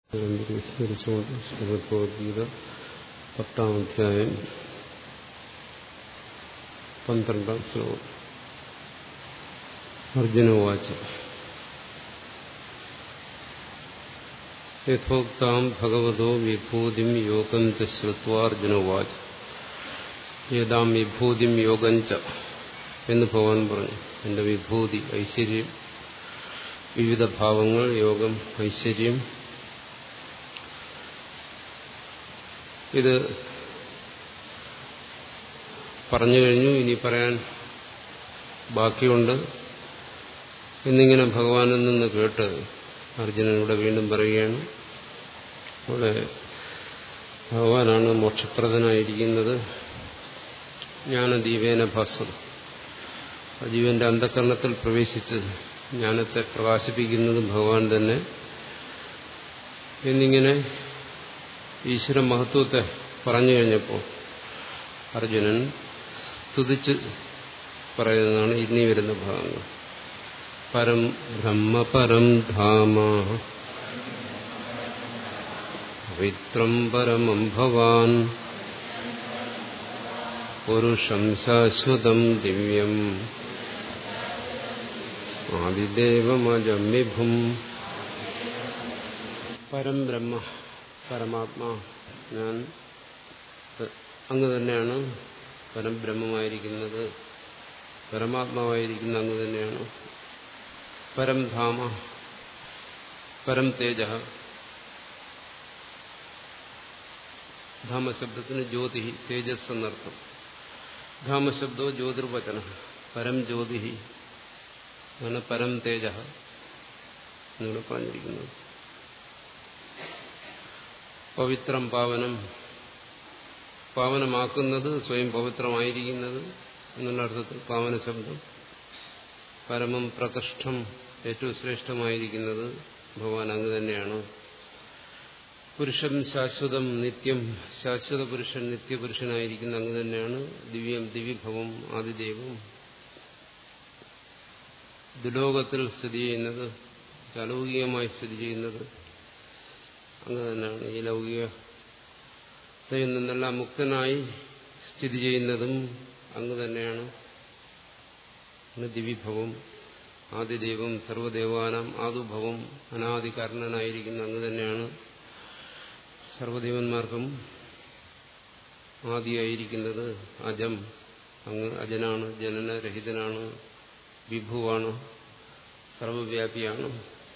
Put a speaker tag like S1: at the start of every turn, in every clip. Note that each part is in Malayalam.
S1: ഭഗവത്ഗീത പത്താം അധ്യായം പന്ത്രണ്ടാം ശ്ലോകം അർജുന വാച്ച് യഥോക്താം ഭഗവതോ വിഭൂതിം യോഗം ച ശ്രുത്വാർജുന വാച്ച് ഏതാം വിഭൂതിം യോഗം ച എന്ന് ഭഗവാൻ പറഞ്ഞു എന്റെ വിഭൂതി ഐശ്വര്യം വിവിധ ഭാവങ്ങൾ യോഗം ഐശ്വര്യം ഇത് പറഞ്ഞു കഴിഞ്ഞു ഇനി പറയാൻ ബാക്കിയുണ്ട് എന്നിങ്ങനെ ഭഗവാനിൽ നിന്ന് കേട്ട് അർജുനനോട് വീണ്ടും പറയുകയാണ് അവിടെ ഭഗവാനാണ് മോക്ഷപ്രദനായിരിക്കുന്നത് ജ്ഞാനദീപേന ഭാസ്വം ജീവന്റെ അന്ധകരണത്തിൽ പ്രവേശിച്ച് ജ്ഞാനത്തെ പ്രകാശിപ്പിക്കുന്നത് ഭഗവാൻ തന്നെ എന്നിങ്ങനെ ഈശ്വര മഹത്വത്തെ പറഞ്ഞു കഴിഞ്ഞപ്പോൾ അർജുനൻ സ്തുതിച്ച് പറയുന്നതാണ് ഇനി വരുന്ന ഭാഗങ്ങൾ പരം ബ്രഹ്മ പരം ധാമ പവിത്രം പരമം ഭവാൻ പുരുഷം ശാശ്വതം ദിവ്യം ആദിദേവമജം വിഭും പരം ബ്രഹ്മ പരമാത്മാ ഞാൻ അങ്ങ് തന്നെയാണ് പരബ്രഹ്മമായിരിക്കുന്നത് പരമാത്മാവായിരിക്കുന്ന അങ്ങ് തന്നെയാണ് പരം ധാമ പരം തേജ ധാമശബ്ദത്തിന് ജ്യോതി തേജസ് എന്നർത്ഥം ധാമശബ്ദോ ജ്യോതിർവചന പരം ജ്യോതി അങ്ങനെ പരം തേജ എന്നിവിടെ പറഞ്ഞിരിക്കുന്നത് പവിത്രം പാവനം പാവനമാക്കുന്നത് സ്വയം പവിത്രമായിരിക്കുന്നത് എന്നുള്ള അർത്ഥത്തിൽ പാവന ശബ്ദം പരമം പ്രകൃഷ്ടം ഏറ്റവും ശ്രേഷ്ഠമായിരിക്കുന്നത് ഭഗവാൻ അങ്ങ് തന്നെയാണ് പുരുഷൻ ശാശ്വതം നിത്യം ശാശ്വത പുരുഷൻ നിത്യപുരുഷനായിരിക്കുന്ന അങ്ങ് തന്നെയാണ് ദിവ്യം ദിവ്യഭവം ആദിദേവം ദുലോകത്തിൽ സ്ഥിതി ചെയ്യുന്നത് അലൗകികമായി സ്ഥിതി ചെയ്യുന്നത് അങ്ങ് തന്നെയാണ് ഈ ലൗകികതയിൽ നിന്നെല്ലാം മുക്തനായി സ്ഥിതി ചെയ്യുന്നതും അങ്ങ് തന്നെയാണ് ദിവ്യഭവം ആദിദൈവം സർവദേവാനാം ആദുഭവം അനാദികരണനായിരിക്കുന്ന അങ്ങ് തന്നെയാണ് സർവദേവന്മാർക്കും ആദിയായിരിക്കുന്നത് അജം അങ്ങ് അജനാണ് ജനനരഹിതനാണ് വിഭുവാണ് സർവവ്യാപിയാണ്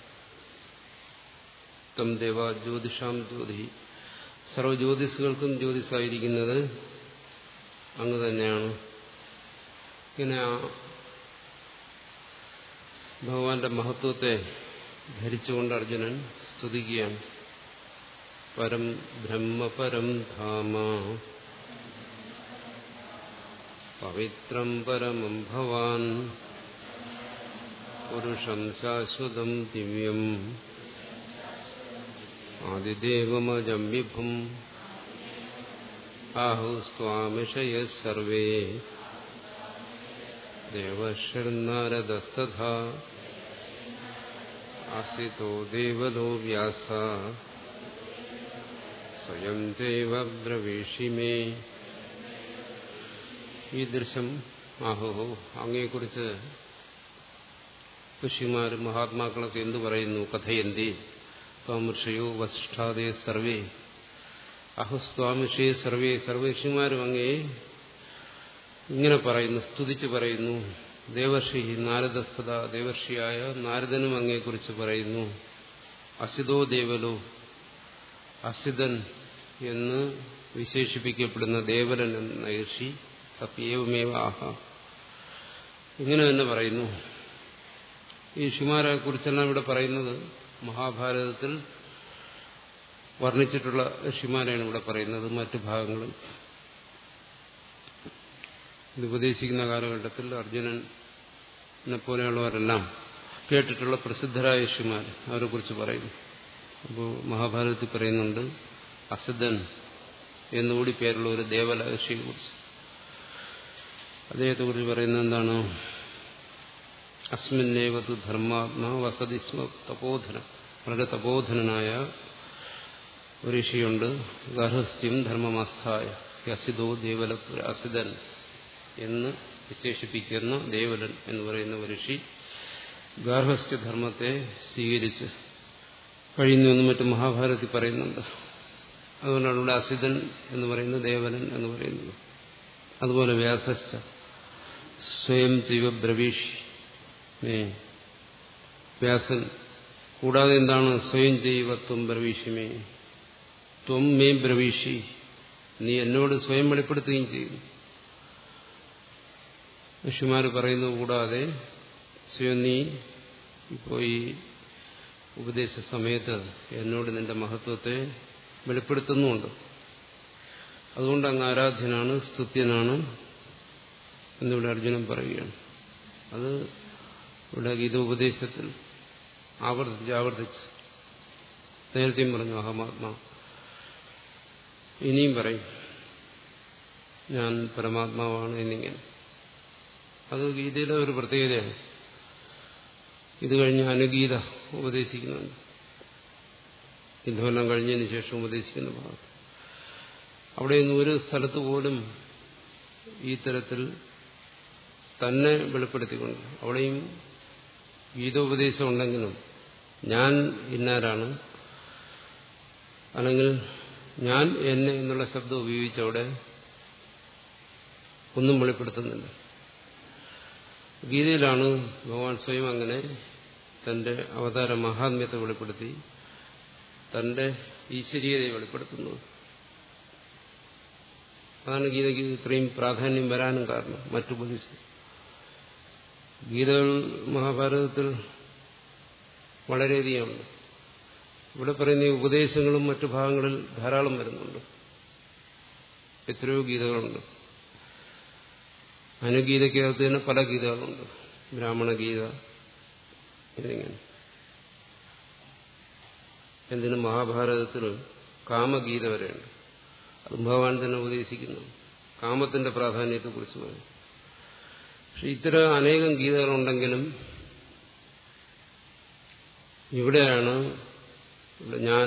S1: തം ദേവ ജ്യോതിഷാം ജ്യോതി സർവജ്യോതിസുകൾക്കും ജ്യോതിസായിരിക്കുന്നത് അങ്ങ് തന്നെയാണ് ഇങ്ങനെ ഭഗവാന്റെ മഹത്വത്തെ ധരിച്ചുകൊണ്ട് അർജുനൻ സ്തുതിക്കുകയാണ് പരം ബ്രഹ്മ പരം ധാമ പവിത്രം പരമം ഭവാൻ പുരുഷം ശാശ്വതം ദിവ്യം ആദിദേവമജം വിഭും ആഹുസ്വാമിഷയ സർവേ ദേവശ്നാരദസ്തഥാ ആസിതോ ദേവതോ വ്യാസ സ്വയം ചൈവ ബ്രവീഷി മേ ഈ ദൃശ്യം ആഹോ അങ്ങയെക്കുറിച്ച് ഋഷിമാരും മഹാത്മാക്കളൊക്കെ എന്തു പറയുന്നു കഥയന്തി സ്വാമൃഷയോ വസിഷ്ഠാദേ സർവേ അഹുസ്വാമിഷേ സർവേ സർവഋഷിമാരും അങ്ങേ ഇങ്ങനെ പറയുന്നു സ്തുതിച്ച് പറയുന്നു ദേവർഷി നാരദസ്ഥത ദേവർഷിയായ നാരദനും അങ്ങയെക്കുറിച്ച് പറയുന്നു അസിതോ ദേവലോ അസിതൻ എന്ന് വിശേഷിപ്പിക്കപ്പെടുന്ന ദേവലൻ എന്ന ഋഷി അപ്യേവമേവ ആഹ ഇങ്ങനെ തന്നെ പറയുന്നു ഈ ഋഷിമാരെ കുറിച്ചെല്ലാം ഇവിടെ പറയുന്നത് മഹാഭാരതത്തിൽ വർണ്ണിച്ചിട്ടുള്ള ഋഷിമാരെയാണ് ഇവിടെ പറയുന്നത് മറ്റു ഭാഗങ്ങളിൽ ഇത് ഉപദേശിക്കുന്ന കാലഘട്ടത്തിൽ അർജുനനെ പോലെയുള്ളവരെല്ലാം കേട്ടിട്ടുള്ള പ്രസിദ്ധരായ ഋഷിമാർ അവരെ കുറിച്ച് പറയുന്നു അപ്പോൾ മഹാഭാരതത്തിൽ പറയുന്നുണ്ട് അസിദ്ധൻ എന്നുകൂടി പേരുള്ള ഒരു ദേവല ഋഷിയെ കുറിച്ച് അദ്ദേഹത്തെ കുറിച്ച് പറയുന്നത് എന്താണ് അസ്മിന്നേവതു ധർമാത്മാ വസതി സ്മ തപോധന വളരെ തപോധനായ ഒരു ഋഷിയുണ്ട് ഗാർഹസ്ഥ്യം ധർമ്മമാസ്ഥായ അസിതോ ദേവലപുര അസിതൻ എന്ന് വിശേഷിപ്പിക്കുന്ന ദേവലൻ എന്ന് പറയുന്ന ഒരു ഋഷി ഗാർഹസ്ഥ്യ ധർമ്മത്തെ സ്വീകരിച്ച് കഴിയുന്നുവെന്ന് മറ്റു മഹാഭാരതത്തിൽ പറയുന്നുണ്ട് അതുകൊണ്ടാണ് ഇവിടെ അസിതൻ എന്ന് പറയുന്നത് ദേവലൻ എന്ന് പറയുന്നത് അതുപോലെ വ്യാസസ്ഥ സ്വയം ജീവ ബ്രവീഷ് വ്യാസൻ കൂടാതെ എന്താണ് സ്വയം ജീവത്വം ബ്രവീഷിമേ ത്വം മേ ബ്രവീഷി നീ എന്നോട് സ്വയം വെളിപ്പെടുത്തുകയും ചെയ്യുന്നു ഋഷിമാർ പറയുന്നത് കൂടാതെ സ്വയം നീ ഇപ്പോൾ ഈ ഉപദേശ സമയത്ത് എന്നോട് നിന്റെ മഹത്വത്തെ വെളിപ്പെടുത്തുന്നുമുണ്ട് അതുകൊണ്ട് അങ്ങ് ആരാധ്യനാണ് സ്തുത്യനാണ് എന്നിവിടെ അർജുനൻ പറയുകയാണ് അത് ഇവിടെ ഗീതോപദേശത്തിൽ ആവർത്തിച്ച് ആവർത്തിച്ച് നേരത്തെയും പറഞ്ഞു അഹമാത്മാ ഇനിയും പറയും ഞാൻ പരമാത്മാവാണ് എന്നിങ്ങനെ അത് ഗീതയിലെ ഒരു പ്രത്യേകതയാണ് ഇത് കഴിഞ്ഞ് അനുഗീത ഉപദേശിക്കുന്നുണ്ട് യുദ്ധമെല്ലാം കഴിഞ്ഞതിന് ശേഷം ഉപദേശിക്കുന്ന ഭാഗത്ത് അവിടെയൊന്നും ഒരു സ്ഥലത്ത് പോലും ഈ തരത്തിൽ തന്നെ വെളിപ്പെടുത്തിക്കൊണ്ട് അവിടെയും ഗീതോപദേശം ഉണ്ടെങ്കിലും ഞാൻ ഇന്നാരാണ് അല്ലെങ്കിൽ ഞാൻ എന്നെ എന്നുള്ള ശബ്ദം ഉപയോഗിച്ചവിടെ ഒന്നും വെളിപ്പെടുത്തുന്നില്ല ഗീതയിലാണ് ഭഗവാൻ സ്വയം അങ്ങനെ തന്റെ അവതാര മഹാത്മ്യത്തെ വെളിപ്പെടുത്തി തന്റെ ഈശ്വരീയതയെ വെളിപ്പെടുത്തുന്നത് അതാണ് ഗീതയ്ക്ക് ഇത്രയും പ്രാധാന്യം വരാനും കാരണം മറ്റുപദേശം ഗീതകൾ മഹാഭാരതത്തിൽ വളരെയധികമുണ്ട് ഇവിടെ പറയുന്ന ഈ ഉപദേശങ്ങളും മറ്റു ഭാഗങ്ങളിൽ ധാരാളം വരുന്നുണ്ട് എത്രയോ ഗീതകളുണ്ട് അനുഗീതയ്ക്കകത്ത് തന്നെ പല ഗീതകളുണ്ട് ബ്രാഹ്മണ ഗീത എന്നിങ്ങനെ എന്തിനു മഹാഭാരതത്തിൽ കാമഗീത വരെയുണ്ട് അത് ഭഗവാൻ തന്നെ ഉപദേശിക്കുന്നു കാമത്തിന്റെ പ്രാധാന്യത്തെക്കുറിച്ച് പറയും പക്ഷെ ഇത്തരം അനേകം ഗീതകളുണ്ടെങ്കിലും ഇവിടെയാണ് ഇവിടെ ഞാൻ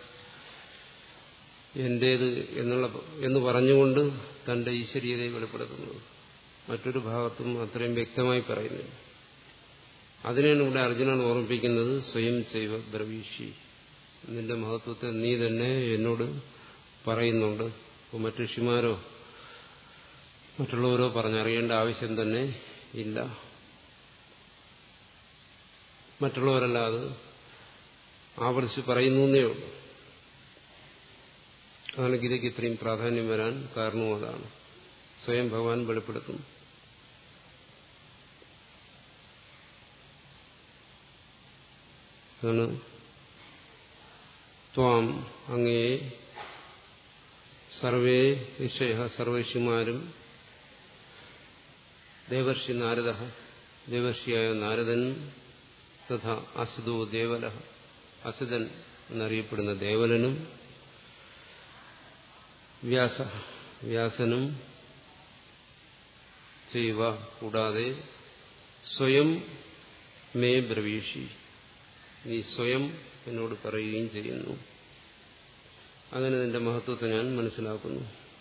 S1: എന്റേത് എന്നുള്ള എന്ന് പറഞ്ഞുകൊണ്ട് തന്റെ ഈശ്വരീയതയെ വെളിപ്പെടുത്തുന്നത് മറ്റൊരു ഭാഗത്തും അത്രയും വ്യക്തമായി പറയുന്നില്ല അതിനാണ് ഇവിടെ അർജുനൻ ഓർമ്മിപ്പിക്കുന്നത് സ്വയം ചെയ്വ ബ്രവീഷി നിന്റെ മഹത്വത്തെ നീ തന്നെ എന്നോട് പറയുന്നുണ്ട് അപ്പോൾ മറ്റു ഋഷിമാരോ മറ്റുള്ളവരോ പറഞ്ഞറിയേണ്ട ആവശ്യം തന്നെ ഇല്ല മറ്റുള്ളവരല്ല അത് ആവർത്തിച്ച് പറയുന്നേ ഉള്ളൂ അതാണ് ഗീതയ്ക്ക് ഇത്രയും പ്രാധാന്യം വരാൻ കാരണവും അതാണ് സ്വയം ഭഗവാൻ വെളിപ്പെടുത്തുന്നു അതാണ് ത്വാം അങ്ങേ സർവേ ഋഷയ സർവഋഷിമാരും ദേവർഷി നാരദ ദേവർഷിയായ നാരദൻ തഥാ അസിതോ ദേവല അസിതൻ എന്നറിയപ്പെടുന്ന ദേവലനും വ്യാസ വ്യാസനും ചെയ്യുക കൂടാതെ സ്വയം മേ ബ്രവീഷി നീ സ്വയം എന്നോട് പറയുകയും ചെയ്യുന്നു അങ്ങനെ നിന്റെ മഹത്വത്തെ ഞാൻ മനസ്സിലാക്കുന്നു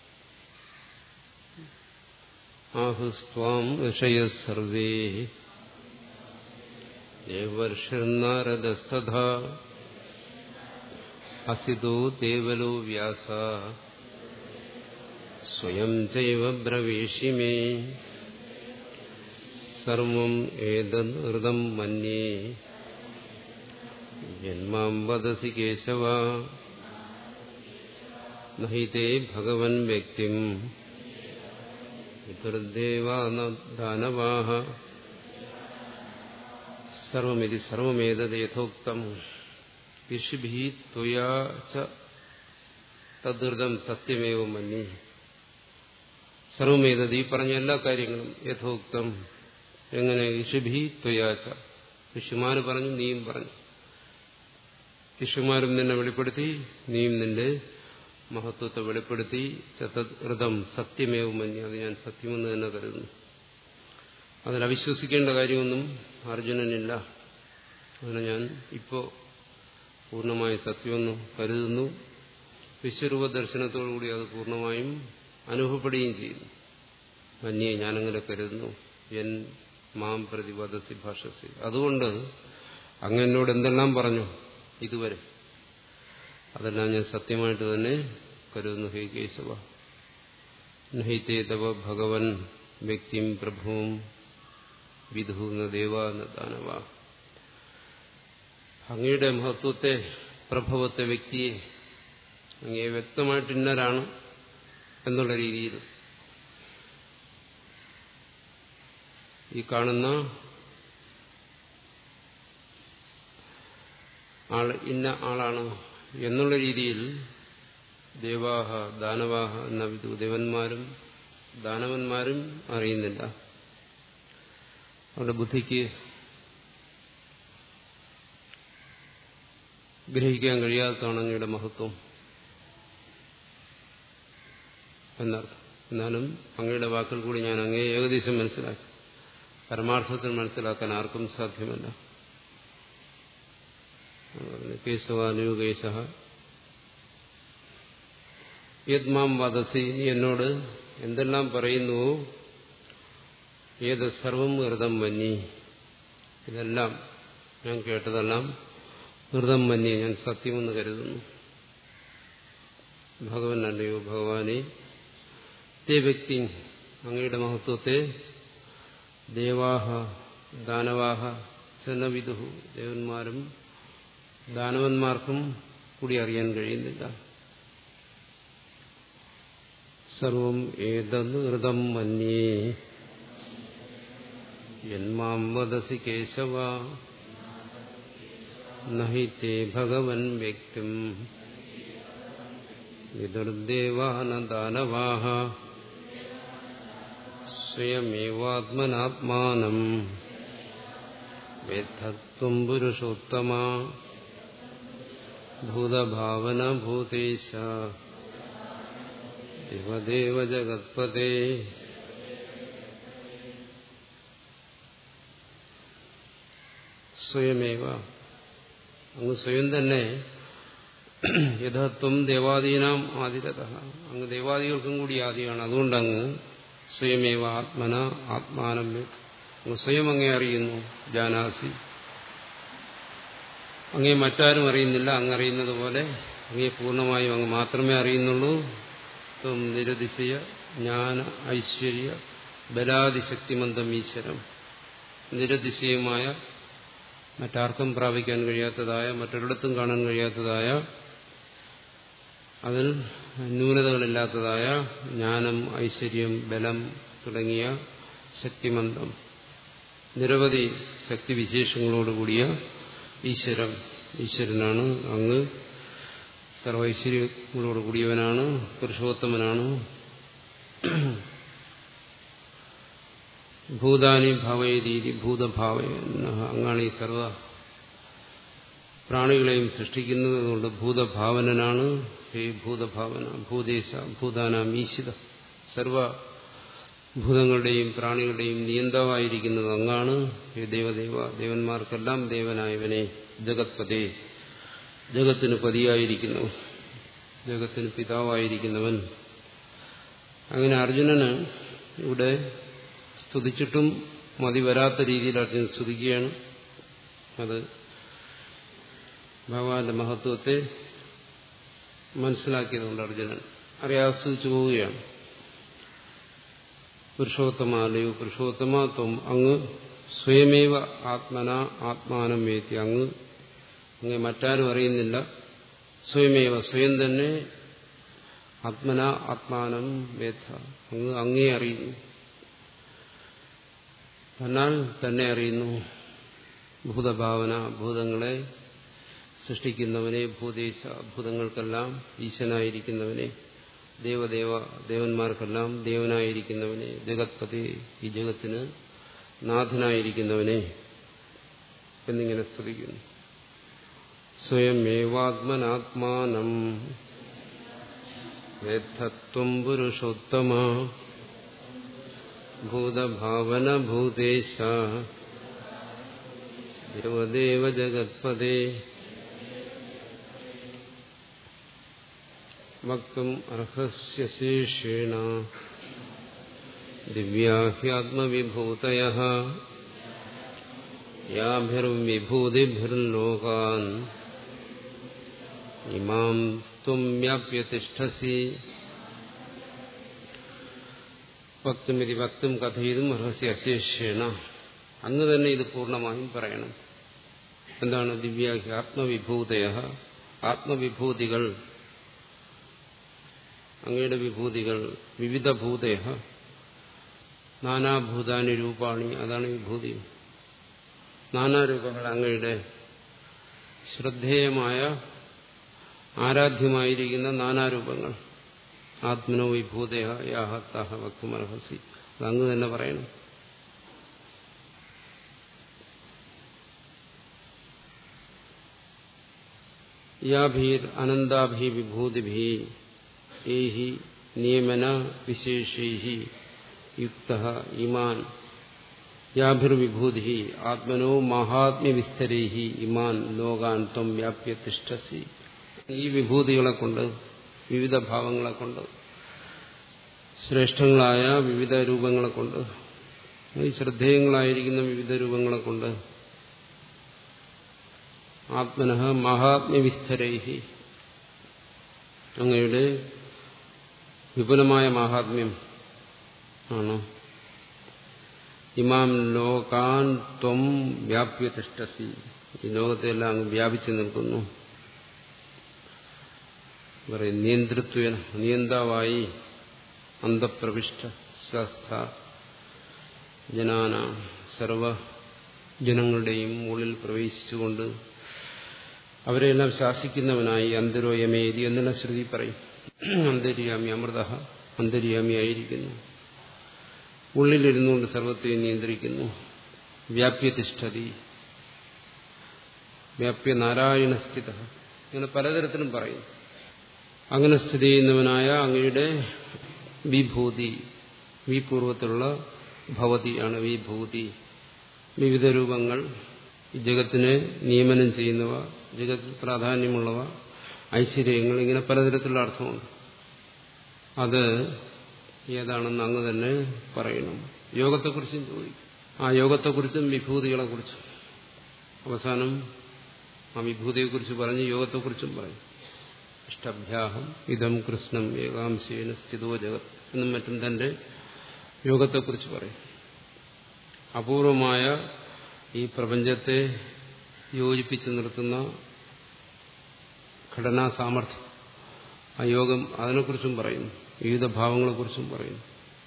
S1: ആഹുസ്വാം ഋഷയ സർവേ ദേവർഷിർനാരദസ്തഥ അസിതോ ദേവലോ വ്യാസ സ്വയം ചൈവ ബ്രവീഷി മേ സർവം ഏതൃതം മന്യേ ജന്മാം വദസി കേശവ നഹിതേ ഭഗവൻ വ്യക്തിം പിതൃദേവാനദാനവാഹ സർവമിതി സർവമേതത് യഥോക്തം ഋഷിഭി ത്വയാ ച തദ്ഹൃതം സത്യമേവ മന്യേ സർവമേതത് ഈ പറഞ്ഞ എല്ലാ കാര്യങ്ങളും യഥോക്തം എങ്ങനെ ഋഷിഭി ത്വയാച്ച ഋഷിമാര് പറഞ്ഞു നീയും പറഞ്ഞു ഋഷിമാരും നിന്നെ വെളിപ്പെടുത്തി നീയും നിന്റെ മഹത്വത്തെ വെളിപ്പെടുത്തി ചതൃതം സത്യമേവ മന്യ അത് ഞാൻ സത്യമെന്ന് തന്നെ കരുതുന്നു അതിൽ അവിശ്വസിക്കേണ്ട കാര്യമൊന്നും അർജുനനില്ല അതിനെ ഞാൻ ഇപ്പോ പൂർണ്ണമായി സത്യമെന്ന് കരുതുന്നു വിശ്വരൂപ ദർശനത്തോടുകൂടി അത് പൂർണ്ണമായും അനുഭവപ്പെടുകയും ചെയ്യുന്നു അന്യെ ഞാനങ്ങനെ കരുതുന്നു എൻ മാം പ്രതിപദസി ഭാഷസി അതുകൊണ്ട് അങ്ങ് എന്നോട് എന്തെല്ലാം പറഞ്ഞു ഇതുവരെ അതെല്ലാം ഞാൻ സത്യമായിട്ട് തന്നെ കരുതുന്നു ഹേ കേശവ നഹിത്തേ തവ ഭഗവൻ വ്യക്തിം പ്രഭുവും വിധു ന ദേവ ന ദാനവ അങ്ങയുടെ മഹത്വത്തെ പ്രഭവത്തെ വ്യക്തിയെ അങ്ങയെ വ്യക്തമായിട്ട് ഇന്നരാണ് എന്നുള്ള രീതിയിൽ ഈ കാണുന്ന ആള് ഇന്ന ആളാണ് എന്നുള്ള രീതിയിൽ ദേവാഹ ദാനവാഹ എന്ന വിധു ദേവന്മാരും ദാനവന്മാരും അറിയുന്നില്ല അവരുടെ ബുദ്ധിക്ക് ഗ്രഹിക്കാൻ കഴിയാത്തതാണ് അങ്ങയുടെ മഹത്വം എന്നർത്ഥം എന്നാലും അങ്ങയുടെ വാക്കിൽ കൂടി ഞാൻ അങ്ങേ ഏകദേശം മനസ്സിലാക്കി പരമാർത്ഥത്തിൽ മനസ്സിലാക്കാൻ ആർക്കും സാധ്യമല്ല കേശവാനുകേശ യദ്മാം വദസി നീ എന്നോട് എന്തെല്ലാം പറയുന്നുവോ ഏത് സർവം ഹൃതം വന്നി ഇതെല്ലാം ഞാൻ കേട്ടതെല്ലാം ഹൃതം വന്നി ഞാൻ സത്യമെന്ന് കരുതുന്നു ഭഗവൻ അല്ലയോ ഭഗവാനെ തേ വ്യക്തി അങ്ങയുടെ മഹത്വത്തെ ദേവാഹ ദാനവാഹ ചനവിദുഹു ദേവന്മാരും ദാനവന്മാർക്കും കൂടി അറിയാൻ കഴിയുന്നില്ല സർവം ഏതത് ഹൃതം മന്യേ യന്മാം വദസി കേശവ നഹി തേ ഭഗവൻ വ്യക്തിം വിദുർദേവാന ദാനവാഹ സ്വയമേവാത്മനാത്മാനം വേദ്ധത്വം പുരുഷോത്തമ ഭൂതഭാവന ഭൂതേശ ദേവദേവ ജഗത്പതേ സ്വയമേവ അങ്ങ് സ്വയം തന്നെ യഥാത്വം ദേവാദീനാം ആദിരത അങ്ങ് ദേവാദികൾക്കും കൂടി ആദിയാണ് അതുകൊണ്ട് അങ്ങ് സ്വയമേവ ആത്മന ആത്മാനം അങ്ങ് സ്വയം അങ്ങേ അറിയുന്നു ജാനാസി അങ്ങേ മറ്റാരും അറിയുന്നില്ല അങ്ങ് അറിയുന്നത് പോലെ അങ്ങേ പൂർണ്ണമായും അങ്ങ് മാത്രമേ അറിയുന്നുള്ളൂ ത്വം നിരതിശയ ജ്ഞാന ഐശ്വര്യ ബലാതിശക്തിമന്തം ഈശ്വരം നിരതിശയമായ മറ്റാർക്കും പ്രാപിക്കാൻ കഴിയാത്തതായ മറ്റൊരിടത്തും കാണാൻ കഴിയാത്തതായ അതിൽ ന്യൂനതകളില്ലാത്തതായ ജ്ഞാനം ഐശ്വര്യം ബലം തുടങ്ങിയ ശക്തിമന്തം നിരവധി ശക്തിവിശേഷങ്ങളോടുകൂടിയ ഈശ്വരം ഈശ്വരനാണ് അങ്ങ് സർവൈശ്വര്യങ്ങളോട് കൂടിയവനാണ് പുരുഷോത്തമനാണ് ഭൂതാനി ഭാവയരീതി ഭൂതഭാവ അങ്ങാണ് ഈ സർവ പ്രാണികളെയും സൃഷ്ടിക്കുന്നത് അതുകൊണ്ട് ഭൂതഭാവനനാണ് ഹേ ഭൂതഭാവന ഭൂദേശ ഭൂതാനാം ഈശിത സർവ ഭൂതങ്ങളുടെയും പ്രാണികളുടെയും നിയന്താവായിരിക്കുന്നത് അങ്ങാണ് ഹേ ദേവദേവ ദേവന്മാർക്കെല്ലാം ദേവനായവനെ ജഗത്പതേ ജഗത്തിന് പതിയായിരിക്കുന്നു ജഗത്തിന് പിതാവായിരിക്കുന്നവൻ അങ്ങനെ അർജുനന് ഇവിടെ സ്തുതിച്ചിട്ടും മതി വരാത്ത രീതിയിൽ അർജുനൻ സ്തുതിക്കുകയാണ് അത് ഭഗവാന്റെ മഹത്വത്തെ മനസ്സിലാക്കിയതുകൊണ്ട് അർജുനൻ അറിയാസ്വദിച്ചു പോവുകയാണ് പുരുഷോത്തമ അല്ലയോ പുരുഷോത്തമ ത്വം അങ്ങ് സ്വയമേവ ആത്മന ആത്മാനം വേത്തി അങ്ങ് അങ്ങ് മറ്റാരും അറിയുന്നില്ല സ്വയമേവ സ്വയം തന്നെ ആത്മന ആത്മാനം വേത്ത അങ്ങ് അങ്ങേ അറിയുന്നു തന്നാൽ തന്നെ അറിയുന്നു ഭൂതഭാവന ഭൂതങ്ങളെ സൃഷ്ടിക്കുന്നവനെ ഭൂദേശ ഭൂതങ്ങൾക്കെല്ലാം ഈശനായിരിക്കുന്നവനെ ദേവദേവ ദേവന്മാർക്കെല്ലാം ദേവനായിരിക്കുന്നവനെ ജഗത്പതി ഈ ജഗത്തിന് നാഥനായിരിക്കുന്നവനെ എന്നിങ്ങനെ സ്തുതിക്കുന്നു സ്വയമേവാത്മനാത്മാനം വേദ്ധത്വം പുരുഷോത്തമ ഭൂതഭാവന ഭൂതേശ ദേവദേവ ജഗത്പദേ വക്തും അർഹസ്യശേഷേണ ദിവ്യാഹ്യാത്മവിഭൂതയ യാഭിർവിഭൂതിഭിർലോകാൻ ഇമാം ത്വം വ്യാപ്യ തിഷ്ഠസി വക്തുമിതി വക്തും കഥയിതും അർഹസ്യ അശേഷേണ അന്ന് തന്നെ ഇത് പൂർണ്ണമായും പറയണം എന്താണ് ദിവ്യാഹി ആത്മവിഭൂതയ ആത്മവിഭൂതികൾ അങ്ങയുടെ വിഭൂതികൾ വിവിധ ഭൂതയ നാനാഭൂതാനി രൂപാണി അതാണ് വിഭൂതി നാനാരൂപങ്ങൾ അങ്ങയുടെ ശ്രദ്ധേയമായ ആരാധ്യമായിരിക്കുന്ന നാനാരൂപങ്ങൾ ആത്മനോ വിഭൂതയ യാഹത്താഹ വക്തുമർഹസി അത് അങ്ങ് തന്നെ പറയണം യാഭീർ അനന്താഭി വിഭൂതിഭി ഏഹി നിയമന വിശേഷൈ യുക്ത ഇമാൻ യാഭിർവിഭൂതി ആത്മനോ മഹാത്മ്യവിസ്തരൈ ഇമാൻ ലോകാൻ ത്വം വ്യാപ്യ തിഷ്ഠസി ഈ വിഭൂതികളെ കൊണ്ട് വിവിധ ഭാവങ്ങളെ കൊണ്ട് ശ്രേഷ്ഠങ്ങളായ വിവിധ രൂപങ്ങളെ കൊണ്ട് ഈ ശ്രദ്ധേയങ്ങളായിരിക്കുന്ന വിവിധ രൂപങ്ങളെ കൊണ്ട് ആത്മന മഹാത്മ്യവിസ്തരൈഹി അങ്ങയുടെ വിപുലമായ മഹാത്മ്യം ആണ് ഇമാം ലോകാൻ ത്വം വ്യാപ്യ തിഷ്ടസി ഈ ലോകത്തെല്ലാം അങ്ങ് വ്യാപിച്ചു നിൽക്കുന്നു പറയും നിയന്ത്രിത്വ നിയന്താവായി അന്തപ്രവിഷ്ട ശാസ്ത്ര ജനാന സർവ ജനങ്ങളുടെയും ഉള്ളിൽ പ്രവേശിച്ചുകൊണ്ട് അവരെല്ലാം ശാസിക്കുന്നവനായി അന്തരോയമേതി എന്നുള്ള ശ്രുതി പറയും അന്തര്യാമി അമൃത അന്തര്യാമി ആയിരിക്കുന്നു ഉള്ളിലിരുന്നുകൊണ്ട് സർവത്തെയും നിയന്ത്രിക്കുന്നു വ്യാപ്യതിഷ്ഠതി വ്യാപ്യ നാരായണസ്ഥിത ഇങ്ങനെ പലതരത്തിലും പറയും അങ്ങനെ സ്ഥിതി ചെയ്യുന്നവനായ അങ്ങയുടെ വിഭൂതി വിപൂർവത്തിലുള്ള ഭവതിയാണ് വിഭൂതി വിവിധ രൂപങ്ങൾ ജഗത്തിനെ നിയമനം ചെയ്യുന്നവ ജഗത്തിൽ പ്രാധാന്യമുള്ളവ ഐശ്വര്യങ്ങൾ ഇങ്ങനെ പലതരത്തിലുള്ള അർത്ഥമുണ്ട് അത് ഏതാണെന്ന് അങ്ങ് തന്നെ പറയണം യോഗത്തെക്കുറിച്ചും ചോദിക്കും ആ യോഗത്തെക്കുറിച്ചും വിഭൂതികളെക്കുറിച്ചും അവസാനം ആ വിഭൂതിയെക്കുറിച്ച് പറഞ്ഞ് യോഗത്തെക്കുറിച്ചും പറയും ഇഷ്ടഭ്യാഹം ഇതം കൃഷ്ണം ഏകാംശേന സ്ഥിതോ ജഗത് എന്നും മറ്റും തന്റെ യോഗത്തെക്കുറിച്ച് പറയും അപൂർവമായ ഈ പ്രപഞ്ചത്തെ യോജിപ്പിച്ചു നിർത്തുന്ന ഘടനാ സാമർഥ്യം ആ യോഗം അതിനെക്കുറിച്ചും പറയുന്നു വിവിധ ഭാവങ്ങളെക്കുറിച്ചും പറയുന്നു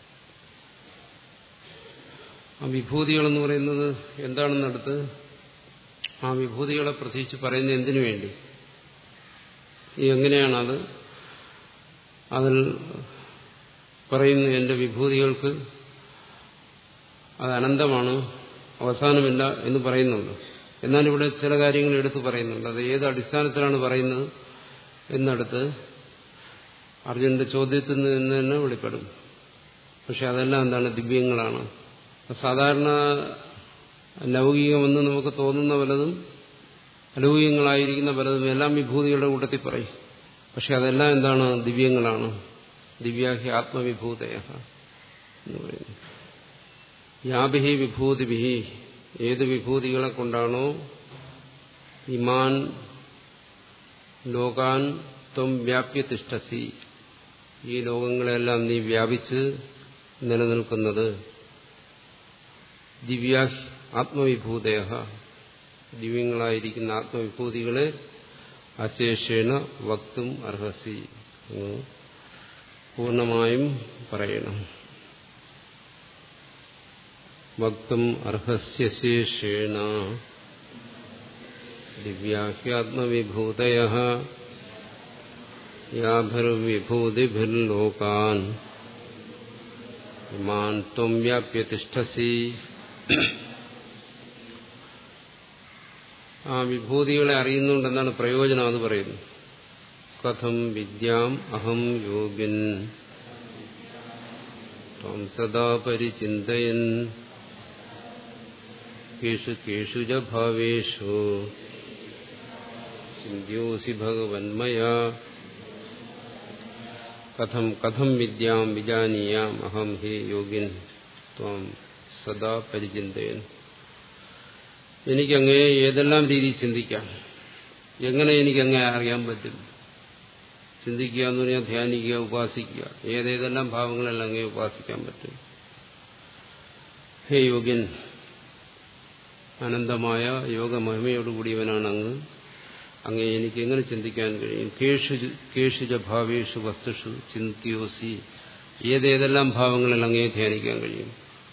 S1: ആ വിഭൂതികളെന്ന് പറയുന്നത് എന്താണെന്നടുത്ത് ആ വിഭൂതികളെ പ്രത്യേകിച്ച് പറയുന്നത് എന്തിനു വേണ്ടി എങ്ങനെയാണത് അതിൽ പറയുന്നു എന്റെ വിഭൂതികൾക്ക് അത് അനന്തമാണ് അവസാനമില്ല എന്ന് പറയുന്നുണ്ട് എന്നാൽ ഇവിടെ ചില കാര്യങ്ങൾ എടുത്തു പറയുന്നുണ്ട് അത് ഏത് അടിസ്ഥാനത്തിലാണ് പറയുന്നത് എന്നടുത്ത് അർജുനന്റെ ചോദ്യത്തിൽ നിന്ന് തന്നെ വെളിപ്പെടും പക്ഷെ അതെല്ലാം എന്താണ് ദിവ്യങ്ങളാണ് സാധാരണ ലൗകികമെന്ന് നമുക്ക് തോന്നുന്ന പലതും അലൗകികങ്ങളായിരിക്കുന്ന പലതും എല്ലാം വിഭൂതികളുടെ കൂട്ടത്തിൽ പറയും പക്ഷെ അതെല്ലാം എന്താണ് ദിവ്യങ്ങളാണ് ദിവ്യാഹി ആത്മവിഭൂതയ എന്ന് പറയുന്നു യാഭിഹി വിഭൂതിഭിഹി ഏത് വിഭൂതികളെ കൊണ്ടാണോ ഇമാൻ ലോകാൻ ത്വം വ്യാപ്യ തിഷ്ടസി ഈ ലോകങ്ങളെല്ലാം നീ വ്യാപിച്ച് നിലനിൽക്കുന്നത് ദിവ്യാ ആത്മവിഭൂതയ ദിവ്യങ്ങളായിരിക്കുന്ന ആത്മവിഭൂതികളെ അശേഷേണ വക്തും അർഹസി പൂർണമായും പറയണം വക്തും അർഹസ്യശേഷേണ ദിവ്യാഹ്യാത്മവിഭൂതയ യാഭിർവിഭൂതിഭിർലോകാൻ ഇമാൻ ത്വം വ്യാപ്യ തിഷ്ഠസി ആ വിഭൂതികളെ അറിയുന്നുണ്ടെന്നാണ് പ്രയോജനം അത് പറയുന്നത് കഥം വിദ്യാം അഹം യോഗ്യൻ ത്വം സദാ പരിചിന്തയൻ കേഷു കേഷു ച ഭാവേഷു ചിന്യോസി ഭഗവന്മയാ കഥം കഥം വിദ്യാം വിജാനീയാം അഹം ഹേ യോഗിൻ ത്വം സദാ പരിചിന്തയൻ എനിക്കങ്ങേ ഏതെല്ലാം രീതിയിൽ ചിന്തിക്കാം എങ്ങനെ എനിക്കങ്ങേ അറിയാൻ പറ്റും ചിന്തിക്കുക എന്ന് പറഞ്ഞാൽ ധ്യാനിക്കുക ഉപാസിക്കുക ഏതേതെല്ലാം ഭാവങ്ങളെല്ലാം അങ്ങേ ഉപാസിക്കാൻ പറ്റും ഹേ യോഗിൻ അനന്തമായ യോഗമഹിമയോടുകൂടിയവനാണ് അങ്ങ് അങ്ങേ എനിക്ക് എങ്ങനെ ചിന്തിക്കാൻ കഴിയും കേഷു കേഷുജ ഭാവേഷു വസ്തുഷു ചിന്തിയോസി ഏതേതെല്ലാം ഭാവങ്ങളിൽ അങ്ങേ ധ്യാനിക്കാൻ കഴിയും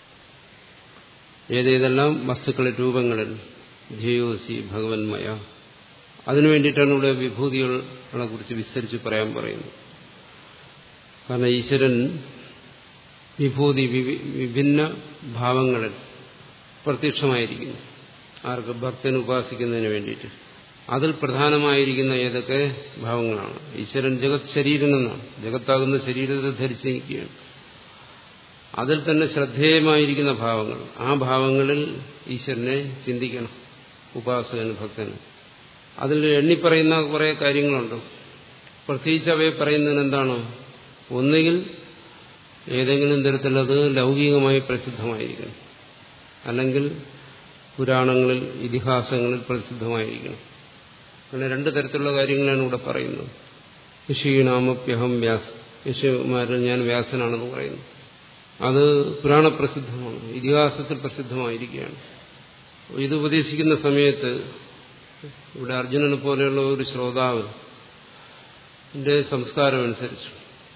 S1: ഏതേതെല്ലാം വസ്തുക്കളെ രൂപങ്ങളിൽ ധ്യേയോസി ഭഗവന്മയ അതിനു വേണ്ടിയിട്ടാണ് ഇവിടെ വിഭൂതികളെ കുറിച്ച് വിസ്തരിച്ച് പറയാൻ പറയുന്നത് കാരണം ഈശ്വരൻ വിഭൂതി വിഭിന്ന ഭാവങ്ങളിൽ പ്രത്യക്ഷമായിരിക്കുന്നു ആർക്ക് ഭക്തന് ഉപാസിക്കുന്നതിന് വേണ്ടിയിട്ട് അതിൽ പ്രധാനമായിരിക്കുന്ന ഏതൊക്കെ ഭാവങ്ങളാണ് ഈശ്വരൻ ജഗത് ശരീരനെന്നാണ് ജഗത്താകുന്ന ശരീരത്തെ ധരിച്ചിരിക്കുകയാണ് അതിൽ തന്നെ ശ്രദ്ധേയമായിരിക്കുന്ന ഭാവങ്ങൾ ആ ഭാവങ്ങളിൽ ഈശ്വരനെ ചിന്തിക്കണം ഉപാസകന് ഭക്തന് അതിൽ എണ്ണിപ്പറയുന്ന കുറേ കാര്യങ്ങളുണ്ട് പ്രത്യേകിച്ച് അവയെ പറയുന്നതിന് എന്താണ് ഒന്നുകിൽ ഏതെങ്കിലും തരത്തിലത് ലൗകികമായി പ്രസിദ്ധമായിരിക്കണം അല്ലെങ്കിൽ പുരാണങ്ങളിൽ ഇതിഹാസങ്ങളിൽ പ്രസിദ്ധമായിരിക്കണം അങ്ങനെ രണ്ട് തരത്തിലുള്ള കാര്യങ്ങളാണ് ഇവിടെ പറയുന്നത് ഋഷിനാമപ്യഹം വ്യാസ ഋഷിമാരിൽ ഞാൻ വ്യാസനാണെന്ന് പറയുന്നു അത് പുരാണപ്രസിദ്ധമാണ് ഇതിഹാസത്തിൽ പ്രസിദ്ധമായിരിക്കുകയാണ് ഇത് ഉപദേശിക്കുന്ന സമയത്ത് ഇവിടെ അർജുനനെ പോലെയുള്ള ഒരു ശ്രോതാവ് സംസ്കാരം അനുസരിച്ചു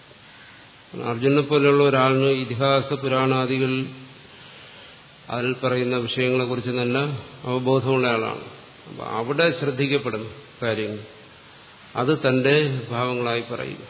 S1: അർജുനെ പോലെയുള്ള ഒരാളിന് ഇതിഹാസ പുരാണാദികൾ അതിൽ പറയുന്ന വിഷയങ്ങളെക്കുറിച്ച് നല്ല അവബോധമുള്ള ആളാണ് അപ്പം അവിടെ ശ്രദ്ധിക്കപ്പെടുന്ന കാര്യങ്ങൾ അത് തന്റെ ഭാവങ്ങളായി പറയുക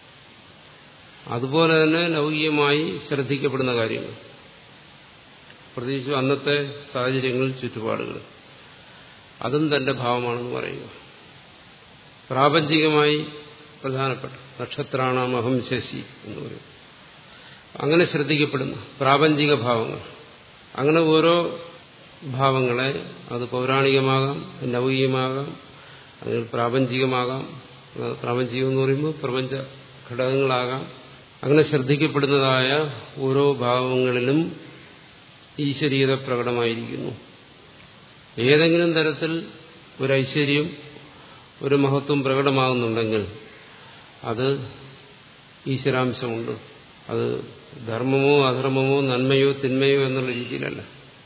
S1: അതുപോലെ തന്നെ ലൗകികമായി ശ്രദ്ധിക്കപ്പെടുന്ന കാര്യങ്ങൾ പ്രത്യേകിച്ച് അന്നത്തെ സാഹചര്യങ്ങളിൽ ചുറ്റുപാടുകൾ അതും തന്റെ ഭാവമാണെന്ന് പറയുക പ്രാപഞ്ചികമായി പ്രധാനപ്പെട്ട നക്ഷത്രാണാം അഹം ശശി എന്ന് പറയും അങ്ങനെ ശ്രദ്ധിക്കപ്പെടുന്ന പ്രാപഞ്ചിക ഭാവങ്ങൾ അങ്ങനെ ഓരോ ഭാവങ്ങളെ അത് പൗരാണികമാകാം ലൗകികമാകാം അതിൽ പ്രാപഞ്ചികമാകാം പ്രാപഞ്ചികം എന്ന് പറയുമ്പോൾ പ്രപഞ്ച ഘടകങ്ങളാകാം അങ്ങനെ ശ്രദ്ധിക്കപ്പെടുന്നതായ ഓരോ ഭാവങ്ങളിലും ഈശ്വരീയത പ്രകടമായിരിക്കുന്നു ഏതെങ്കിലും തരത്തിൽ ഒരു ഐശ്വര്യം ഒരു മഹത്വം പ്രകടമാകുന്നുണ്ടെങ്കിൽ അത് ഈശ്വരാംശമുണ്ട് അത് ധർമ്മമോ അധർമ്മമോ നന്മയോ തിന്മയോ എന്നുള്ള രീതിയിലല്ല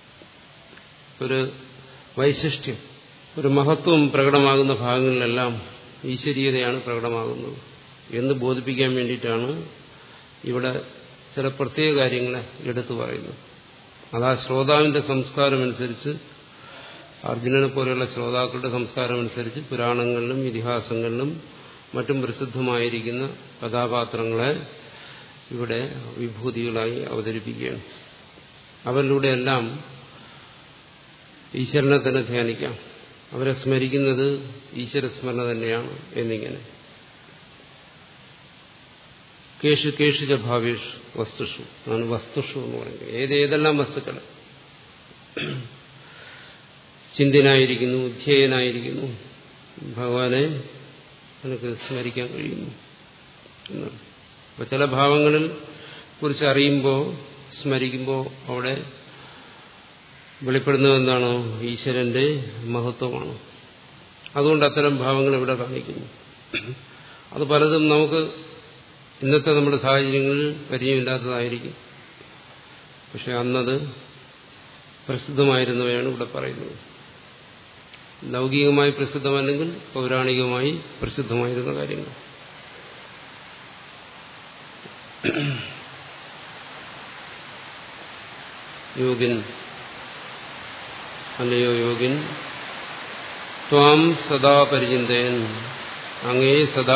S1: ഒരു വൈശിഷ്ട്യം ഒരു മഹത്വം പ്രകടമാകുന്ന ഭാഗങ്ങളിലെല്ലാം ഈശ്വരീയതയാണ് പ്രകടമാകുന്നത് എന്ന് ബോധിപ്പിക്കാൻ വേണ്ടിയിട്ടാണ് ഇവിടെ ചില പ്രത്യേക കാര്യങ്ങളെ എടുത്തു പറയുന്നത് അത് ആ ശ്രോതാവിന്റെ സംസ്കാരമനുസരിച്ച് അർജുനനെ പോലെയുള്ള ശ്രോതാക്കളുടെ സംസ്കാരമനുസരിച്ച് പുരാണങ്ങളിലും ഇതിഹാസങ്ങളിലും മറ്റും പ്രസിദ്ധമായിരിക്കുന്ന കഥാപാത്രങ്ങളെ ഇവിടെ വിഭൂതികളായി അവതരിപ്പിക്കുകയാണ് അവരിലൂടെയെല്ലാം ഈശ്വരനെ തന്നെ ധ്യാനിക്കാം അവരെ സ്മരിക്കുന്നത് ഈശ്വരസ്മരണ തന്നെയാണ് എന്നിങ്ങനെ കേഷു കേഷുജ ഭാവേഷു വസ്തുഷു ആണ് വസ്തുഷു എന്ന് പറയുന്നത് ഏതേതെല്ലാം വസ്തുക്കൾ ചിന്തനായിരിക്കുന്നു ധ്യേയനായിരിക്കുന്നു ഭഗവാനെ എനിക്ക് സ്മരിക്കാൻ കഴിയുന്നു എന്നാണ് അപ്പൊ ചില ഭാവങ്ങളിൽ കുറിച്ച് അറിയുമ്പോൾ സ്മരിക്കുമ്പോൾ അവിടെ വെളിപ്പെടുന്നത് എന്താണോ ഈശ്വരന്റെ മഹത്വമാണ് അതുകൊണ്ട് അത്തരം ഭാവങ്ങൾ ഇവിടെ കാണിക്കുന്നു അത് പലതും നമുക്ക് ഇന്നത്തെ നമ്മുടെ സാഹചര്യങ്ങളിൽ പരിചയമില്ലാത്തതായിരിക്കും പക്ഷെ അന്നത് പ്രസിദ്ധമായിരുന്നവയാണ് ഇവിടെ പറയുന്നത് ലൗകികമായി പ്രസിദ്ധമല്ലെങ്കിൽ പൗരാണികമായി പ്രസിദ്ധമായിരുന്ന കാര്യങ്ങൾ യോഗിൻ അല്ലയോ യോഗിൻ ത്വാം സദാ പരിചിന്തയൻ അങ്ങേ സദാ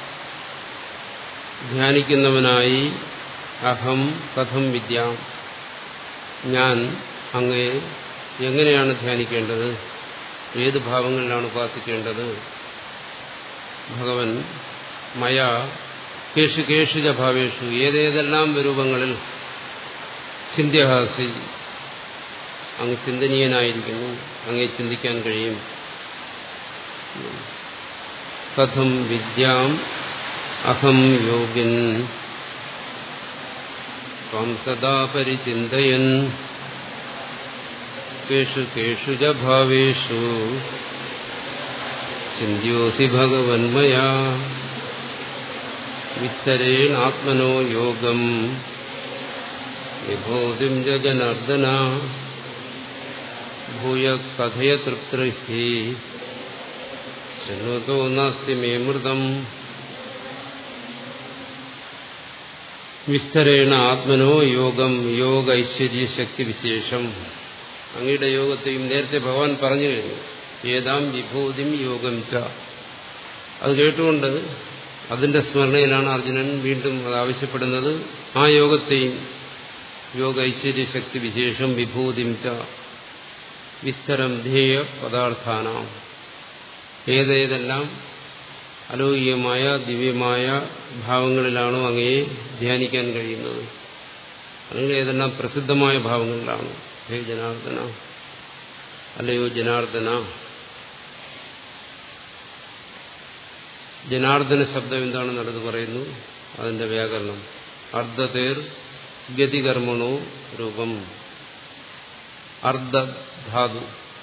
S1: ധ്യാനിക്കുന്നവനായി അഹം കഥം വിദ്യാം ഞാൻ അങ്ങയെ എങ്ങനെയാണ് ധ്യാനിക്കേണ്ടത് ഏത് ഭാവങ്ങളിലാണ് ഉപാസിക്കേണ്ടത് ഭഗവൻ മയ കേഷു കേഷുജ ഭാവേഷു ഏതേതെല്ലാം രൂപങ്ങളിൽ ചിന്ത്യഹാസി അങ്ങ് ചിന്തനീയനായിരിക്കുന്നു അങ്ങേ ചിന്തിക്കാൻ കഴിയും കഥം വിദ്യാം അഹം യോഗിൻ ത്വം സദാ പരിചിന്തയൻ കേഷു കേഷു ച ഭാവേഷു ചിന്യോസി ഭഗവന്മയാ വിസ്തരേണാത്മനോ യോഗം വിഭൂതിം ച ജനാർദ്ദന ഭൂയ കഥയ തൃപ്തൃഹി ശൃണുതോ നാസ്തി മേ മൃതം വിസ്തരേണ ആത്മനോ യോഗം യോഗ ഐശ്വര്യ ശക്തി വിശേഷം അങ്ങയുടെ യോഗത്തെയും നേരത്തെ ഭഗവാൻ പറഞ്ഞു കഴിഞ്ഞു ഏതാം വിഭൂതിം യോഗം ച അത് കേട്ടുകൊണ്ട് അതിന്റെ സ്മരണയിലാണ് അർജുനൻ വീണ്ടും അത് ആവശ്യപ്പെടുന്നത് ആ യോഗത്തെയും യോഗ ഐശ്വര്യ ശക്തി വിശേഷം വിഭൂതിം ച വിസ്തരം ധേയ പദാർത്ഥാനാം ഏതേതെല്ലാം അലൗകികമായ ദിവ്യമായ ഭാവങ്ങളിലാണോ അങ്ങയെ ധ്യാനിക്കാൻ കഴിയുന്നത് അല്ലെങ്കിൽ ഏതെല്ലാം പ്രസിദ്ധമായ ഭാവങ്ങളിലാണ് ഹേ ജനാർദ്ദന അല്ലയോ ജനാർദ്ദന ജനാർദ്ദന ശബ്ദം എന്താണെന്ന് അടുത്ത് പറയുന്നു അതിന്റെ വ്യാകരണം അർദ്ധതേർ ഗതികർമ്മണോ രൂപം അർദ്ധധാതു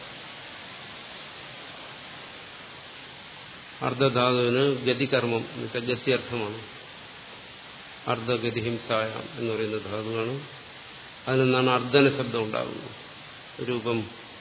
S1: അർദ്ധധാതുവിന് ഗതികർമ്മം എന്നുവെച്ചാൽ ഗത്യർത്ഥമാണ് അർദ്ധഗതിഹിംസായ എന്ന് പറയുന്ന ധാതുവാണ് അതിൽ നിന്നാണ് അർദ്ധന ശബ്ദം ഉണ്ടാകുന്നത് രൂപം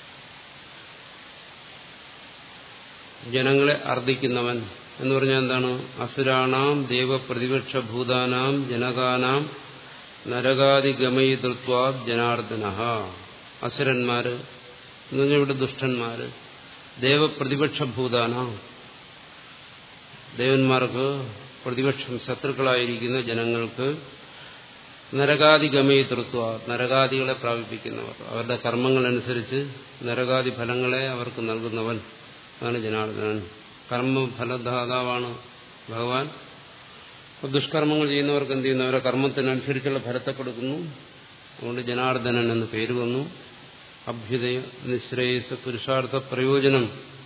S1: ജനങ്ങളെ അർദ്ധിക്കുന്നവൻ എന്ന് പറഞ്ഞാൽ എന്താണ് അസുരാണാം ദേവപ്രതിപക്ഷ ഭൂതാനാം ജനകാനാം നരകാദിഗമയിതൃത്വാ ജനാർദ്ദന അസുരന്മാര് എന്ന് പറഞ്ഞാൽ ഇവിടെ ദുഷ്ടന്മാര് ദേവപ്രതിപക്ഷ ഭൂതാനാം ദേവന്മാർക്ക് പ്രതിപക്ഷം ശത്രുക്കളായിരിക്കുന്ന ജനങ്ങൾക്ക് നരകാദിഗമയിതൃത്വ നരകാദികളെ പ്രാപിപ്പിക്കുന്നവർ അവരുടെ കർമ്മങ്ങളനുസരിച്ച് നരകാദി ഫലങ്ങളെ അവർക്ക് നൽകുന്നവൻ അതാണ് ജനാർദ്ദനൻ കർമ്മഫലദാതാവാണ് ഭഗവാൻ ദുഷ്കർമ്മങ്ങൾ ചെയ്യുന്നവർക്ക് എന്ത് ചെയ്യുന്നു അവരെ കർമ്മത്തിനനുസരിച്ചുള്ള ഫലത്തെ കൊടുക്കുന്നു അതുകൊണ്ട് ജനാർദ്ദനൻ എന്ന് പേര് വന്നു അഭ്യുദയ നിശ്രേയസ് പുരുഷാർത്ഥ പ്രയോജനം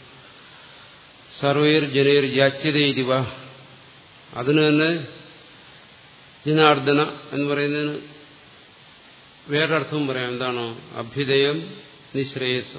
S1: സർവേർ ജനേർ യാച്യതയിരിവ അതിന് തന്നെ ജനാർദ്ദന എന്ന് പറയുന്നതിന് വേറൊരർത്ഥവും പറയാം എന്താണ് അഭ്യുദയം നിശ്രേയസം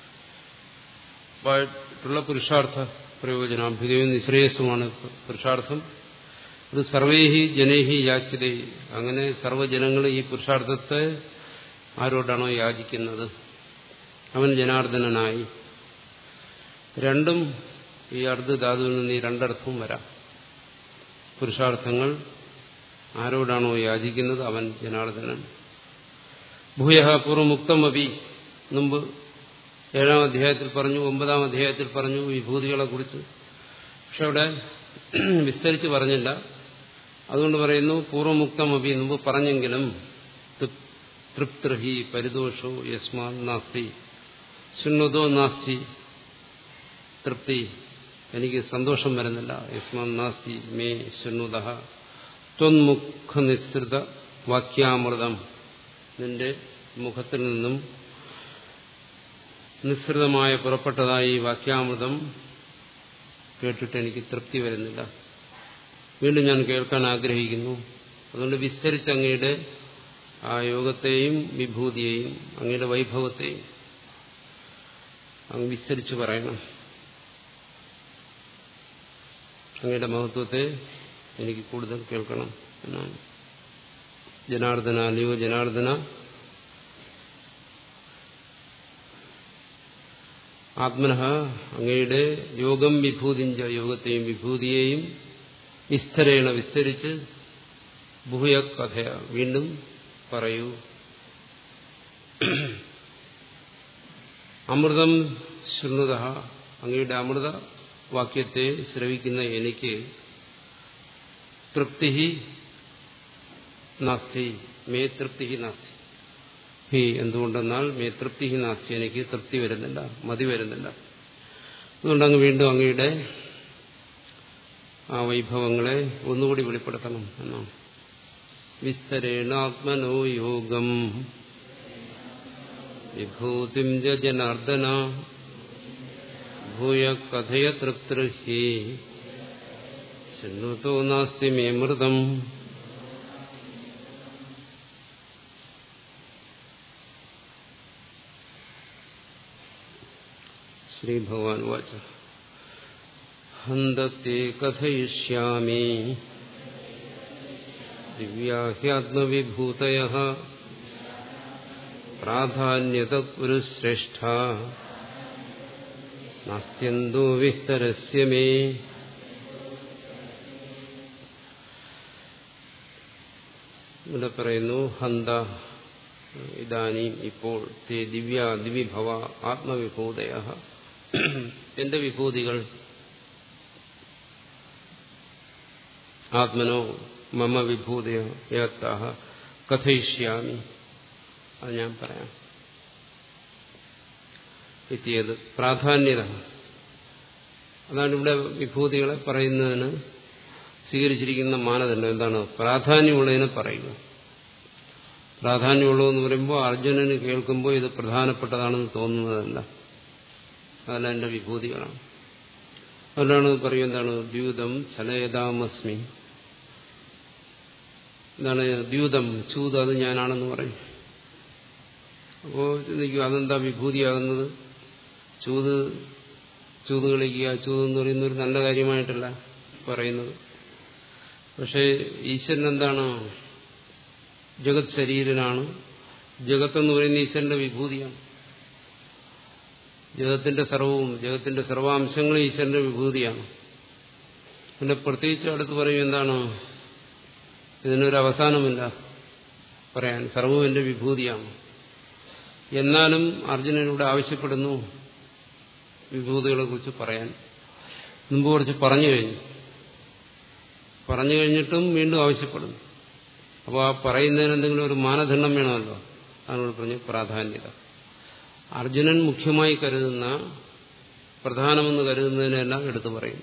S1: ായിട്ടുള്ള പുരുഷാർത്ഥ പ്രയോജനം അഭ്യുദയവും നിശ്രേയസുമാണ് പുരുഷാർത്ഥം ഇത് സർവേഹി ജനേഹി യാച്യതേ അങ്ങനെ സർവ്വജനങ്ങൾ ഈ പുരുഷാർത്ഥത്തെ ആരോടാണോ യാചിക്കുന്നത് അവൻ ജനാർദ്ദനായി രണ്ടും ഈ അർദ്ധധാതുവിൽ നിന്ന് ഈ രണ്ടർത്ഥവും വരാം പുരുഷാർത്ഥങ്ങൾ ആരോടാണോ യാചിക്കുന്നത് അവൻ ജനാർദ്ദനൻ ഭൂയ പൂർവമുക്തമപി മുമ്പ് ഏഴാം അധ്യായത്തിൽ പറഞ്ഞു ഒമ്പതാം അധ്യായത്തിൽ പറഞ്ഞു വിഭൂതികളെ കുറിച്ച് പക്ഷെ അവിടെ വിസ്തരിച്ച് പറഞ്ഞില്ല അതുകൊണ്ട് പറയുന്നു പൂർവമുക്തമപി മുമ്പ് പറഞ്ഞെങ്കിലും തൃപ്തൃഹി പരിദോഷോ യസ്മാ നാസ്തി ശുണ്ണതോ നാസ്തി തൃപ്തി എനിക്ക് സന്തോഷം വരുന്നില്ല യസ്മാൻ നാസ്തി മേ ശുണ്ണുത ത്വന്മുഖ നിസ്സൃത വാക്യാമൃതം നിന്റെ മുഖത്തിൽ നിന്നും നിസ്സൃതമായ പുറപ്പെട്ടതായി വാക്യാമൃതം കേട്ടിട്ട് എനിക്ക് തൃപ്തി വരുന്നില്ല വീണ്ടും ഞാൻ കേൾക്കാൻ ആഗ്രഹിക്കുന്നു അതുകൊണ്ട് വിസ്തരിച്ച് അങ്ങയുടെ ആ യോഗത്തെയും വിഭൂതിയെയും അങ്ങയുടെ വൈഭവത്തെയും അങ്ങ് വിസ്തരിച്ച് പറയണം അങ്ങയുടെ മഹത്വത്തെ എനിക്ക് കൂടുതൽ കേൾക്കണം എന്നാണ് ജനാർദ്ദന അല്ലയോ ജനാർദ്ദന ആത്മനഃ അങ്ങയുടെ യോഗം വിഭൂതിഞ്ച യോഗത്തെയും വിഭൂതിയെയും വിസ്തരേണ വിസ്തരിച്ച് ഭൂയ കഥയ വീണ്ടും പറയൂ അമൃതം ശൃണുത അങ്ങയുടെ അമൃത വാക്യത്തെ ശ്രവിക്കുന്ന എനിക്ക് തൃപ്തി നാസ്തി മേ തൃപ്തി നാസ്തി ഹി എന്തുകൊണ്ടെന്നാൽ മേ തൃപ്തി നാസ്തി എനിക്ക് തൃപ്തി വരുന്നില്ല മതി വരുന്നില്ല അതുകൊണ്ട് അങ്ങ് വീണ്ടും അങ്ങയുടെ ആ വൈഭവങ്ങളെ ഒന്നുകൂടി വെളിപ്പെടുത്തണം എന്നാണ് വിസ്തരേണാത്മനോ യോഗം വിഭൂതിം ജനാർദ്ദന ഭൂയ കഥയ തൃപ്തൃഹി ശൃണ്വത്തോ നാസ്തി മേ മൃതം ശ്രീഭഗവാൻ വാച ഹന്തത്തെ കഥയിഷ്യാമി ദിവ്യാഹ്യാത്മവിഭൂതയ പ്രാധാന്യത കുരുശ്രേഷ്ഠ നാസ്ത്യന്തോ വിസ്തരസ്യ മേ ഇവിടെ പറയുന്നു ഹന്ത ഇതാനീം ഇപ്പോൾ തേ ദിവ്യ ദിവിഭവ ആത്മവിഭൂതയ എന്റെ വിഭൂതികൾ ആത്മനോ മമ വിഭൂതയോ യത്താഹ കഥയിഷ്യാമി അത് ഞാൻ പറയാം എത്തിയത് പ്രാധാന്യത അതാണ് ഇവിടെ വിഭൂതികളെ പറയുന്നതിന് സ്വീകരിച്ചിരിക്കുന്ന മാനദണ്ഡം എന്താണ് പ്രാധാന്യമുള്ളതിനെ പറയുക പ്രാധാന്യമുള്ളതെന്ന് പറയുമ്പോൾ അർജുനന് കേൾക്കുമ്പോൾ ഇത് പ്രധാനപ്പെട്ടതാണെന്ന് തോന്നുന്നതല്ല അതല്ല എന്റെ വിഭൂതികളാണ് അതുകൊണ്ടാണ് പറയും എന്താണ് ദ്യൂതം ചലയതാമസ്മി എന്താണ് ദ്യൂതം ചൂത് അത് ഞാനാണെന്ന് പറയും അപ്പോൾ ചിന്തിക്കും അതെന്താ വിഭൂതിയാകുന്നത് ചൂത് ചൂത് കളിക്കുക ചൂത് എന്ന് പറയുന്ന ഒരു നല്ല കാര്യമായിട്ടല്ല പറയുന്നത് പക്ഷേ ഈശ്വരൻ എന്താണ് ജഗത് ശരീരനാണ് ജഗത്തെന്ന് പറയുന്ന ഈശ്വരന്റെ വിഭൂതിയാണ് ജഗത്തിന്റെ സർവവും ജഗത്തിന്റെ സർവാംശങ്ങളും ഈശ്വരന്റെ വിഭൂതിയാണ് പിന്നെ പ്രത്യേകിച്ച് അടുത്ത് പറയും എന്താണ് ഇതിനൊരു അവസാനമില്ല പറയാൻ സർവവും എന്റെ വിഭൂതിയാണ് എന്നാലും അർജുനനോട് ആവശ്യപ്പെടുന്നു വിഭൂതികളെ കുറിച്ച് പറയാൻ മുമ്പ് കുറച്ച് പറഞ്ഞു കഴിഞ്ഞു പറഞ്ഞു കഴിഞ്ഞിട്ടും വീണ്ടും ആവശ്യപ്പെടുന്നു അപ്പോൾ ആ പറയുന്നതിന് എന്തെങ്കിലും ഒരു മാനദണ്ഡം വേണമല്ലോ അതിനോട് പറഞ്ഞ് പ്രാധാന്യത അർജുനൻ മുഖ്യമായി കരുതുന്ന പ്രധാനമെന്ന് കരുതുന്നതിനെല്ലാം എടുത്തു പറയും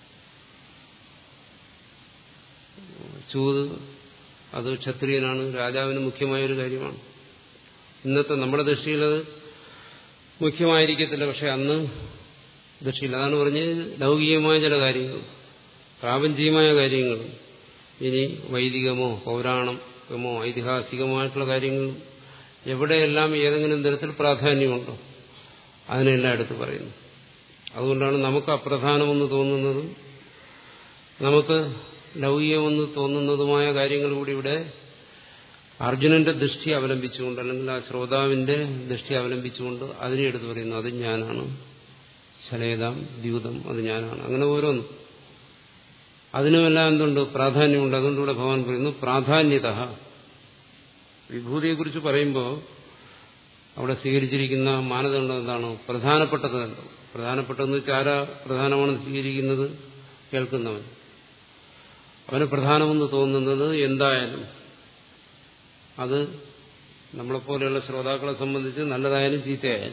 S1: ചൂത് അത് ക്ഷത്രിയനാണ് രാജാവിന് മുഖ്യമായ ഒരു കാര്യമാണ് ഇന്നത്തെ നമ്മുടെ ദൃഷ്ടിയിൽ അത് മുഖ്യമായിരിക്കത്തില്ല പക്ഷെ അന്ന് ദൃഷ്ടിയിൽ അതാണ് പറഞ്ഞ് ലൗകികമായ ചില കാര്യങ്ങൾ പ്രാപഞ്ചികമായ കാര്യങ്ങൾ ഇനി വൈദികമോ പൗരാണമോ ഐതിഹാസികമായിട്ടുള്ള കാര്യങ്ങളും എവിടെയെല്ലാം ഏതെങ്കിലും തരത്തിൽ പ്രാധാന്യമുണ്ടോ അതിനെല്ലാം എടുത്ത് പറയുന്നു അതുകൊണ്ടാണ് നമുക്ക് അപ്രധാനമെന്ന് തോന്നുന്നതും നമുക്ക് ലൗകികമെന്ന് തോന്നുന്നതുമായ കാര്യങ്ങൾ കൂടി ഇവിടെ അർജുനന്റെ ദൃഷ്ടി അവലംബിച്ചുകൊണ്ട് അല്ലെങ്കിൽ ആ ശ്രോതാവിന്റെ ദൃഷ്ടി അവലംബിച്ചുകൊണ്ട് അതിനെ എടുത്ത് പറയുന്നു അത് ഞാനാണ് ശലേതാം ദ്യൂതം അത് ഞാനാണ് അങ്ങനെ ഓരോന്നും അതിനുമെല്ലാം എന്തുണ്ട് പ്രാധാന്യമുണ്ട് അതുകൊണ്ട് ഇവിടെ ഭഗവാൻ പറയുന്നു പ്രാധാന്യത വിഭൂതിയെക്കുറിച്ച് പറയുമ്പോൾ അവിടെ സ്വീകരിച്ചിരിക്കുന്ന മാനദണ്ഡം എന്താണ് പ്രധാനപ്പെട്ടത് കണ്ടു പ്രധാനപ്പെട്ടതെന്ന് വെച്ചാൽ ആരാ പ്രധാനമാണെന്ന് സ്വീകരിക്കുന്നത് കേൾക്കുന്നവൻ അവന് പ്രധാനമെന്ന് തോന്നുന്നത് എന്തായാലും അത് നമ്മളെപ്പോലെയുള്ള ശ്രോതാക്കളെ സംബന്ധിച്ച് നല്ലതായാലും ചീത്തയായാലും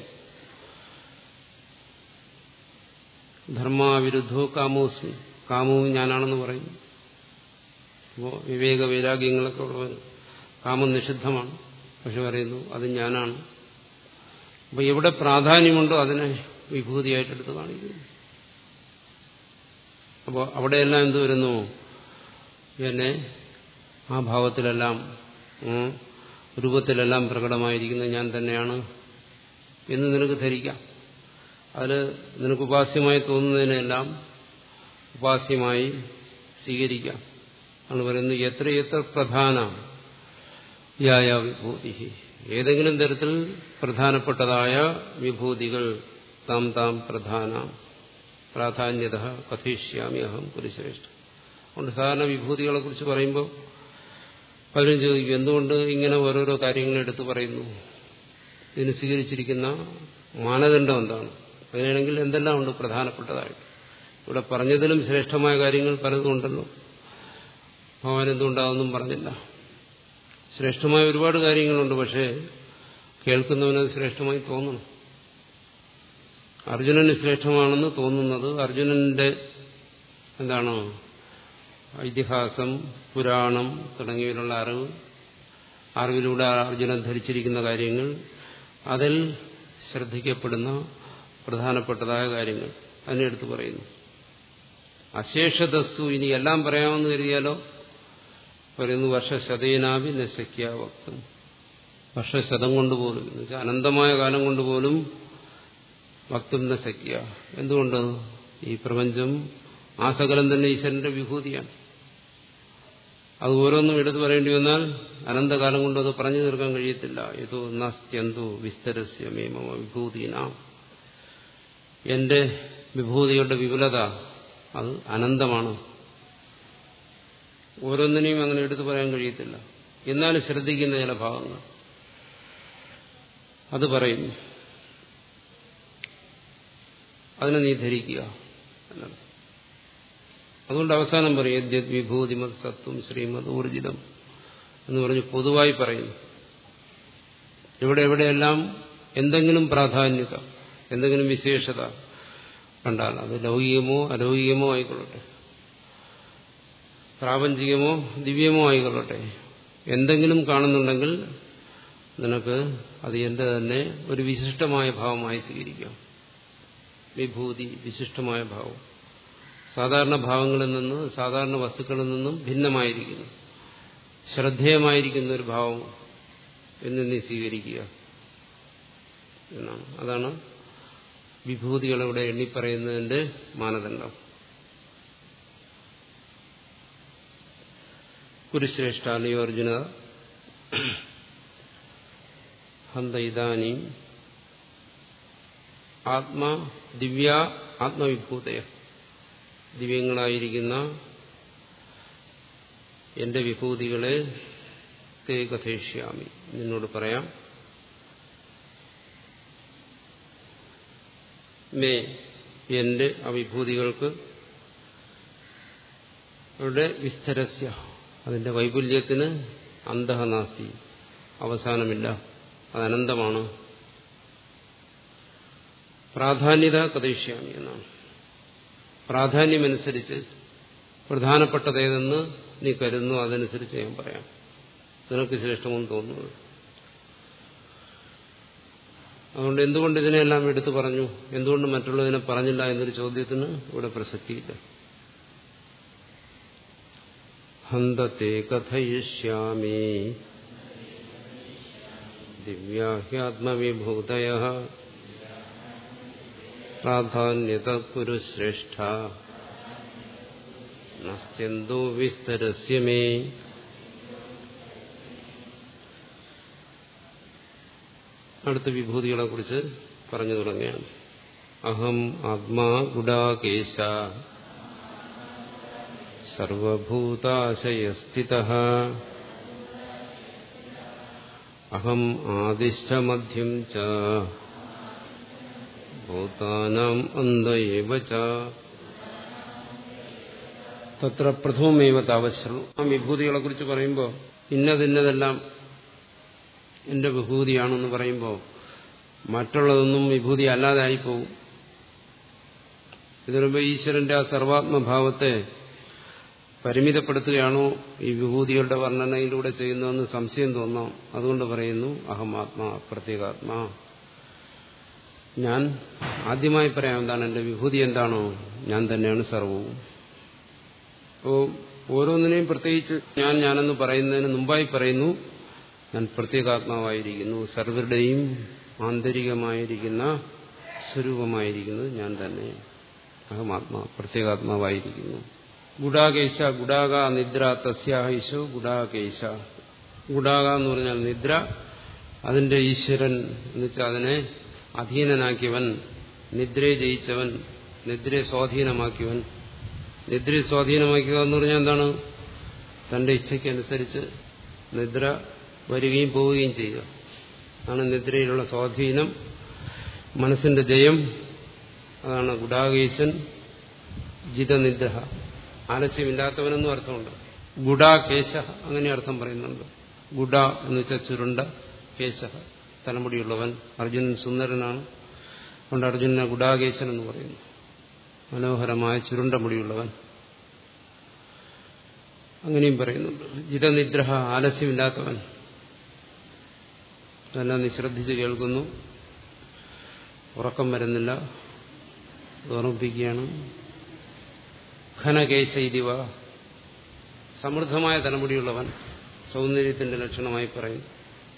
S1: ധർമാവിരുദ്ധോ കാമോസ്മി കാമവും ഞാനാണെന്ന് പറയും അപ്പോൾ വിവേക വൈരാഗ്യങ്ങളൊക്കെ ഉള്ളവർ കാമം നിഷിദ്ധമാണ് പക്ഷെ പറയുന്നു അത് ഞാനാണ് അപ്പോൾ എവിടെ പ്രാധാന്യമുണ്ടോ അതിനെ വിഭൂതിയായിട്ടെടുത്ത് കാണിക്കുന്നു അപ്പോൾ അവിടെയെല്ലാം എന്ത് വരുന്നു എന്നെ ആ ഭാവത്തിലെല്ലാം രൂപത്തിലെല്ലാം പ്രകടമായിരിക്കുന്നത് ഞാൻ തന്നെയാണ് എന്ന് നിനക്ക് ധരിക്കാം അതിൽ നിനക്ക് ഉപാസ്യമായി തോന്നുന്നതിനെല്ലാം ഉപാസ്യമായി സ്വീകരിക്കാം ആണ് പറയുന്നത് എത്ര എത്ര പ്രധാന യായ വിഭൂതി ഏതെങ്കിലും തരത്തിൽ പ്രധാനപ്പെട്ടതായ വിഭൂതികൾ താം താം പ്രധാന പ്രാധാന്യത കഥയിഷ്യാമി അഹം പുരുശ്രേഷ്ഠ അതുകൊണ്ട് സാധാരണ വിഭൂതികളെ കുറിച്ച് പറയുമ്പോൾ പലരും ചോദിക്കും എന്തുകൊണ്ട് ഇങ്ങനെ ഓരോരോ കാര്യങ്ങൾ എടുത്തു പറയുന്നു ഇതിന് സ്വീകരിച്ചിരിക്കുന്ന മാനദണ്ഡം എന്താണ് അങ്ങനെയാണെങ്കിൽ എന്തെല്ലാം ഉണ്ട് പ്രധാനപ്പെട്ടതായിട്ട് ഇവിടെ പറഞ്ഞതിലും ശ്രേഷ്ഠമായ കാര്യങ്ങൾ പലതും ഉണ്ടല്ലോ ഭഗവാൻ എന്തുകൊണ്ടാണെന്നും പറഞ്ഞില്ല ശ്രേഷ്ഠമായ ഒരുപാട് കാര്യങ്ങളുണ്ട് പക്ഷേ കേൾക്കുന്നവനത് ശ്രേഷ്ഠമായി തോന്നണം അർജുനന് ശ്രേഷ്ഠമാണെന്ന് തോന്നുന്നത് അർജുനന്റെ എന്താണ് ഇതിഹാസം പുരാണം തുടങ്ങിയവരുള്ള അറിവ് അറിവിലൂടെ അർജുനൻ ധരിച്ചിരിക്കുന്ന കാര്യങ്ങൾ അതിൽ ശ്രദ്ധിക്കപ്പെടുന്ന പ്രധാനപ്പെട്ടതായ കാര്യങ്ങൾ അതിനെ എടുത്തു പറയുന്നു അശേഷതസ്തു ഇനി എല്ലാം പറയാമെന്ന് കരുതിയാലോ പറയുന്നു വർഷശതേനാഭി നശയ്ക്ക വക്തും വർഷശതം കൊണ്ടുപോലും എന്ന് വെച്ചാൽ അനന്തമായ കാലം കൊണ്ടുപോലും വക്തും നശയ്ക്ക എന്തുകൊണ്ട് ഈ പ്രപഞ്ചം ആ സകലം തന്നെ ഈശ്വരന്റെ വിഭൂതിയാണ് അത് ഓരോന്നും എടുത്തു പറയേണ്ടി വന്നാൽ അനന്തകാലം കൊണ്ട് അത് പറഞ്ഞു തീർക്കാൻ കഴിയത്തില്ല ഏതോ നസ്ത്യന്തു വിസ്തരസ്യമേമ വിഭൂതിനാം എന്റെ വിഭൂതിയുടെ വിപുലത അത് അനന്തമാണ് ഓരോന്നിനെയും അങ്ങനെ എടുത്തു പറയാൻ കഴിയത്തില്ല എന്നാലും ശ്രദ്ധിക്കുന്ന ചില ഭാഗങ്ങൾ അത് പറയുന്നു അതിനെ നീ ധരിക്കുക എന്നാണ് അതുകൊണ്ട് അവസാനം പറയും യദ്യത് വിഭൂതിമത് സത്വം ശ്രീമത് ഊർജിതം എന്ന് പറഞ്ഞ് പൊതുവായി പറയുന്നു ഇവിടെ എവിടെയെല്ലാം എന്തെങ്കിലും പ്രാധാന്യത എന്തെങ്കിലും വിശേഷത കണ്ടാൽ അത് ലൗകികമോ അലൗകികമോ ആയിക്കൊള്ളട്ടെ പ്രാപഞ്ചികമോ ദിവ്യമോ ആയിക്കൊള്ളട്ടെ എന്തെങ്കിലും കാണുന്നുണ്ടെങ്കിൽ നിനക്ക് അത് എന്റെ തന്നെ ഒരു വിശിഷ്ടമായ ഭാവമായി സ്വീകരിക്കാം വിഭൂതി വിശിഷ്ടമായ ഭാവം സാധാരണ ഭാവങ്ങളിൽ നിന്ന് സാധാരണ വസ്തുക്കളിൽ നിന്നും ഭിന്നമായിരിക്കുന്നു ശ്രദ്ധേയമായിരിക്കുന്ന ഒരു ഭാവം എന്ന് നീ സ്വീകരിക്കുക എന്നാണ് അതാണ് വിഭൂതികളിവിടെ എണ്ണിപ്പറയുന്നതിന്റെ മാനദണ്ഡം കുരുശ്രേഷ്ഠ അല്ലയോ അർജുന ഹന്ത ഇതാനീം ആത്മാ ദിവ്യ ആത്മവിഭൂതയ ദിവ്യങ്ങളായിരിക്കുന്ന എന്റെ വിഭൂതികളെ തേ കഥയിഷ്യാമി നിന്നോട് പറയാം മേ എന്റെ അവിഭൂതികൾക്ക് അവിടെ വിസ്തരസ്യ അതിന്റെ വൈപുല്യത്തിന് അന്തഹനാസ്തി അവസാനമില്ല അത് അനന്തമാണ് പ്രാധാന്യത കഥയിഷ്യാമി എന്നാണ് പ്രാധാന്യമനുസരിച്ച് പ്രധാനപ്പെട്ടതേതെന്ന് നീ കരുതുന്നു അതനുസരിച്ച് ഞാൻ പറയാം നിനക്ക് ശ്രേഷ്ഠമെന്ന് തോന്നുന്നത് അതുകൊണ്ട് എന്തുകൊണ്ട് ഇതിനെല്ലാം എടുത്തു പറഞ്ഞു എന്തുകൊണ്ട് മറ്റുള്ളതിനെ പറഞ്ഞില്ല എന്നൊരു ചോദ്യത്തിന് ഇവിടെ പ്രസക്തിയില്ല ഹന്തത്തെ കഥയിഷ്യാമി ദിവ്യാഹ്യാത്മവിഭൂതയ പ്രാധാന്യത കുരു ശ്രേഷ്ഠ നസ്ത്യന്തോ വിസ്തരസ്യ മേ അടുത്ത വിഭൂതികളെ കുറിച്ച് പറഞ്ഞു തുടങ്ങുകയാണ് അഹം ആത്മാ ഗുഡാകേശ സർവഭൂതാശയസ്ഥിത അഹം ആദിഷ്ടമധ്യം ച ഭൂതാനാം അന്തയേവ ച തത്ര പ്രഥമമേവ താവശ്രണം ആ വിഭൂതികളെ കുറിച്ച് പറയുമ്പോൾ ഇന്നതിന്നതെല്ലാം എന്റെ വിഭൂതിയാണെന്ന് പറയുമ്പോൾ മറ്റുള്ളതൊന്നും വിഭൂതി അല്ലാതായി പോകും ഇതിനുമ്പ് ഈശ്വരന്റെ ആ സർവാത്മഭാവത്തെ പരിമിതപ്പെടുത്തുകയാണോ ഈ വിഭൂതികളുടെ വർണ്ണനയിലൂടെ ചെയ്യുന്നതെന്ന് സംശയം തോന്നാം അതുകൊണ്ട് പറയുന്നു അഹമാത്മാ പ്രത്യേകാത്മാ ഞാൻ ആദ്യമായി പറയാം എന്താണ് എന്റെ വിഭൂതി എന്താണോ ഞാൻ തന്നെയാണ് സർവവും അപ്പോൾ ഓരോന്നിനെയും പ്രത്യേകിച്ച് ഞാൻ ഞാനെന്ന് പറയുന്നതിന് മുമ്പായി പറയുന്നു ഞാൻ പ്രത്യേകാത്മാവായിരിക്കുന്നു സർവരുടെയും ആന്തരികമായിരിക്കുന്ന സ്വരൂപമായിരിക്കുന്നത് ഞാൻ തന്നെ അഹമാത്മാ പ്രത്യേകാത്മാവായിരിക്കുന്നു ഗുഡാകേശ ഗുഡാക നിദ്ര തസ്യാഹൈശോ ഗുഡാകേശ ഗുഡാക എന്ന് പറഞ്ഞാൽ നിദ്ര അതിന്റെ ഈശ്വരൻ എന്ന് വെച്ചാൽ അതിനെ അധീനനാക്കിയവൻ നിദ്രയെ ജയിച്ചവൻ നിദ്രയെ സ്വാധീനമാക്കിയവൻ നിദ്രയെ സ്വാധീനമാക്കുക എന്ന് പറഞ്ഞാൽ എന്താണ് തന്റെ ഇച്ഛയ്ക്കനുസരിച്ച് നിദ്ര വരികയും പോവുകയും ചെയ്യുക അതാണ് നിദ്രയിലുള്ള സ്വാധീനം മനസ്സിന്റെ ജയം അതാണ് ഗുഡാകേശൻ ജിതനിദ്ര ആലസ്യമില്ലാത്തവനെന്നും അർത്ഥമുണ്ട് ഗുഡാകേശ അങ്ങനെ അർത്ഥം പറയുന്നുണ്ട് ഗുഡ എന്ന് വെച്ചാൽ ചുരുണ്ട കേശ തലമുടിയുള്ളവൻ അർജുനൻ സുന്ദരനാണ് അതുകൊണ്ട് അർജുനനെ ഗുഡാകേശൻ എന്ന് പറയുന്നു മനോഹരമായ ചുരുണ്ട മുടിയുള്ളവൻ അങ്ങനെയും പറയുന്നുണ്ട് ജിതനിദ്രഹ ആലസ്യമില്ലാത്തവൻ അതെല്ലാം നീ ശ്രദ്ധിച്ച് കേൾക്കുന്നു ഉറക്കം വരുന്നില്ല ഓർമ്മിപ്പിക്കുകയാണ് ഘനകേശ ഇതിവ സമൃദ്ധമായ തലമുടിയുള്ളവൻ സൗന്ദര്യത്തിന്റെ ലക്ഷണമായി പറയുന്നു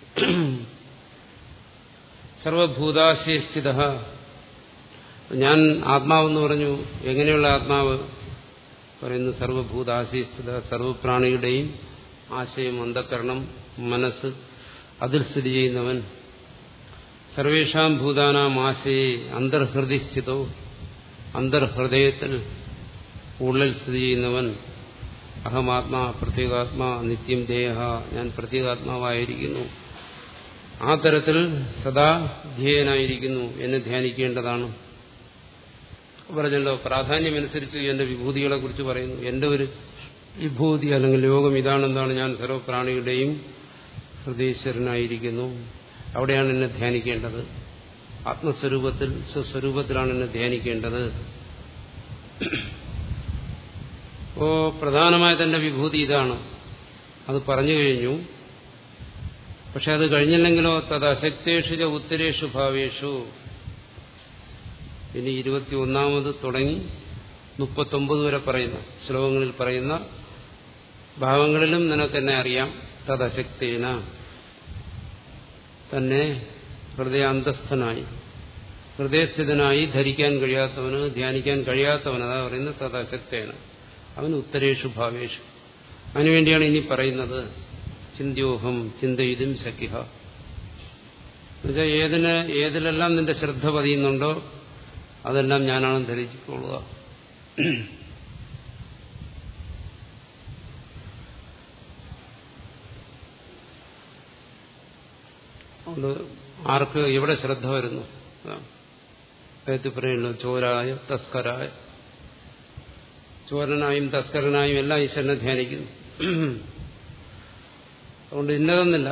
S1: സർവഭൂതാശേഷ്ഠിത ഞാൻ ആത്മാവെന്ന് പറഞ്ഞു എങ്ങനെയുള്ള ആത്മാവ് പറയുന്നു സർവഭൂതാശേഷ്ഠിത സർവപ്രാണിയുടെയും ആശയം അന്ധകരണം മനസ്സ് അതിൽ സ്ഥിതി ചെയ്യുന്നവൻ സർവേഷാം ഭൂതാനാം ആശയെ അന്തർഹൃദയ സ്ഥിതോ അന്തർഹൃദയത്തിൽ ഉള്ളിൽ സ്ഥിതി ചെയ്യുന്നവൻ അഹമാത്മാ പ്രത്യേകാത്മാ നിത്യം ദേഹ ഞാൻ പ്രത്യേകാത്മാവായിരിക്കുന്നു ആ തരത്തിൽ സദാ ധ്യേയനായിരിക്കുന്നു എന്നെ ധ്യാനിക്കേണ്ടതാണ് പറഞ്ഞല്ലോ പ്രാധാന്യമനുസരിച്ച് എന്റെ വിഭൂതികളെ കുറിച്ച് പറയുന്നു എന്റെ ഒരു വിഭൂതി അല്ലെങ്കിൽ ലോകം ഇതാണെന്താണ് ഞാൻ സർവപ്രാണികളുടെയും ഹൃദയശ്വരനായിരിക്കുന്നു അവിടെയാണ് എന്നെ ധ്യാനിക്കേണ്ടത് ആത്മസ്വരൂപത്തിൽ സ്വസ്വരൂപത്തിലാണ് എന്നെ ധ്യാനിക്കേണ്ടത് അപ്പോ പ്രധാനമായ തന്റെ വിഭൂതി ഇതാണ് അത് പറഞ്ഞു കഴിഞ്ഞു പക്ഷെ അത് കഴിഞ്ഞില്ലെങ്കിലോ തത് അശക്തേഷു ച ഉത്തരേഷു ഭാവേഷു ഇനി ഇരുപത്തി ഒന്നാമത് തുടങ്ങി മുപ്പത്തൊമ്പത് വരെ പറയുന്ന ശ്ലോകങ്ങളിൽ പറയുന്ന ഭാവങ്ങളിലും നിനക്കെന്നെ അറിയാം തദശക്തേന തന്നെ ഹൃദയാന്തസ്ഥനായി ഹൃദയസ്ഥിതനായി ധരിക്കാൻ കഴിയാത്തവന് ധ്യാനിക്കാൻ കഴിയാത്തവൻ അതാ പറയുന്നത് തദശക്തേന അവൻ ഉത്തരേഷു ഭാവേഷു അതിനുവേണ്ടിയാണ് ഇനി പറയുന്നത് ചിന്തിയോഹം ചിന്തയിതും ശക്യ എന്നുവെച്ചാൽ ഏതിന് ഏതിലെല്ലാം നിന്റെ ശ്രദ്ധ പതിയുന്നുണ്ടോ അതെല്ലാം ഞാനാണ് ധരിച്ചിട്ടുള്ളുക അതുകൊണ്ട് ആർക്ക് എവിടെ ശ്രദ്ധ വരുന്നു അദ്ദേഹത്തിൽ പറയുന്നു ചോരായ തസ്കരായ ചോരനായും തസ്കരനായും എല്ലാം ഈശ്വരനെ ധ്യാനിക്കുന്നു അതുകൊണ്ട് ഇന്നതെന്നില്ല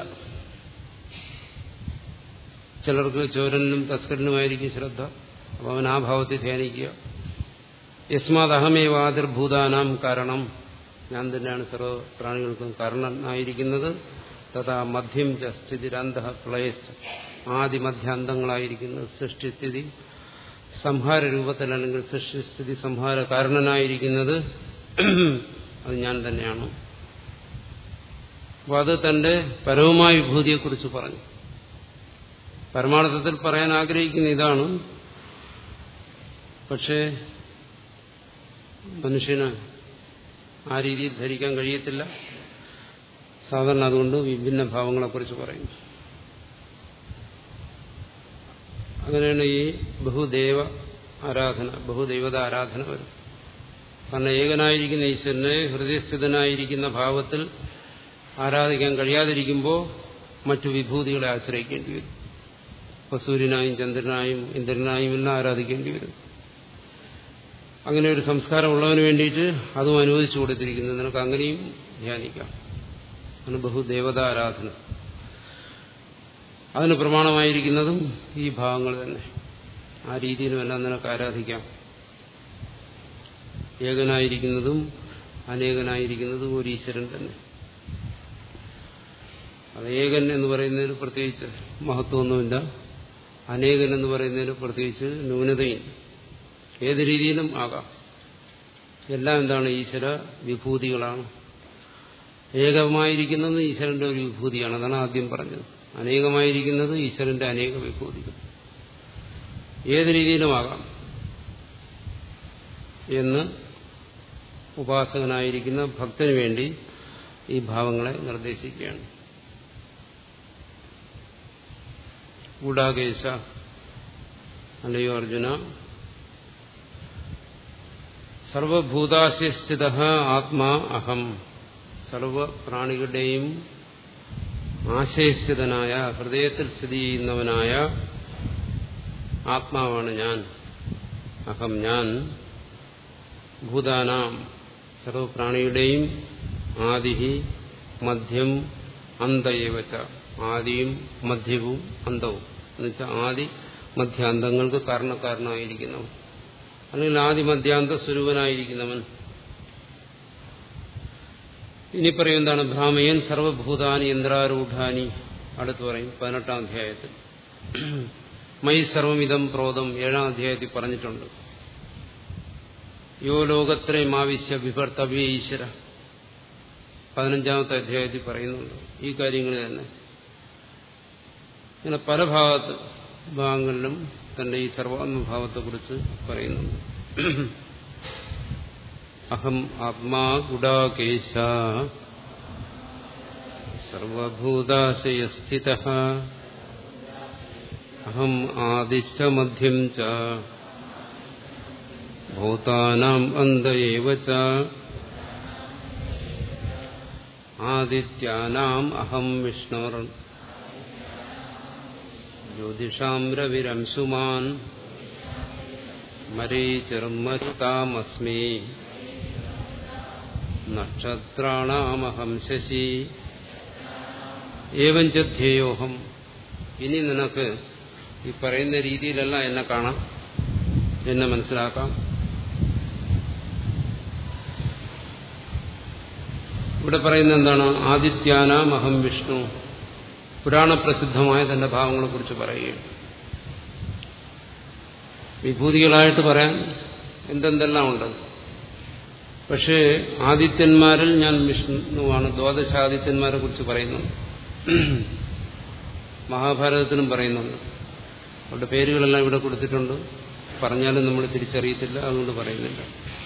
S1: ചിലർക്ക് ചോരനും തസ്കരനുമായിരിക്കും ശ്രദ്ധ അപ്പോൾ അവൻ ആ ഭാവത്തിൽ ധ്യാനിക്കുക യസ്മാത് അഹമേവാതിർഭൂതാനാം കാരണം ഞാൻ തന്നെയാണ് സർവ്വ പ്രാണികൾക്കും കാരണനായിരിക്കുന്നത് തഥാ മധ്യം ച സ്ഥിതിരന്ത പ്രളയസ് ആദിമധ്യാന്തങ്ങളായിരിക്കുന്നത് സൃഷ്ടിസ്ഥിതി സംഹാര രൂപത്തിൽ അല്ലെങ്കിൽ സൃഷ്ടിസ്ഥിതി സംഹാര കാരണനായിരിക്കുന്നത് അത് ഞാൻ തന്നെയാണ് അപ്പോൾ അത് തന്റെ പരമമായ വിഭൂതിയെക്കുറിച്ച് പറഞ്ഞു പരമാർത്ഥത്തിൽ പറയാൻ ആഗ്രഹിക്കുന്ന ഇതാണ് പക്ഷേ മനുഷ്യന് ആ രീതിയിൽ ധരിക്കാൻ കഴിയത്തില്ല സാധാരണ അതുകൊണ്ട് വിഭിന്ന ഭാവങ്ങളെക്കുറിച്ച് പറയുന്നു അങ്ങനെയാണ് ഈ ബഹുദേവ ആരാധന ബഹുദൈവത ആരാധന വരും കാരണം ഏകനായിരിക്കുന്ന ഈശ്വരനെ ഹൃദയസ്ഥിതനായിരിക്കുന്ന ഭാവത്തിൽ ആരാധിക്കാൻ കഴിയാതിരിക്കുമ്പോൾ മറ്റു വിഭൂതികളെ ആശ്രയിക്കേണ്ടി വരും ഇപ്പോൾ സൂര്യനായും ചന്ദ്രനായും ഇന്ദ്രനായും എല്ലാം ആരാധിക്കേണ്ടി വരും അങ്ങനെ ഒരു സംസ്കാരം ഉള്ളവന് വേണ്ടിയിട്ട് അതും അനുവദിച്ചു കൊടുത്തിരിക്കുന്നു നിനക്ക് അങ്ങനെയും ധ്യാനിക്കാം അങ്ങനെ ബഹുദേവതാ ആരാധന അതിന് പ്രമാണമായിരിക്കുന്നതും ഈ ഭാവങ്ങൾ തന്നെ ആ രീതിയിലുമെല്ലാം നിനക്ക് ആരാധിക്കാം ഏകനായിരിക്കുന്നതും അനേകനായിരിക്കുന്നതും ഒരു ഈശ്വരൻ തന്നെ അത് ഏകൻ എന്ന് പറയുന്നതിന് പ്രത്യേകിച്ച് മഹത്വമൊന്നുമില്ല അനേകൻ എന്ന് പറയുന്നതിന് പ്രത്യേകിച്ച് ന്യൂനതയില്ല ഏത് രീതിയിലും ആകാം എല്ലാം എന്താണ് ഈശ്വര വിഭൂതികളാണ് ഏകമായിരിക്കുന്നത് ഈശ്വരന്റെ ഒരു വിഭൂതിയാണ് അതാണ് ആദ്യം പറഞ്ഞത് അനേകമായിരിക്കുന്നത് ഈശ്വരന്റെ അനേക വിഭൂതികൾ ഏത് രീതിയിലുമാകാം എന്ന് ഉപാസകനായിരിക്കുന്ന ഭക്തന് വേണ്ടി ഈ ഭാവങ്ങളെ നിർദ്ദേശിക്കുകയാണ് ഗൂഢാകേശ അല്ലയോ അർജുന സർവഭൂതാശിസ്ഥിത ആത്മാ അഹം സർവപ്രാണികളുടെയും ആശയസ്ഥിതനായ ഹൃദയത്തിൽ സ്ഥിതി ചെയ്യുന്നവനായ ആത്മാവാണ് ഞാൻ അഹം ഞാൻ ഭൂതാനാം സർവപ്രാണിയുടെയും ആദിഹി മധ്യം അന്തയവച്ച ആദിയും മധ്യവും അന്തവും എന്നുവെച്ചാൽ ആദി മധ്യാന്തങ്ങൾക്ക് കാരണക്കാരനായിരിക്കുന്നവൻ അല്ലെങ്കിൽ ആദി മധ്യാന്ത സ്വരൂപനായിരിക്കുന്നവൻ ഇനി പറയും എന്താണ് ഭ്രാമയൻ സർവഭൂതാനി യന്ത്രാരൂഢാനി അടുത്ത് പറയും പതിനെട്ടാം അധ്യായത്തിൽ മൈ സർവമിതം പ്രോതം ഏഴാം അധ്യായത്തിൽ പറഞ്ഞിട്ടുണ്ട് യോ ലോകത്രയും ആവശ്യ വിഭർത്തവ്യ ഈശ്വര പതിനഞ്ചാമത്തെ അധ്യായത്തിൽ പറയുന്നുണ്ട് ഈ കാര്യങ്ങൾ തന്നെ ഇങ്ങനെ പല ഭാഗത്ത് ഭാഗങ്ങളിലും തന്റെ ഈ സർവാത്മഭാവത്തെക്കുറിച്ച് പറയുന്നുണ്ട് അഹം ആത്മാ ഗുഡാകേശ സർവഭൂതാശയസ്ഥിത അഹം ആദിശ്ച മധ്യം ച ഭൂതാനാം അന്ത ഏവ ച ആദിത്യാനാം അഹം വിഷ്ണുർ ജ്യോതിഷാം രവിരംശുമാൻ മരീചിർമരുതാമസ്മി നക്ഷത്രാണാമഹം ശശി ഏവം ധ്യേയോഹം ഇനി നിനക്ക് ഈ പറയുന്ന രീതിയിലല്ല എന്നെ കാണാം എന്നെ മനസ്സിലാക്കാം ഇവിടെ പറയുന്ന എന്താണ് ആദിത്യാനാം അഹം വിഷ്ണു പുരാണപ്രസിദ്ധമായ തന്റെ ഭാവങ്ങളെക്കുറിച്ച് പറയുകയും വിഭൂതികളായിട്ട് പറയാൻ എന്തെന്തെല്ലാം ഉണ്ട് പക്ഷേ ആദിത്യന്മാരിൽ ഞാൻ വിഷ്ണുവാണ് ദ്വാദശാദിത്യന്മാരെ കുറിച്ച് പറയുന്നുണ്ട് മഹാഭാരതത്തിനും പറയുന്നുണ്ട് അവരുടെ പേരുകളെല്ലാം ഇവിടെ കൊടുത്തിട്ടുണ്ട് പറഞ്ഞാലും നമ്മൾ തിരിച്ചറിയത്തില്ല അതുകൊണ്ട് പറയുന്നില്ല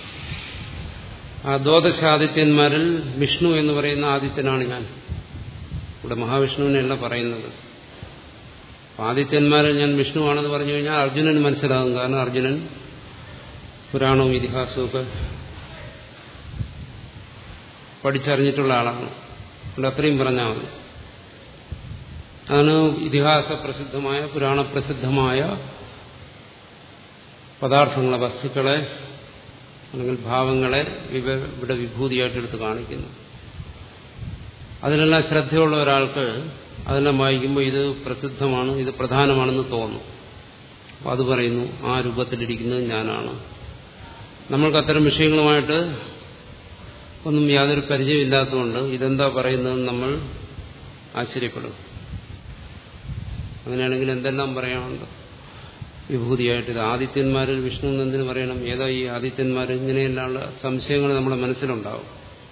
S1: ആ ദ്വാദശാദിത്യന്മാരിൽ വിഷ്ണു എന്ന് പറയുന്ന ആദിത്യനാണ് ഞാൻ ഇവിടെ മഹാവിഷ്ണുവിനെയല്ല പറയുന്നത് ആദിത്യന്മാരിൽ ഞാൻ വിഷ്ണുവാണെന്ന് പറഞ്ഞു കഴിഞ്ഞാൽ അർജുനന് മനസ്സിലാകും കാരണം അർജുനൻ പുരാണവും ഇതിഹാസവും ഒക്കെ പഠിച്ചറിഞ്ഞിട്ടുള്ള ആളാണ് അതുകൊണ്ട് അത്രയും പറഞ്ഞാൽ മതി അതാണ് ഇതിഹാസ പ്രസിദ്ധമായ പുരാണ പ്രസിദ്ധമായ പദാർത്ഥങ്ങളെ വസ്തുക്കളെ അല്ലെങ്കിൽ ഭാവങ്ങളെ ഇവിടെ വിഭൂതിയായിട്ട് എടുത്ത് കാണിക്കുന്നു അതിലെല്ലാം ശ്രദ്ധയുള്ള ഒരാൾക്ക് അതെല്ലാം വായിക്കുമ്പോൾ ഇത് പ്രസിദ്ധമാണ് ഇത് പ്രധാനമാണെന്ന് തോന്നും അപ്പോൾ അത് പറയുന്നു ആ രൂപത്തിലിരിക്കുന്നത് ഞാനാണ് നമ്മൾക്ക് അത്തരം വിഷയങ്ങളുമായിട്ട് ഒന്നും യാതൊരു പരിചയമില്ലാത്തതുകൊണ്ട് ഇതെന്താ പറയുന്നതെന്ന് നമ്മൾ ആശ്ചര്യപ്പെടും അങ്ങനെയാണെങ്കിൽ എന്തെല്ലാം പറയാനുണ്ട് വിഭൂതിയായിട്ട് ഇത് ആദിത്യന്മാരിൽ വിഷ്ണു എന്തിനു പറയണം ഏതാ ഈ ആദിത്യന്മാർ ഇങ്ങനെയെല്ലാമുള്ള സംശയങ്ങൾ നമ്മുടെ മനസ്സിലുണ്ടാവും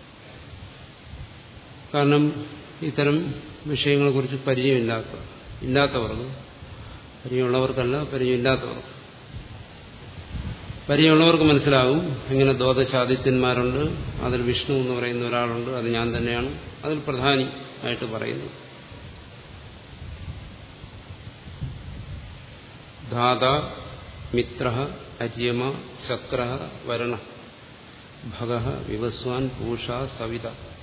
S1: കാരണം ഇത്തരം വിഷയങ്ങളെക്കുറിച്ച് പരിചയമില്ലാത്ത ഇല്ലാത്തവർക്ക് പരിചയമുള്ളവർക്കല്ല പരിചയമില്ലാത്തവർക്ക് പരിചയമുള്ളവർക്ക് മനസ്സിലാകും ഇങ്ങനെ ദ്വാദശാദിത്യന്മാരുണ്ട് അതിൽ വിഷ്ണു എന്ന് പറയുന്ന ഒരാളുണ്ട് അത് ഞാൻ തന്നെയാണ് അതിൽ പ്രധാനി ആയിട്ട് പറയുന്നു ധാത മിത്ര അജിയമ ചക്ര വരണ ഭഗ വിവസ്വാൻ പൂഷ സവിത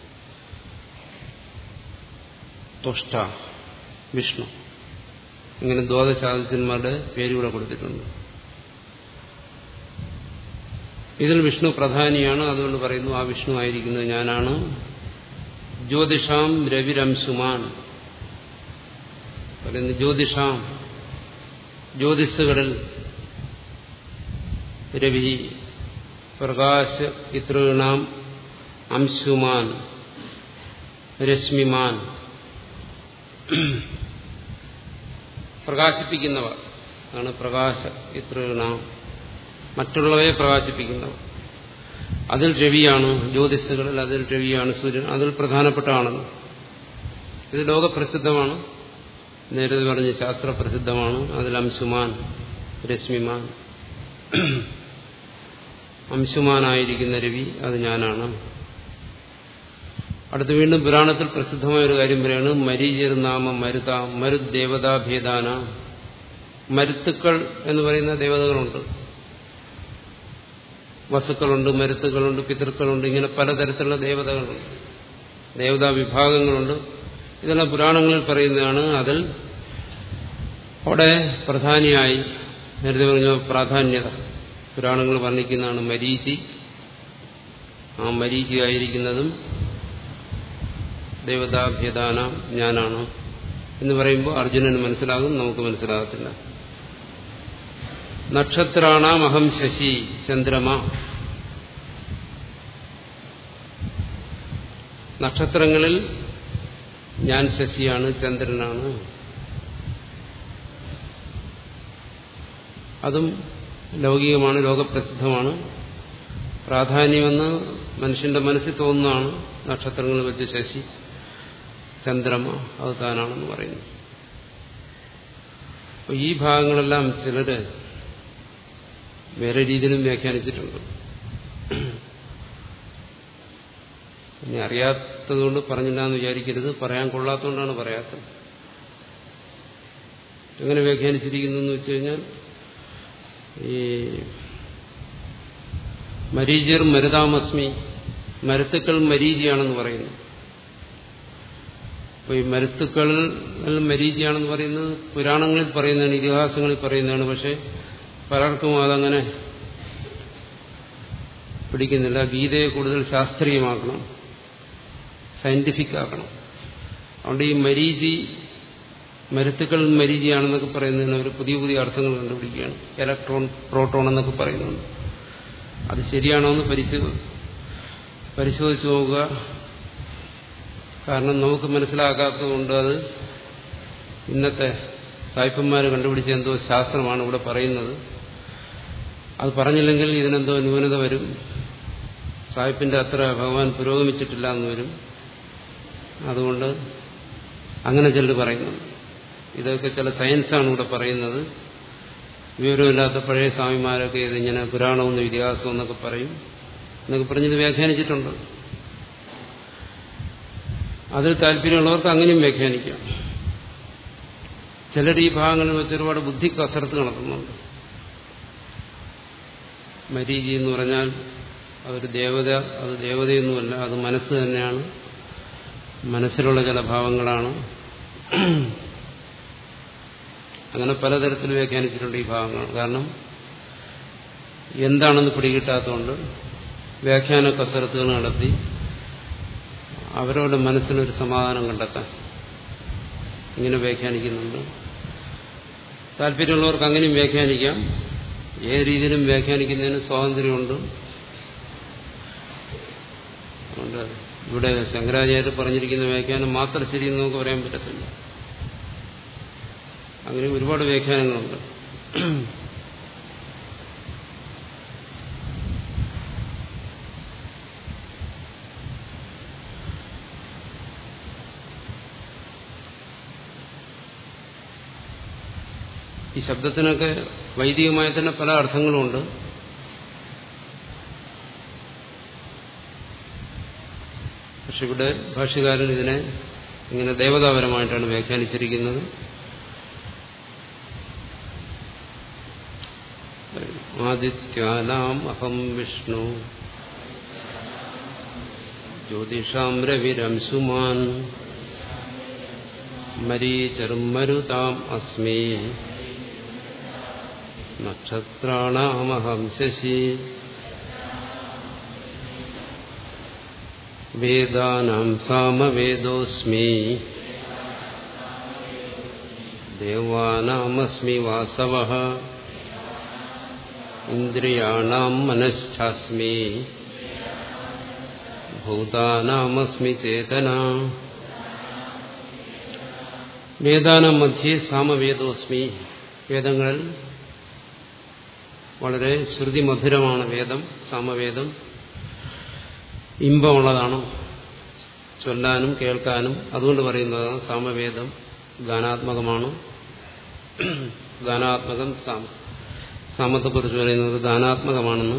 S1: തുഷ്ട വിഷ്ണു ഇങ്ങനെ ദ്വാദശാദിത്യന്മാരുടെ പേരുകൂടെ കൊടുത്തിട്ടുണ്ട് ഇതിൽ വിഷ്ണു പ്രധാനിയാണ് അതുകൊണ്ട് പറയുന്നു ആ വിഷ്ണു ആയിരിക്കുന്നത് ഞാനാണ് ജ്യോതിഷാം രവിരംശുമാൻ പറയുന്നു ജ്യോതിഷാം ജ്യോതിഷുകളിൽ രവി പ്രകാശ പിതൃണാം അംശുമാൻ രശ്മിമാൻ പ്രകാശിപ്പിക്കുന്നവ ആണ് പ്രകാശ പിതൃണാം മറ്റുള്ളവയെ പ്രകാശിപ്പിക്കുന്നവർ അതിൽ രവിയാണ് ജ്യോതിഷുകളിൽ അതിൽ രവിയാണ് സൂര്യൻ അതിൽ പ്രധാനപ്പെട്ടതാണെന്ന് ഇത് ലോകപ്രസിദ്ധമാണ് നേരത്തെ പറഞ്ഞ് ശാസ്ത്രപ്രസിദ്ധമാണ് അതിൽ അംശുമാൻ രശ്മിമാൻ അംശുമാനായിരിക്കുന്ന രവി അത് ഞാനാണ് അടുത്ത് വീണ്ടും പുരാണത്തിൽ പ്രസിദ്ധമായ ഒരു കാര്യം പറയാണ് മരീചിർ നാമ മരുത മരുദേവതാഭേദാന മരുത്തുക്കൾ എന്ന് പറയുന്ന ദേവതകളുണ്ട് വസുക്കളുണ്ട് മരുത്തുകളുണ്ട് പിതൃക്കളുണ്ട് ഇങ്ങനെ പലതരത്തിലുള്ള ദേവതകളുണ്ട് ദേവതാ വിഭാഗങ്ങളുണ്ട് ഇതെല്ലാം പുരാണങ്ങളിൽ പറയുന്നതാണ് അതിൽ അവിടെ പ്രധാനിയായി നേരത്തെ പറഞ്ഞ പ്രാധാന്യത പുരാണങ്ങൾ വർണ്ണിക്കുന്നതാണ് മരീചി ആ മരീചി ആയിരിക്കുന്നതും ദേവതാഭ്യദാന ഞാനാണ് എന്ന് പറയുമ്പോൾ അർജുനന് മനസ്സിലാകും നമുക്ക് മനസ്സിലാകത്തില്ല നക്ഷത്രാണാം അഹം ശശി ചന്ദ്രമ നക്ഷത്രങ്ങളിൽ ഞാൻ ശശിയാണ് ചന്ദ്രനാണ് അതും ലൗകികമാണ് ലോകപ്രസിദ്ധമാണ് പ്രാധാന്യമെന്ന് മനുഷ്യന്റെ മനസ്സിൽ തോന്നുന്നതാണ് നക്ഷത്രങ്ങൾ വെച്ച് ശശി ചന്ദ്രമ അത് താനാണെന്ന് പറയുന്നു അപ്പോൾ ഈ ഭാഗങ്ങളെല്ലാം ചിലര് വേറെ രീതിയിലും വ്യാഖ്യാനിച്ചിട്ടുണ്ട് ഇനി അറിയാത്തതുകൊണ്ട് പറഞ്ഞില്ല എന്ന് വിചാരിക്കരുത് പറയാൻ കൊള്ളാത്തതുകൊണ്ടാണ് പറയാത്തത് എങ്ങനെ വ്യാഖ്യാനിച്ചിരിക്കുന്നു എന്ന് വെച്ച് കഴിഞ്ഞാൽ ഈ മരീചർ മരുതാമസ്മി മരുത്തുക്കൾ മരീചിയാണെന്ന് പറയുന്നു അപ്പോൾ ഈ മരുത്തുക്കൾ മരീചിയാണെന്ന് പറയുന്നത് പുരാണങ്ങളിൽ പറയുന്നതാണ് ഇതിഹാസങ്ങളിൽ പറയുന്നതാണ് പക്ഷെ പലർക്കും അതങ്ങനെ പിടിക്കുന്നില്ല ഗീതയെ കൂടുതൽ ശാസ്ത്രീയമാക്കണം സയന്റിഫിക് ആക്കണം അതുകൊണ്ട് ഈ മരീചി മരുത്തുക്കൾ മരീചിയാണെന്നൊക്കെ പറയുന്നതിന് ഒരു പുതിയ പുതിയ അർത്ഥങ്ങൾ കണ്ടുപിടിക്കുകയാണ് ഇലക്ട്രോൺ പ്രോട്ടോൺ എന്നൊക്കെ പറയുന്നുണ്ട് അത് ശരിയാണോ എന്ന് പരിശോ പരിശോധിച്ച് നോക്കുക കാരണം നമുക്ക് മനസ്സിലാക്കാത്തതുകൊണ്ട് അത് ഇന്നത്തെ സായിപ്പന്മാർ കണ്ടുപിടിച്ച എന്തോ ശാസ്ത്രമാണ് ഇവിടെ പറയുന്നത് അത് പറഞ്ഞില്ലെങ്കിൽ ഇതിനെന്തോ ന്യൂനത വരും സായിപ്പിന്റെ അത്ര ഭഗവാൻ പുരോഗമിച്ചിട്ടില്ല എന്ന് വരും അതുകൊണ്ട് അങ്ങനെ ചിലർ പറയുന്നുണ്ട് ഇതൊക്കെ ചില സയൻസാണ് ഇവിടെ പറയുന്നത് വിവരമില്ലാത്ത പഴയ സ്വാമിമാരൊക്കെ ഇതിങ്ങനെ പുരാണമെന്ന് ഇതിഹാസം എന്നൊക്കെ പറയും എന്നൊക്കെ പറഞ്ഞത് വ്യാഖ്യാനിച്ചിട്ടുണ്ട് അതിൽ താല്പര്യമുള്ളവർക്ക് അങ്ങനെയും വ്യാഖ്യാനിക്കാം ചിലർ ഈ ഭാഗങ്ങളിൽ വെച്ച് ഒരുപാട് ബുദ്ധി കസരത്ത് നടത്തുന്നുണ്ട് മരീചി എന്ന് പറഞ്ഞാൽ അതൊരു ദേവത അത് ദേവതയൊന്നുമല്ല അത് മനസ്സ് തന്നെയാണ് മനസ്സിലുള്ള ചില ഭാവങ്ങളാണ് അങ്ങനെ പലതരത്തിൽ വ്യാഖ്യാനിച്ചിട്ടുണ്ട് ഈ ഭാഗങ്ങൾ കാരണം എന്താണെന്ന് പിടികിട്ടാത്തതുകൊണ്ട് വ്യാഖ്യാന കസരത്തുകൾ നടത്തി അവരവരുടെ മനസ്സിനൊരു സമാധാനം കണ്ടെത്താൻ ഇങ്ങനെ വ്യാഖ്യാനിക്കുന്നുണ്ട് താല്പര്യമുള്ളവർക്ക് അങ്ങനെയും വ്യാഖ്യാനിക്കാം ഏത് രീതിയിലും വ്യാഖ്യാനിക്കുന്നതിന് സ്വാതന്ത്ര്യമുണ്ട് അതുകൊണ്ട് ഇവിടെ ശങ്കരാചാര്യർ പറഞ്ഞിരിക്കുന്ന വ്യാഖ്യാനം മാത്രം ശരിയെന്ന് നമുക്ക് പറയാൻ പറ്റത്തില്ല അങ്ങനെ ഒരുപാട് വ്യാഖ്യാനങ്ങളുണ്ട് ഈ ശബ്ദത്തിനൊക്കെ വൈദികമായി തന്നെ പല അർത്ഥങ്ങളുമുണ്ട് പക്ഷെ ഇവിടെ ഭാഷ്യകാരൻ ഇതിനെ ഇങ്ങനെ ദേവതാപരമായിട്ടാണ് വ്യാഖ്യാനിച്ചിരിക്കുന്നത് ആദിത്യാനാം അഹം വിഷ്ണു ജ്യോതിഷാം രവിരംശുമാൻ മരീചർമരുതാം അസ്മി നക്ഷത്രാണാമഹം ശശി വേദാനാം സാമവേദോസ്മി ദേവാനാമസ്മി വാസവ ഇന്ദ്രിയാണാം മനശ്ചാസ്മി ഭൂതാനാമസ്മി ചേതന വേദാനം മധ്യേ സാമവേദോസ്മി വേദങ്ങളിൽ വളരെ ശ്രുതിമധുരമാണ് വേദം സാമവേദം ഇമ്പമുള്ളതാണ് ചൊല്ലാനും കേൾക്കാനും അതുകൊണ്ട് പറയുന്നതാണ് സാമവേദം ഗാനാത്മകമാണ് ഗാനാത്മകം സാമ സാമത്തെക്കുറിച്ച് പറയുന്നത് ഗാനാത്മകമാണെന്ന്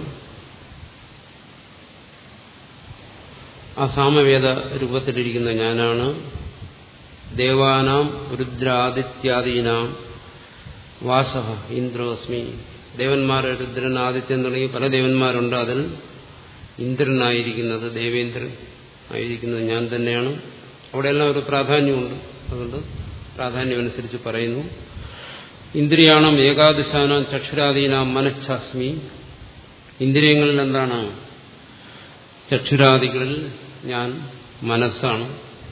S1: ആ സാമവേദ രൂപത്തിലിരിക്കുന്ന ഞാനാണ് ദേവാനാം രുദ്രാദിത്യാദീനാം വാസവ ഇന്ദ്രോസ്മി ദേവന്മാർ രുദ്രൻ ആദിത്യൻ തുടങ്ങി പല ദേവന്മാരുണ്ട് അതിൽ ഇന്ദ്രനായിരിക്കുന്നത് ദേവേന്ദ്രൻ ആയിരിക്കുന്നത് ഞാൻ തന്നെയാണ് അവിടെയെല്ലാം ഒരു പ്രാധാന്യമുണ്ട് അതുകൊണ്ട് പ്രാധാന്യമനുസരിച്ച് പറയുന്നു ഇന്ദ്രിയാണം ഏകാദശാനാം ചക്ഷുരാദീനാം മനഃഛാസ്മി ഇന്ദ്രിയങ്ങളിൽ എന്താണ് ചക്ഷുരാദികളിൽ ഞാൻ മനസ്സാണ്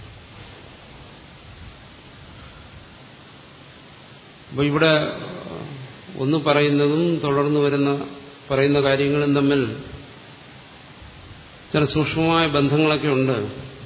S1: അപ്പോൾ ഇവിടെ ഒന്ന് പറയുന്നതും തുടർന്ന് വരുന്ന പറയുന്ന കാര്യങ്ങളും തമ്മിൽ ചില സൂക്ഷ്മമായ ബന്ധങ്ങളൊക്കെ ഉണ്ട്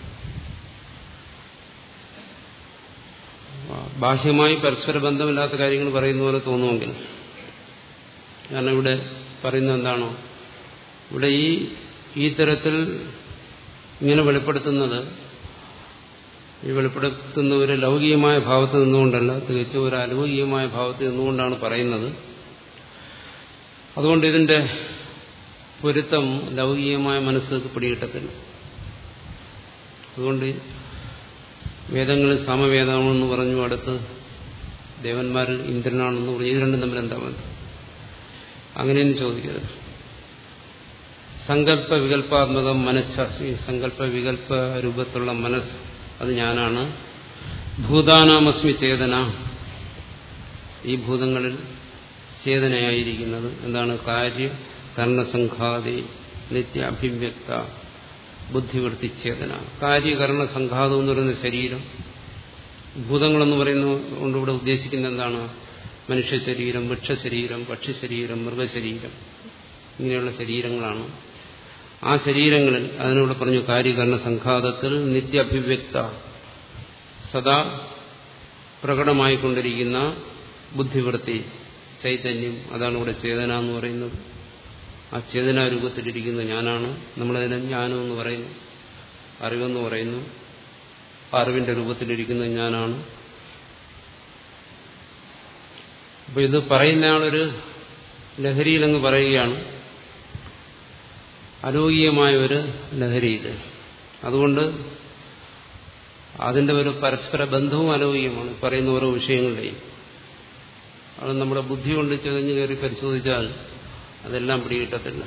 S1: ബാഹ്യമായി പരസ്പര ബന്ധമില്ലാത്ത കാര്യങ്ങൾ പറയുന്ന പോലെ തോന്നുമെങ്കിൽ കാരണം ഇവിടെ പറയുന്നത് എന്താണോ ഇവിടെ ഈ ഈ തരത്തിൽ ഇങ്ങനെ വെളിപ്പെടുത്തുന്നത് ഈ വെളിപ്പെടുത്തുന്ന ഒരു ലൗകികമായ ഭാവത്ത് നിന്നുകൊണ്ടല്ല തികച്ചും ഒരു അലൗകികമായ ഭാവത്ത് നിന്നുകൊണ്ടാണ് പറയുന്നത് അതുകൊണ്ട് ഇതിന്റെ പൊരുത്തം ലൗകികമായ മനസ്സ് പിടികിട്ടത്തില്ല അതുകൊണ്ട് വേദങ്ങളിൽ സമവേദമാണെന്ന് പറഞ്ഞു അടുത്ത് ദേവന്മാരിൽ ഇന്ദ്രനാണെന്ന് പറഞ്ഞു ഇത് രണ്ടും തമ്മിൽ എന്താ ബന്ധം അങ്ങനെയൊന്നും ചോദിക്കരുത് സങ്കല്പ വികല്പാത്മകം മനഃശാസ്ത്രി സങ്കല്പ വികല്പ രൂപത്തിലുള്ള മനസ്സ് അത് ഞാനാണ് ഭൂതാനാമസ്മി ചേതന ഈ ഭൂതങ്ങളിൽ ചേതനയായിരിക്കുന്നത് എന്താണ് കാര്യ കർണസംഘാതി നിത്യ അഭിവ്യക്ത ബുദ്ധിവൃത്തി ചേതന കാര്യകരണ സംഘാതം എന്ന് പറയുന്ന ശരീരം ഭൂതങ്ങളെന്ന് പറയുന്നത് കൊണ്ട് ഇവിടെ ഉദ്ദേശിക്കുന്നത് എന്താണ് മനുഷ്യ ശരീരം വൃക്ഷശരീരം പക്ഷിശരീരം മൃഗശരീരം ഇങ്ങനെയുള്ള ശരീരങ്ങളാണ് ആ ശരീരങ്ങളിൽ അതിനോട് പറഞ്ഞു കാര്യകരണ സംഘാതത്തിൽ നിത്യാഭിവ്യക്ത സദാ പ്രകടമായിക്കൊണ്ടിരിക്കുന്ന ബുദ്ധിവൃത്തി ചൈതന്യം അതാണ് ഇവിടെ ചേതന എന്ന് പറയുന്നത് ആ ചേതനാരൂപത്തിലിരിക്കുന്ന ഞാനാണ് നമ്മളതിനെ ജ്ഞാനം എന്ന് പറയുന്നു അറിവെന്ന് പറയുന്നു അറിവിന്റെ രൂപത്തിലിരിക്കുന്ന ഞാനാണ് അപ്പൊ ഇത് പറയുന്നയാളൊരു ലഹരിയിലങ്ങ് പറയുകയാണ് അലൗകികമായ ഒരു ലഹരി ഇത് അതുകൊണ്ട് അതിന്റെ ഒരു പരസ്പര ബന്ധവും അലൗകികമാണ് പറയുന്ന ഓരോ വിഷയങ്ങളുടെയും അത് നമ്മുടെ ബുദ്ധി കൊണ്ട് ചെതഞ്ഞു കയറി പരിശോധിച്ചാൽ അതെല്ലാം പിടികിട്ടത്തില്ല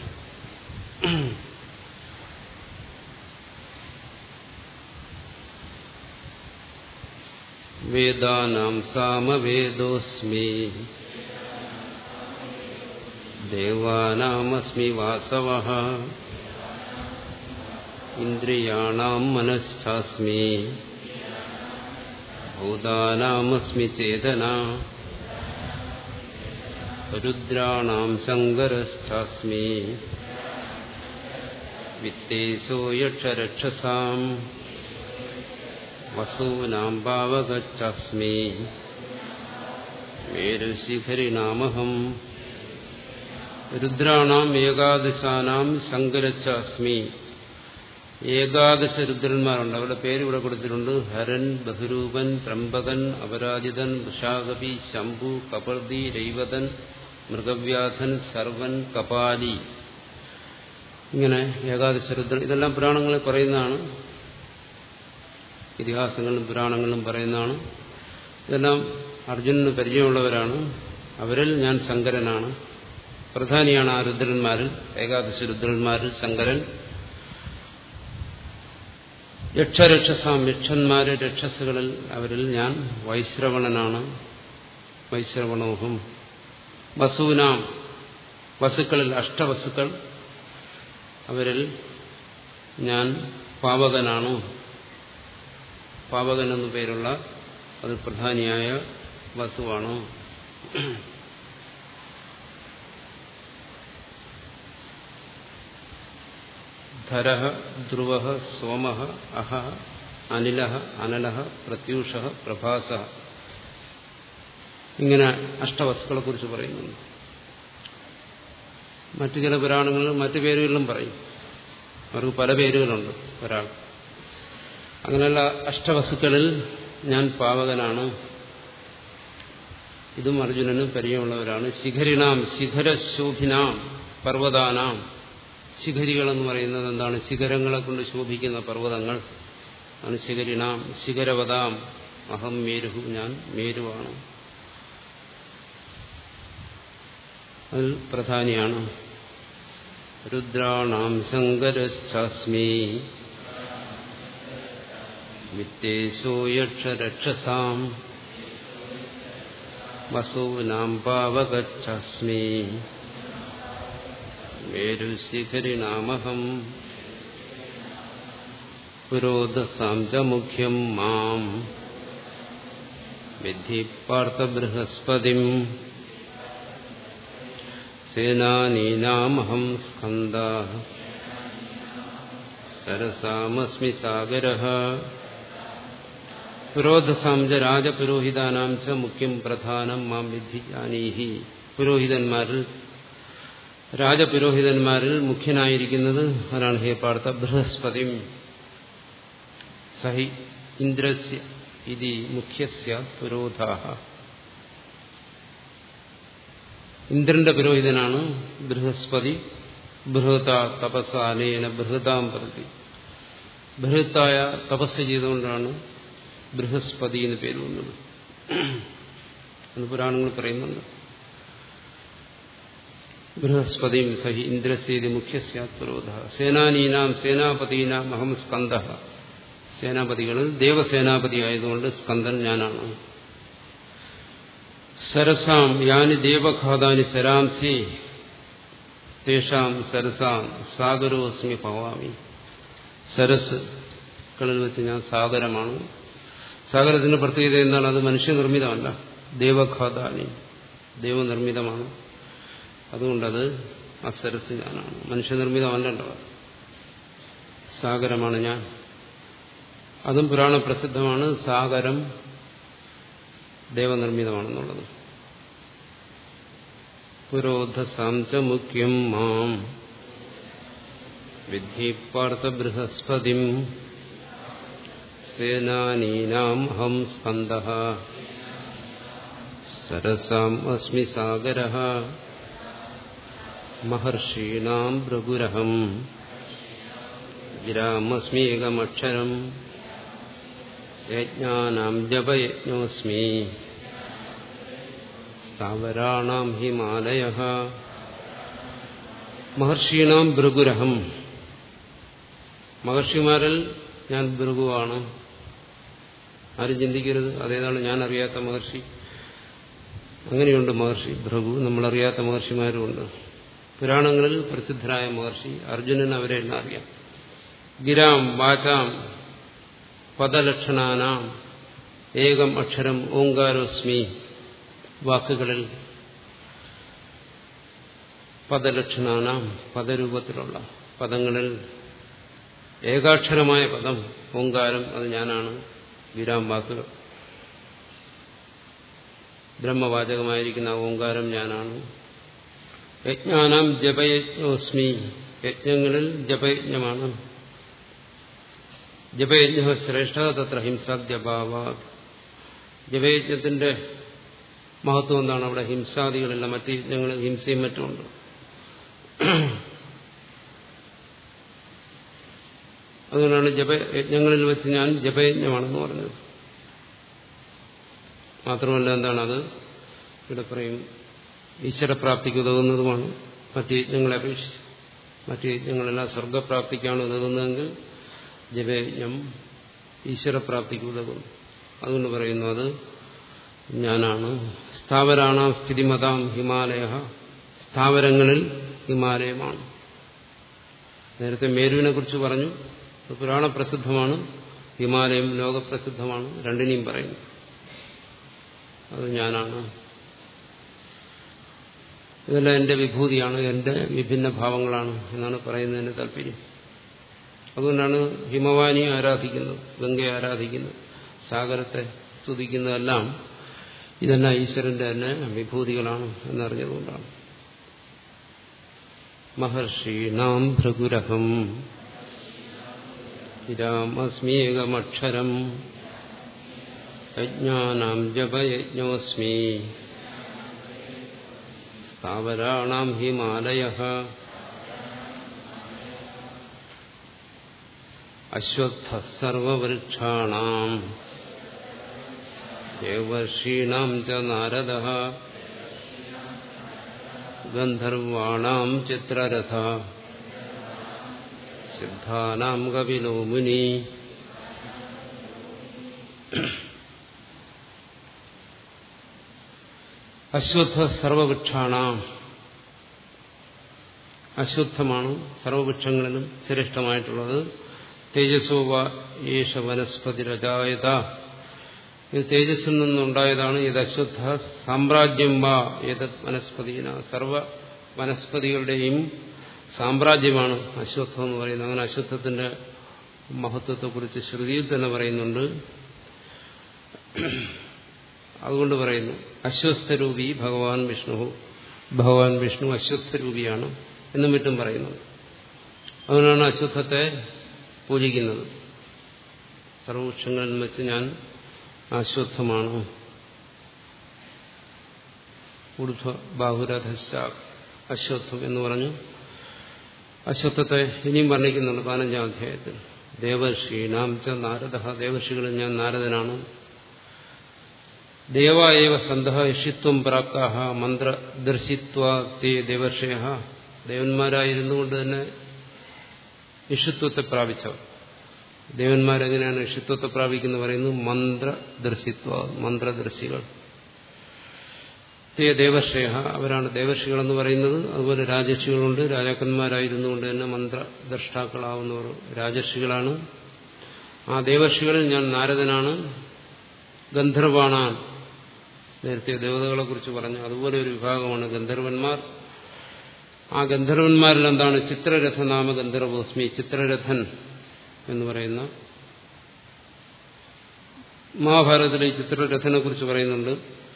S1: വേദാനാം സാമവേദോസ്മി ദേവാനാമസ്മി വാസവ ഇന്ദ്രിയാണാം മനഃസ്ഥാസ്മി ഭൂതാനാമസ്മി ചേതന രുദ്രാണാം ശങ്കരസ്ഥാസ്മി വിത്തേശോ യക്ഷരക്ഷസാം വസൂനാം പാവകച്ചാസ്മി മേരുശിഖരിണാമഹം രുദ്രാണാം ഏകാദശാനാം ശങ്കരച്ചാസ്മി ഏകാദശ രുദ്രന്മാരുണ്ട് അവരുടെ പേര് ഇവിടെ കൊടുത്തിട്ടുണ്ട് ഹരൻ ബഹുരൂപൻ ത്രംബകൻ അപരാജിതൻ വൃഷാകപി ശംഭു കപർദി രൈവതൻ മൃഗവ്യാധൻ സർവൻ കപാലി ഇങ്ങനെ ഏകാദശ രുദ്രൻ ഇതെല്ലാം പുരാണങ്ങളിൽ പറയുന്നതാണ് ഇതിഹാസങ്ങളിലും പുരാണങ്ങളിലും പറയുന്നതാണ് ഇതെല്ലാം അർജുനന് പരിചയമുള്ളവരാണ് അവരിൽ ഞാൻ ശങ്കരനാണ് പ്രധാനിയാണ് ആ രുദ്രന്മാരിൽ ഏകാദശ രുദ്രന്മാരിൽ ശങ്കരൻ യക്ഷരക്ഷസാം യക്ഷന്മാര് രക്ഷസുകളിൽ അവരിൽ ഞാൻ വൈശ്രവണനാണ് വൈശ്രവണോഹം വസൂനാം വസുക്കളിൽ അഷ്ടവസുക്കൾ അവരിൽ ഞാൻ പാവകനാണ് പാവകൻ എന്നു പേരുള്ള അത് പ്രധാനിയായ വസുവാണ് ധര ധ്രുവ സോമ അഹ അനില അനല പ്രത്യൂഷ പ്രഭാസ ഇങ്ങനെ അഷ്ടവസ്തുക്കളെ കുറിച്ച് പറയുന്നുണ്ട് മറ്റു ചില പുരാണങ്ങളിലും മറ്റു പേരുകളിലും പറയും അവർക്ക് പല പേരുകളുണ്ട് ഒരാൾ അങ്ങനെയുള്ള അഷ്ടവസ്തുക്കളിൽ ഞാൻ പാവകനാണ് ഇതും അർജുനനും പരിചയമുള്ളവരാണ് ശിഖരിണാം ശിഖരശോഭിനാം പർവ്വതാനാം ശിഖരികളെന്ന് പറയുന്നത് എന്താണ് ശിഖരങ്ങളെ കൊണ്ട് ശോഭിക്കുന്ന പർവ്വതങ്ങൾ ആണ് ശിഖരിണാം ശിഖരവതാം അഹം മേരുഹു ഞാൻ മേരുവാണ് അതിൽ പ്രധാനിയാണ് രുദ്രാണാം ശങ്കരശ്ചാസ്മി വിത്തേശോ യക്ഷരക്ഷസാം വസൂനാം പാവകച്ഛാസ്മി മേരുശിഖരിണാമഹം പുരോധസാം ച മുഖ്യം മാം വിദ്ധി പാർത്ഥബൃഹസ്പതിം സേനാനീനാമഹം സ്കന്ദ സരസാമസ്മി സാഗര പുരോധസാം ച രാജപുരോഹിതാനാം ച മുഖ്യം പ്രധാനം മാം വിദ്ധി ജാനീഹി പുരോഹിതന്മാരിൽ രാജപുരോഹിതന്മാരിൽ മുഖ്യനായിരിക്കുന്നത് ആരാണ് ഹേ പാർത്ത ബൃഹസ്പതി സഹി ഇന്ദ്രസ്യ ഇതി മുഖ്യസ്യ പുരോധാഹ ഇന്ദ്രന്റെ പുരോഹിതനാണ് ബൃഹസ്പതി ബൃഹത തപസ് അനേന ബൃഹതാം പ്രതി ബൃഹത്തായ തപസ് ചെയ്തുകൊണ്ടാണ് ബൃഹസ്പതി എന്ന് പേര് വന്നത് എന്ന് പുരാണങ്ങൾ പറയുന്നുണ്ട് ബൃഹസ്പതിയും സഹി ഇന്ദ്രസേതി മുഖ്യസ്യാത്പരോധ സേനാനീനാം സേനാപതീനാം അഹം സ്കന്ധ സേനാപതികളിൽ ദേവസേനാപതി ആയതുകൊണ്ട് സ്കന്ദൻ ഞാനാണ് സരസാം യാനി ദേവഘാതാനി സരാംസി തേഷാം സരസാം സാഗരോസ്മി ഭവാമി സരസ് കളിൽ വെച്ച് ഞാൻ സാഗരമാണ് സാഗരത്തിന്റെ പ്രത്യേകത എന്താണ് അത് മനുഷ്യനിർമ്മിതമല്ല ദേവഘാതാനി ദൈവനിർമ്മിതമാണ് അതുകൊണ്ടത് ആ സരസ് ഞാനാണ് മനുഷ്യനിർമ്മിതമല്ലല്ലോ സാഗരമാണ് ഞാൻ അതും പുരാണ പ്രസിദ്ധമാണ് സാഗരം ദേവനിർമ്മിതമാണെന്നുള്ളത് പുരോധസാം ച മുഖ്യം മാം വിദ്ധി പാർത്ഥ ബൃഹസ്പതി സേനാനീനാം അഹം സ്കന്ധ സരസാം അസ്മി സാഗര മഹർഷീണാം ഭൃഗുരഹം ഗിരാമസ്മീകമക്ഷരം യജ്ഞാനാം ജപയജ്ഞോസ്മി സ്ഥാവരാണാം ഹിമാലയ മഹർഷീണാം ഭൃഗുരഹം മഹർഷിമാരിൽ ഞാൻ ഭൃഗുവാണ് ആരും ചിന്തിക്കരുത് അതേതാണ് ഞാൻ അറിയാത്ത മഹർഷി അങ്ങനെയുണ്ട് മഹർഷി ഭൃഗു നമ്മളറിയാത്ത മഹർഷിമാരുമുണ്ട് പുരാണങ്ങളിൽ പ്രസിദ്ധരായ മഹർഷി അർജുനൻ അവരെ എല്ലാം അറിയാം ഗിരാം വാചാം പദലക്ഷണാനാം ഏകം അക്ഷരം ഓങ്കാരോസ്മി വാക്കുകളിൽ പദലക്ഷണാനാം പദരൂപത്തിലുള്ള പദങ്ങളിൽ ഏകാക്ഷരമായ പദം ഓങ്കാരം അത് ഞാനാണ് വിരാം വാക്കുകൾ ബ്രഹ്മവാചകമായിരിക്കുന്ന ഓങ്കാരം ഞാനാണ് യജ്ഞാനാം ജപയജ്ഞോസ്മി യജ്ഞങ്ങളിൽ ജപയജ്ഞമാണ് ജപയജ്ഞ ശ്രേഷ്ഠ തത്ര ഹിംസാദ്യഭാവ ജപയജ്ഞത്തിന്റെ മഹത്വം എന്താണ് അവിടെ ഹിംസാദികളില്ല മറ്റ് യജ്ഞങ്ങളിൽ ഹിംസയും മറ്റുമുണ്ട് അതുകൊണ്ടാണ് ജപയജ്ഞങ്ങളിൽ വെച്ച് ഞാൻ ജപയജ്ഞമാണെന്ന് പറഞ്ഞത് മാത്രമല്ല എന്താണ് അത് ഇവിടെ പറയും ഈശ്വരപ്രാപ്തിക്ക് ഉതകുന്നതുമാണ് മറ്റ് യജ്ഞങ്ങളെ അപേക്ഷിച്ച് മറ്റ് യജ്ഞങ്ങളെല്ലാം സ്വർഗപ്രാപ്തിക്കാണ് ഉതകുന്നതെങ്കിൽ ജപയജ്ഞം ഈശ്വരപ്രാപ്തിക്ക് ഉതകുന്നു അതുകൊണ്ട് പറയുന്നു അത് ഞാനാണ് സ്ഥാവരാണ സ്ഥിതിമതാം ഹിമാലയ സ്ഥാവരങ്ങളിൽ ഹിമാലയമാണ് നേരത്തെ മേരുവിനെ കുറിച്ച് പറഞ്ഞു അത് പുരാണ പ്രസിദ്ധമാണ് ഹിമാലയം ലോകപ്രസിദ്ധമാണ് രണ്ടിനെയും പറയുന്നു അത് ഞാനാണ് ഇതെല്ലാം എന്റെ വിഭൂതിയാണ് എന്റെ വിഭിന്ന ഭാവങ്ങളാണ് എന്നാണ് പറയുന്നതിന്റെ താല്പര്യം അതുകൊണ്ടാണ് ഹിമവാനിയെ ആരാധിക്കുന്നത് ഗംഗയെ ആരാധിക്കുന്നത് സാഗരത്തെ സ്തുതിക്കുന്നതെല്ലാം ഇതെല്ലാം ഈശ്വരന്റെ തന്നെ വിഭൂതികളാണ് എന്നറിഞ്ഞതുകൊണ്ടാണ് മഹർഷീണാം ഭൃഗുരഹം രാമസ്മീകമക്ഷരം യജ്ഞാനാം ജപയജ്ഞോസ്മി സ്ഥാവരാണാം ഹിമാലയ അശ്വത്ഥ സർവവൃക്ഷാണാം ദേവർഷീണാം ച നാരദ ഗന്ധർവാണാം ചിത്രരഥ സിദ്ധാനാം കപിലോ മുനി അശ്വത്ഥ സർവവൃക്ഷാണാം അശ്വത്ഥമാണ് സർവവൃക്ഷങ്ങളിലും ശ്രേഷ്ഠമായിട്ടുള്ളത് തേജസ്സോവ യേശ വനസ്പതി രജായത ഇത് തേജസ്സിൽ നിന്നുണ്ടായതാണ് ഇത് അശ്വത്ഥ സാമ്രാജ്യം വാ ഏതത് വനസ്പതിന സർവ വനസ്പതികളുടെയും സാമ്രാജ്യമാണ് അശ്വത്ഥം എന്ന് പറയുന്നത് അങ്ങനെ അശ്വത്ഥത്തിന്റെ മഹത്വത്തെക്കുറിച്ച് ശ്രുതിയിൽ തന്നെ പറയുന്നുണ്ട് അതുകൊണ്ട് പറയുന്നു അശ്വസ്ഥരൂപി ഭഗവാൻ വിഷ്ണു ഭഗവാൻ വിഷ്ണു അശ്വത്ഥരൂപിയാണ് എന്നും മറ്റും പറയുന്നത് അതുകൊണ്ടാണ് അശ്വത്ഥത്തെ പൂജിക്കുന്നത് സർവവൃക്ഷങ്ങളിൽ വെച്ച് ഞാൻ അശ്വത്ഥമാണ് ഊർധ്വ ബാഹുരഥശ്ച അശ്വത്ഥം എന്ന് പറഞ്ഞു അശ്വത്ഥത്തെ ഇനിയും വർണ്ണിക്കുന്നുണ്ട് പതിനഞ്ചാം അധ്യായത്തിൽ ദേവർഷീണാം ച നാരദ ദേവർഷികളിൽ ഞാൻ നാരദനാണ് ദേവായവ സന്ത ഋഷിത്വം പ്രാപ്താഹ മന്ത്രദർശിത്വ തേ ദേവർഷയ ദേവന്മാരായിരുന്നു കൊണ്ട് തന്നെ ഋഷിത്വത്തെ പ്രാപിച്ചവർ ദേവന്മാരെങ്ങനെയാണ് ഋഷിത്വത്തെ പ്രാപിക്കുന്ന പറയുന്നത് മന്ത്രദർശിത്വ മന്ത്രദർശികൾ തേ ദേവർഷയ അവരാണ് ദേവർഷികളെന്ന് പറയുന്നത് അതുപോലെ രാജർഷികളുണ്ട് രാജാക്കന്മാരായിരുന്നുകൊണ്ട് തന്നെ മന്ത്രദ്രഷ്ടാക്കളാവുന്നവർ രാജർഷികളാണ് ആ ദേവർഷികളിൽ ഞാൻ നാരദനാണ് ഗന്ധർവാണാൻ നേരത്തെ ദേവതകളെ കുറിച്ച് പറഞ്ഞു അതുപോലെ ഒരു വിഭാഗമാണ് ഗന്ധർവന്മാർ ആ ഗന്ധർവന്മാരിൽ എന്താണ് ചിത്രരഥ നാമ ഗന്ധർവോസ്മി ചിത്രരഥൻ എന്ന് പറയുന്ന മഹാഭാരതത്തിലെ ഈ ചിത്രരഥനെ കുറിച്ച് പറയുന്നുണ്ട്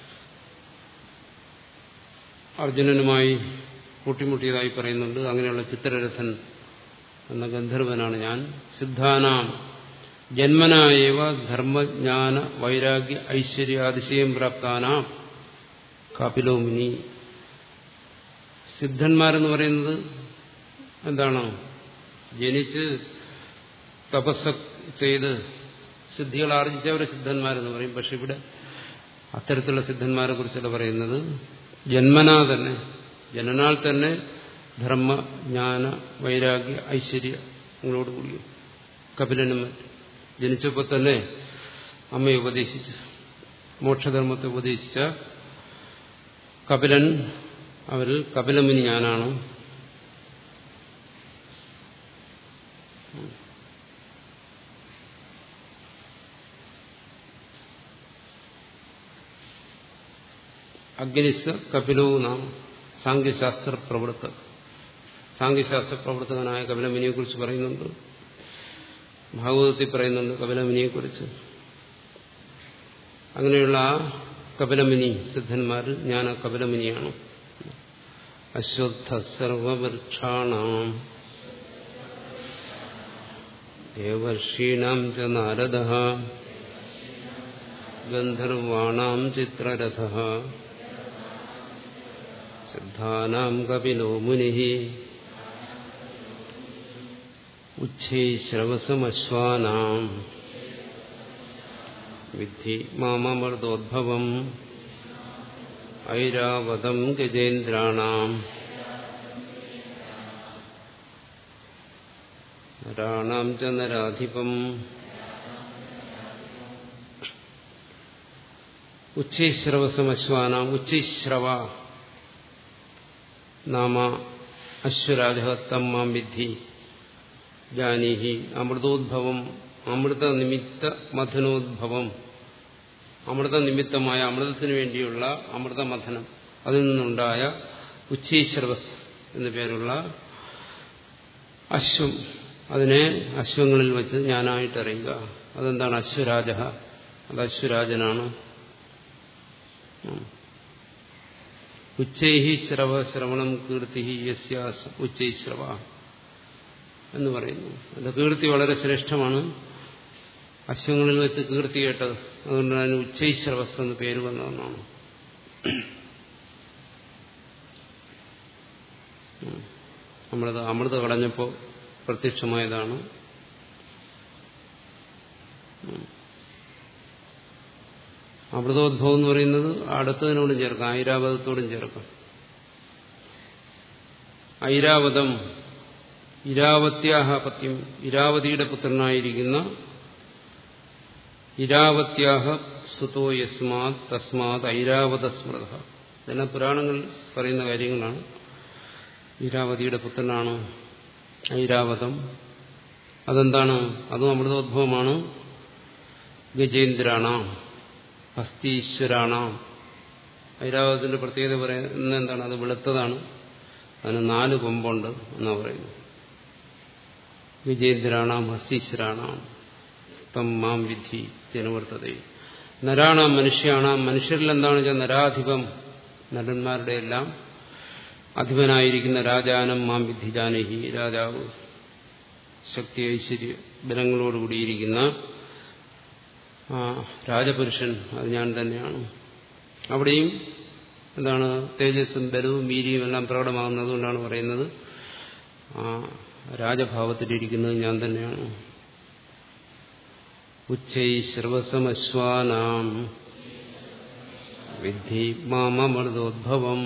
S1: അർജുനനുമായി കൂട്ടിമുട്ടിയതായി പറയുന്നുണ്ട് അങ്ങനെയുള്ള ചിത്രരഥൻ എന്ന ഗന്ധർവനാണ് ഞാൻ സിദ്ധാനാം ജന്മനായവ ധർമ്മജ്ഞാന വൈരാഗ്യ ഐശ്വര്യാതിശയം പ്രാപ്താനാം കപിലോ മുനി സിദ്ധന്മാരെന്ന് പറയുന്നത് എന്താണ് ജനിച്ച് തപസ് ചെയ്ത് സിദ്ധികൾ ആർജിച്ചവരെ സിദ്ധന്മാരെന്ന് പറയും പക്ഷെ ഇവിടെ അത്തരത്തിലുള്ള സിദ്ധന്മാരെ കുറിച്ചല്ല പറയുന്നത് ജന്മനാ തന്നെ ജനനാൽ തന്നെ ധർമ്മ ജ്ഞാന വൈരാഗ്യ ഐശ്വര്യങ്ങളോടുകൂടി കപിലനും ജനിച്ചപ്പോൾ തന്നെ അമ്മയെ ഉപദേശിച്ച് മോക്ഷധർമ്മത്തെ ഉപദേശിച്ച കപിലൻ അവരിൽ കപിലമുനി ഞാനാണ് അഗ്നിസ് കപിലവും നാം സാങ്കേശാസ്ത്ര പ്രവൃത്ത സാങ്കേശാസ്ത്ര പ്രവർത്തകനായ കപിലമുനിയെ കുറിച്ച് പറയുന്നുണ്ട് ഭാഗവതത്തിൽ പറയുന്നുണ്ട് കപിലമുനിയെ കുറിച്ച് അങ്ങനെയുള്ള ആ കപിലമുനി സിദ്ധന്മാരിൽ ഞാൻ ആ കപിലമുനിയാണ് അശ്വത്ഥ സർവവൃക്ഷാണാം ദേവർഷീണാം ച നാരദ ഗന്ധർവാണാം ചിത്രരഥ സിദ്ധാനാം കപിലോ മുനി ഉച്ഛൈശ്രവസമശ്വാനാം വിദ്ധി മാമമൃതോദ്ഭവം ഐരാവതം ഗജേന്ദ്രാണാം നരാണാം ച നരാധിപം ഉച്ചൈശ്രവസമശ്വാനാം ഉച്ചൈശ്രവ നാമ അശ്വരാജ തം മാം വിദ്ധി ജാനീഹി അമൃതോദ്ഭവം അമൃത നിമിത്ത മഥനോദ്ഭവം അമൃത നിമിത്തമായ അമൃതത്തിന് വേണ്ടിയുള്ള അമൃതമഥനം അതിൽ നിന്നുണ്ടായ ഉച്ചീശ്രവസ് എന്നു പേരുള്ള അശ്വം അതിനെ അശ്വങ്ങളിൽ വെച്ച് ഞാനായിട്ട് അറിയുക അതെന്താണ് അശ്വരാജ അത് അശ്വരാജനാണ് ഉച്ചൈഹി ശ്രവ ശ്രവണം കീർത്തി യസ്യാസ ഉച്ചൈശ്രവ എന്ന് പറയുന്നു അത് കീർത്തി വളരെ ശ്രേഷ്ഠമാണ് അശ്വങ്ങളിൽ വെച്ച് കീർത്തി കേട്ടത് അതുകൊണ്ട് അതിന് ഉച്ചൈശ്രവസ് എന്ന് പേര് വന്നതെന്നാണ് അമൃത അമൃത കടഞ്ഞപ്പോൾ പ്രത്യക്ഷമായതാണ് അമൃതോദ്ഭവം എന്ന് പറയുന്നത് അടുത്തതിനോടും ചേർക്കാം ഐരാവതത്തോടും ചേർക്കാം ഐരാവതം ഇരാവത്യാഹ പത്യം ഇരാവതിയുടെ പുത്രനായിരിക്കുന്ന ഇരാവത്യാഹ സുതോ യസ്മാത് തസ്മാത് ഐരാവത സ്മൃത ഇതെല്ലാം പുരാണങ്ങൾ പറയുന്ന കാര്യങ്ങളാണ് ഇരാവതിയുടെ പുത്രനാണ് ഐരാവതം അതെന്താണ് അതും അമൃതോദ്ഭവമാണ് ഗജേന്ദ്രാണ ഹസ്തീശ്വരാണ ഐരാവതത്തിന്റെ പ്രത്യേകത പറയുന്നത് എന്താണ് അത് വെളുത്തതാണ് അതിന് നാല് കൊമ്പുണ്ട് എന്നാണ് പറയുന്നത് വിജേന്ദ്രാണാം ഹസ്തീശ്വരാണാം തം മാം വിധി ജനവർത്തത നരാണാം മനുഷ്യാണാം മനുഷ്യരിൽ എന്താണ് വെച്ചാൽ നരാധിപം നരന്മാരുടെ എല്ലാം അധിപനായിരിക്കുന്ന രാജാനം മാം വിധിജാനഹി രാജാവ് ശക്തി ഐശ്വര്യ ബലങ്ങളോടുകൂടിയിരിക്കുന്ന ആ രാജപുരുഷൻ അത് ഞാൻ തന്നെയാണ് അവിടെയും എന്താണ് തേജസ്സും ബലവും വീര്യവും എല്ലാം പ്രകടമാകുന്നതുകൊണ്ടാണ് പറയുന്നത് ആ രാജഭാവത്തിലിരിക്കുന്നത് ഞാൻ തന്നെയാണ് ഉച്ചൈ ശ്രവസമശ്വാനാം വിദ്ധി മാമമൃതോദ്ഭവം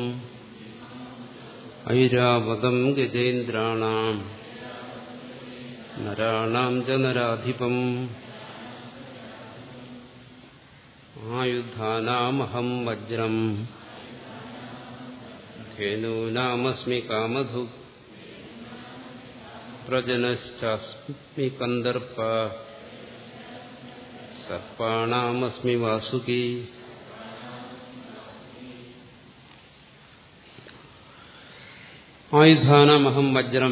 S1: ഐരാവതം ഗജേന്ദ്രാണാം നരാണാം ച നരാധിപം ആയുധാനാമഹം വജ്രം ധേനൂനാമസ്മി കാമധു പ്രജനശ്ചാസ്മി കന്ദർപ്പ സർപ്പാണാമസ്മി വാസുകി ആയുധാനാമഹം വജ്രം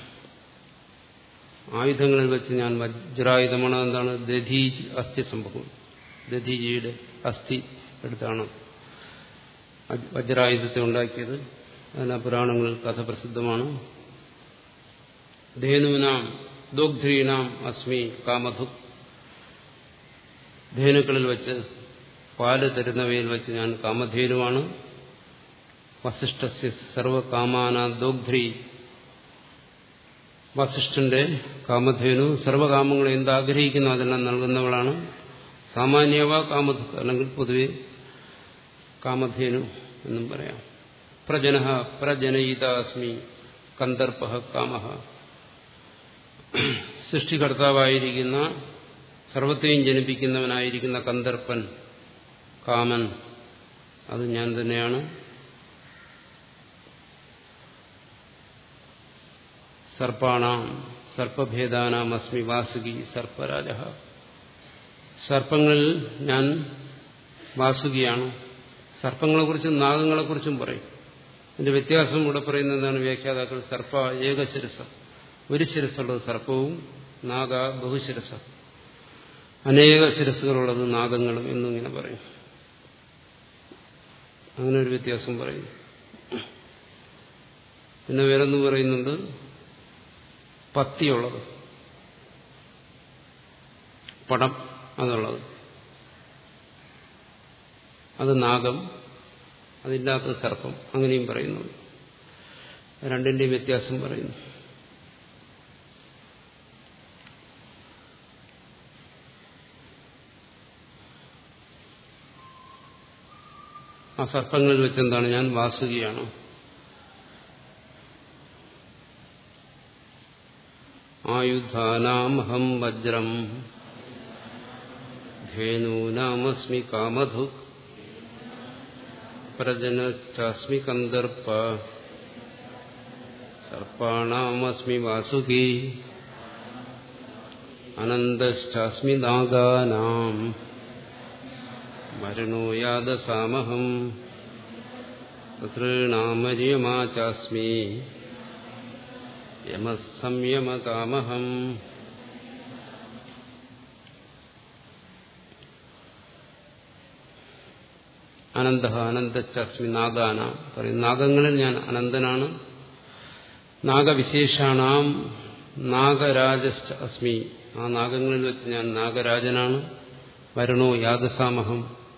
S1: ആയുധങ്ങളിൽ വെച്ച് ഞാൻ വജ്രായുധമാണ് എന്താണ് ദധി അസ്ഥി സംഭവം ദധിജിയുടെ അസ്ഥി എടുത്താണ് വജ്രായുധത്തെ ഉണ്ടാക്കിയത് അതിന് പുരാണങ്ങളിൽ കഥ പ്രസിദ്ധമാണ് ധേനുവിനാം ദോഗ്ധ്രീനാം അസ്മി കാമധു ധേനുക്കളിൽ വെച്ച് പാല് തരുന്നവയിൽ വെച്ച് ഞാൻ കാമധേനുവാണ് വസിഷ്ഠസ്യ സർവകാമാന ദോഗ്ധ്രി വസിഷ്ഠന്റെ കാമധേനു സർവകാമങ്ങളെ എന്താഗ്രഹിക്കുന്നു അതെല്ലാം നൽകുന്നവളാണ് സാമാന്യവ കാമധു അല്ലെങ്കിൽ പൊതുവെ കാമധേനു എന്നും പറയാം പ്രജന പ്രജനയിത അസ്മി കന്ദർപ്പ കാമ സൃഷ്ടികർത്താവായിരിക്കുന്ന സർവത്തെയും ജനിപ്പിക്കുന്നവനായിരിക്കുന്ന കന്ദർപ്പൻ കാമൻ അത് ഞാൻ തന്നെയാണ് സർപ്പാണാം സർപ്പഭേദാനാം അസ്മി വാസുകി സർപ്പരാജ സർപ്പങ്ങളിൽ ഞാൻ വാസുകിയാണ് സർപ്പങ്ങളെക്കുറിച്ചും നാഗങ്ങളെക്കുറിച്ചും പറയും ഇതിന്റെ വ്യത്യാസം ഇവിടെ പറയുന്നത് എന്താണ് വ്യാഖ്യാതാക്കൾ സർപ്പ ഏകശിരസ ഒരു ശിരസ്സുള്ളത് സർപ്പവും നാഗ ബഹുശിരസ അനേക ശിരസ്സുകളുള്ളത് നാഗങ്ങളും എന്നും ഇങ്ങനെ പറയും അങ്ങനെ ഒരു വ്യത്യാസം പറയും പിന്നെ വേറൊന്ന് പറയുന്നുണ്ട് പത്തിയുള്ളത് പടം അതുള്ളത് അത് നാഗം അതില്ലാത്ത സർപ്പം അങ്ങനെയും പറയുന്നു രണ്ടിന്റെയും വ്യത്യാസം പറയുന്നു ആ സർപ്പങ്ങളിൽ വെച്ചെന്താണ് ഞാൻ വാസുകിയാണ് ആയുധാനാമഹം വജ്രം ധേനൂനാമസ്മി കാമധു പ്രജനച്ചാസ്മി കന്ദർപ്പ സർപ്പാണാമസ്മി വാസുകി അനന്തശ്ചാസ്മി നാഗാനാം മരണോ യാദസാമഹം തൃണാമര്യമാ ചാസ്മി യമസംയമതാമഹം അനന്ത അനന്തച്ചസ്മി നാഗാന പറയും നാഗങ്ങളിൽ ഞാൻ അനന്തനാണ് നാഗവിശേഷാണാം നാഗരാജശ്ച അസ്മി ആ നാഗങ്ങളിൽ വെച്ച് ഞാൻ നാഗരാജനാണ് വരണോ യാദസാമഹം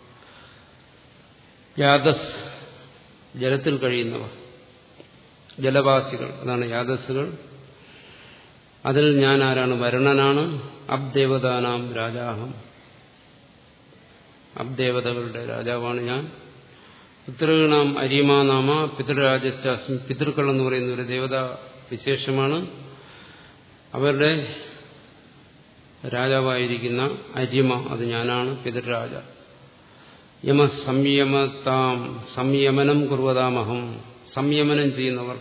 S1: യാദസ് ജലത്തിൽ കഴിയുന്നവർ ജലവാസികൾ അതാണ് യാദസ്സുകൾ അതിൽ ഞാൻ ആരാണ് വരുണനാണ് അബ്ദേവതാനാം രാജാഹം അബ്ദേവതകളുടെ രാജാവാണ് ഞാൻ പിതൃഗണാം അരിമാനാമ പിതൃരാജസ്മി പിതൃക്കൾ എന്ന് പറയുന്ന ഒരു ദേവതാ വിശേഷമാണ് അവരുടെ രാജാവായിരിക്കുന്ന അരിമ അത് ഞാനാണ് പിതൃരാജ യമ സംയമതാം സംയമനം കുറുവതാമഹം സംയമനം ചെയ്യുന്നവർ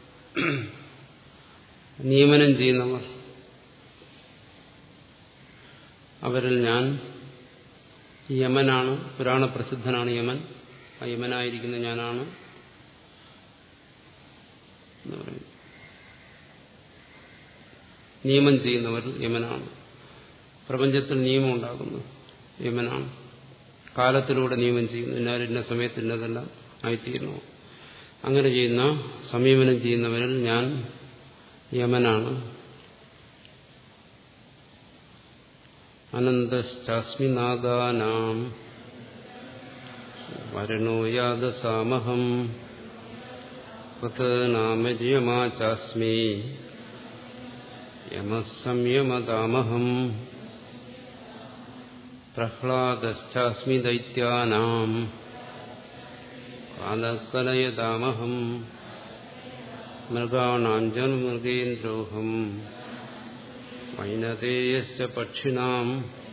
S1: നിയമനം ചെയ്യുന്നവർ അവരിൽ ഞാൻ യമനാണ് പുരാണപ്രസിദ്ധനാണ് യമൻ ആ യമനായിരിക്കുന്ന ഞാനാണ് എന്ന് പറയും നിയമം ചെയ്യുന്നവർ യമനാണ് പ്രപഞ്ചത്തിൽ നിയമം ഉണ്ടാകുന്നു യമനാണ് കാലത്തിലൂടെ നിയമം ചെയ്യുന്നു ഇന്നാലും ഇന്ന സമയത്ത് ഇന്നതെല്ലാം ആയിത്തീരുന്നു അങ്ങനെ ചെയ്യുന്ന സമീപനം ചെയ്യുന്നവരിൽ ഞാൻ യമനാണ് അനന്തശ്ചാസ്മി നാഗാനാം വരണോ യാദസാമഹം നാമര്യമാ ചാസ്മി യമസംയമതാമഹം പ്രഹ്ലാദശ്ചാസ്മി ദൈത്യാനാം കാലകലയതാമഹം മൃഗാണാം ജന്മൃഗേന്ദ്രോഹം വൈനതേയശ്ച പക്ഷിണാം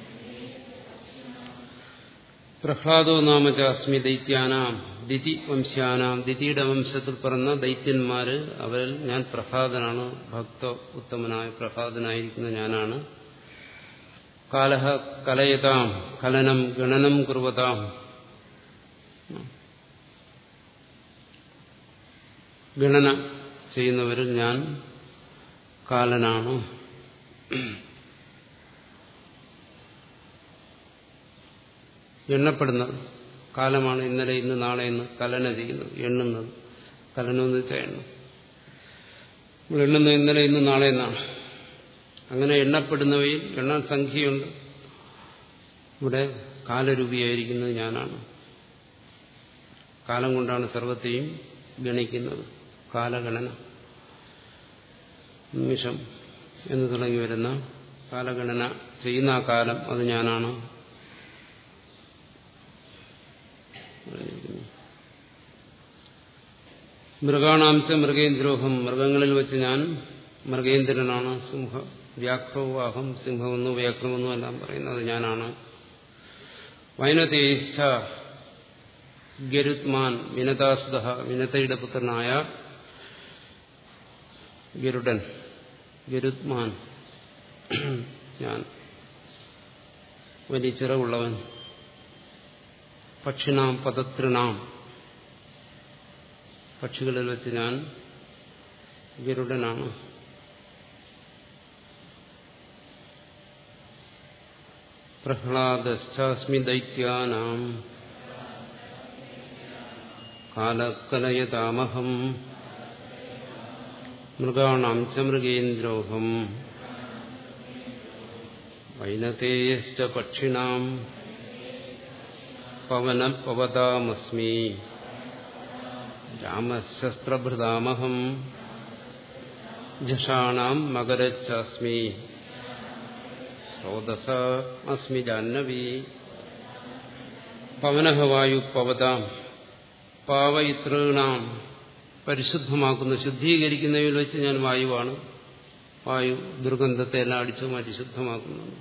S1: പ്രഹ്ലാദോ നാമ ചാസ്മി ദൈത്യാനാം ദിതി വംശ്യാനാം ദിതിയുടെ വംശത്തിൽ പിറന്ന ദൈത്യന്മാര് അവരിൽ ഞാൻ പ്രഹ്ലാദനാണ് ഭക്ത ഉത്തമനായ പ്രഹ്ലാദനായിരിക്കുന്ന ഞാനാണ് കാലഹ കലയതാം കലനം ഗണനം കുറുവതാം ഗണന ചെയ്യുന്നവരിൽ ഞാൻ കാലനാണ് എണ്ണപ്പെടുന്നത് കാലമാണ് ഇന്നലെ ഇന്ന് നാളെ എന്ന് കലന ചെയ്യുന്നത് എണ്ണുന്നത് കലനം എന്ന് വെച്ചാൽ എണ്ണം നമ്മൾ എണ്ണുന്നത് ഇന്നലെ ഇന്ന് നാളെ എന്നാണ് അങ്ങനെ എണ്ണപ്പെടുന്നവയിൽ എണ്ണാൻ സംഖ്യയുണ്ട് ഇവിടെ കാലരൂപിയായിരിക്കുന്നത് ഞാനാണ് കാലം കൊണ്ടാണ് സർവത്തെയും ഗണിക്കുന്നത് കാലഗണന നിമിഷം എന്ന് തുടങ്ങി വരുന്ന കാലഗണന ചെയ്യുന്ന ആ കാലം അത് ഞാനാണ് മൃഗാണാംശ മൃഗേന്ദ്രോഹം മൃഗങ്ങളിൽ വെച്ച് ഞാൻ മൃഗേന്ദ്രനാണ് സിംഹ വ്യാഘ്രവാഹം സിംഹമെന്നോ വ്യാഘ്രമെന്നോ എല്ലാം പറയുന്നത് ഞാനാണ് വൈനതേശ ഗരുത്മാൻ വിനതാസുത വിനതയുടെ പുത്രനായ ഗരുഡൻ ഗരുത്മാൻ ഞാൻ വലിയ ചിറവുള്ളവൻ പക്ഷിണാം പദത്രിണാം പക്ഷികളിൽ വെച്ച് ഞാൻ ഗരുഡനാണ് പ്രഹ്ലാദശ്ചാസ്മി ദൈത്യാനാം കാലക്കലയതാമഹം മൃഗാണാം ച മൃഗേന്ദ്രോഹം വൈനതേയശ്ച പക്ഷിണാം പവനപവതാമസ്മി രാമശസ്ത്രഭൃതാമഹം ജഷാണാം മകരച്ചാസ്മി സ്രോതസ അസ്മി ജാഹ്നവി പവനഹ വായു പവതാം പാവയിതൃണാം പരിശുദ്ധമാക്കുന്ന ശുദ്ധീകരിക്കുന്നതിൽ വെച്ച് ഞാൻ വായുവാണ് വായു ദുർഗന്ധത്തെ എല്ലാം അടിച്ചു മാറ്റി ശുദ്ധമാക്കുന്നത്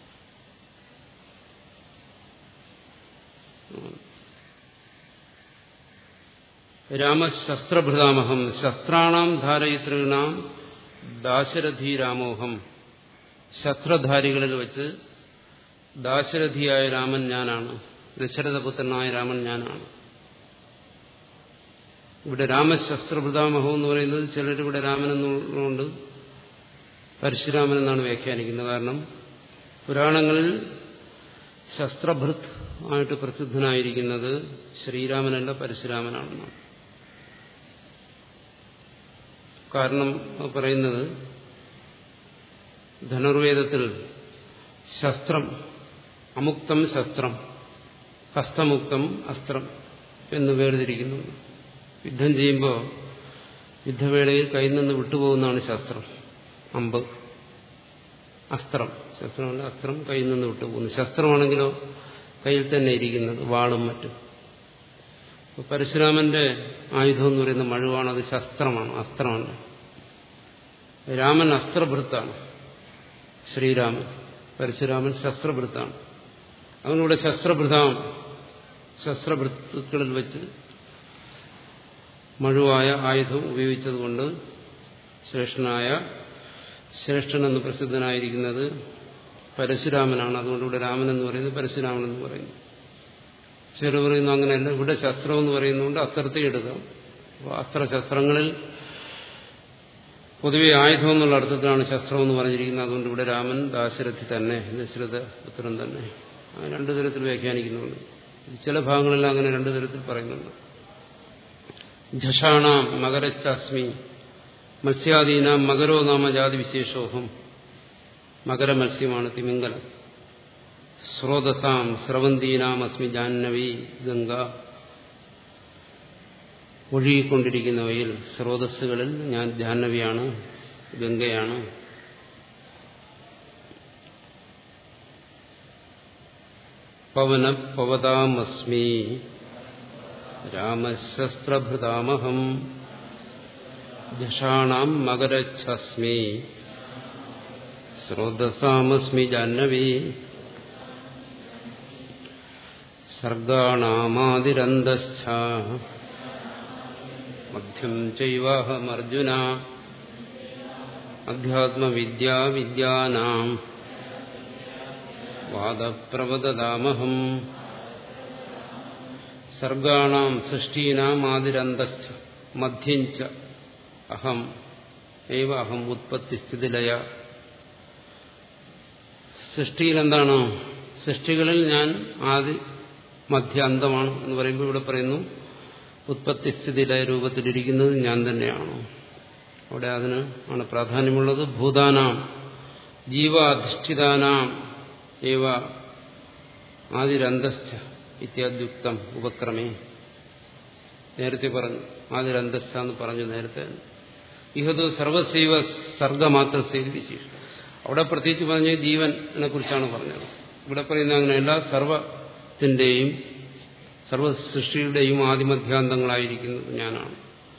S1: രാമശസ്ത്രഭൃതാമഹം ശസ്ത്രാണാം ധാരയിതൃണാം ദാശരഥീരാമോഹം ശസ്ത്രധാരികളിൽ വെച്ച് ദാശരഥിയായ രാമൻ ഞാനാണ് ദശരഥപുത്രനായ രാമൻ ഞാനാണ് ഇവിടെ രാമശസ്ത്രഭൃതാമഹം എന്ന് പറയുന്നത് ചിലരിവിടെ രാമൻ എന്നുള്ളതുകൊണ്ട് പരശുരാമൻ എന്നാണ് വ്യാഖ്യാനിക്കുന്നത് കാരണം പുരാണങ്ങളിൽ ശസ്ത്രഭൃത് ആയിട്ട് പ്രസിദ്ധനായിരിക്കുന്നത് ശ്രീരാമനല്ല പരശുരാമനാണെന്നാണ് കാരണം പറയുന്നത് ധനുർവേദത്തിൽ ശസ്ത്രം അമുക്തം ശസ്ത്രം ഹസ്തമുക്തം അസ്ത്രം എന്ന് വേർതിരിക്കുന്നു യുദ്ധം ചെയ്യുമ്പോൾ യുദ്ധവേളയിൽ കയ്യിൽ നിന്ന് വിട്ടുപോകുന്നതാണ് ശസ്ത്രം അമ്പ് അസ്ത്രം ശസ്ത്രമല്ല അസ്ത്രം കയ്യിൽ നിന്ന് വിട്ടുപോകുന്നു ശസ്ത്രമാണെങ്കിലോ കയ്യിൽ തന്നെ ഇരിക്കുന്നത് വാളും മറ്റും പരശുരാമന്റെ ആയുധം എന്ന് പറയുന്ന മഴുവാണ് അത് ശസ്ത്രമാണ് അസ്ത്രമല്ല രാമൻ അസ്ത്രഭൃത്താണ് ശ്രീരാമൻ പരശുരാമൻ ശസ്ത്രഭൃത്താണ് അവനിവിടെ ശസ്ത്രഭൃതാം ശസ്ത്രഭൃത്തുക്കളിൽ വെച്ച് മഴുവായ ആയുധം ഉപയോഗിച്ചതുകൊണ്ട് ശ്രേഷ്ഠനായ ശ്രേഷ്ഠനെന്ന് പ്രസിദ്ധനായിരിക്കുന്നത് പരശുരാമനാണ് അതുകൊണ്ട് ഇവിടെ രാമൻ എന്ന് പറയുന്നത് പരശുരാമൻ എന്ന് പറയുന്നു ചിലർ പറയുന്നു അങ്ങനെയല്ല ഇവിടെ ശസ്ത്രം എന്ന് പറയുന്നതുകൊണ്ട് അസ്ത്രത്തെ എടുക്കാം അപ്പോൾ അസ്ത്രശസ്ത്രങ്ങളിൽ പൊതുവെ ആയുധം എന്നുള്ള അർത്ഥത്തിലാണ് ശസ്ത്രം എന്ന് പറഞ്ഞിരിക്കുന്നത് അതുകൊണ്ട് ഇവിടെ രാമൻ ദാശരഥി തന്നെ ദശരഥ പുത്രൻ തന്നെ അങ്ങനെ രണ്ടു തരത്തിൽ വ്യാഖ്യാനിക്കുന്നുണ്ട് ചില ഭാഗങ്ങളെല്ലാം അങ്ങനെ രണ്ടു തരത്തിൽ പറയുന്നുണ്ട് ഝഷാണാം മകരച്ചാസ്മി മത്സ്യാദീനാം മകരോ നാമ ജാതി വിശേഷോഹം മകരമത്സ്യമാണ് തിമിംഗലം സ്രോതസാം സ്രവന്തീനാം അസ്മി ജാഹ്നവി ഗംഗ ഒഴുകിക്കൊണ്ടിരിക്കുന്നവയിൽ സ്രോതസ്സുകളിൽ ഞാൻ ജാഹ്നവിയാണ് ഗംഗയാണ് പവന പവതാമസ്മി രാമശസ്ത്രഭൃതാമഹം ജഷാണാം മകരച്ഛസ്മി സ്രോതസാമസ്മി ജാഹ്നവി സർഗാണാമാതിരന്തശ്ച മധ്യം ചൈവാഹമർജുന അധ്യാത്മവിദ്യാ വിദ്യാനാം വാദപ്രവദാമഹം സർഗാണാം സൃഷ്ടീനാം ആദിരന്തശ്ച മധ്യം ച അഹം ഏവ അഹം ഉത്പത്തിസ്ഥിതിലയ സൃഷ്ടിയിൽ എന്താണ് സൃഷ്ടികളിൽ ഞാൻ ആദി മധ്യ അന്തമാണ് എന്ന് പറയുമ്പോൾ ഇവിടെ പറയുന്നു ഉത്പത്തിസ്ഥിതിയിലായ രൂപത്തിലിരിക്കുന്നത് ഞാൻ തന്നെയാണ് അവിടെ അതിന് ആണ് പ്രാധാന്യമുള്ളത് ഭൂതാനാം ജീവാധിഷ്ഠിതാനാം ഏവ ആദിരന്തസ്ഥ ഇത്യാദ്യുക്തം ഉപക്രമേ നേരത്തെ പറഞ്ഞു ആദിരന്തസ്ഥ എന്ന് പറഞ്ഞു നേരത്തെ ഇഹത് സർവസൈവ സർഗമാത്രസൈവ വിശേഷം അവിടെ പ്രത്യേകിച്ച് പറഞ്ഞ ജീവനെ കുറിച്ചാണ് പറഞ്ഞത് ഇവിടെ പറയുന്ന അങ്ങനെയല്ല സർവത്തിന്റെയും സർവ സൃഷ്ടിയുടെയും ആദിമധ്യാന്തങ്ങളായിരിക്കുന്നത് ഞാനാണ്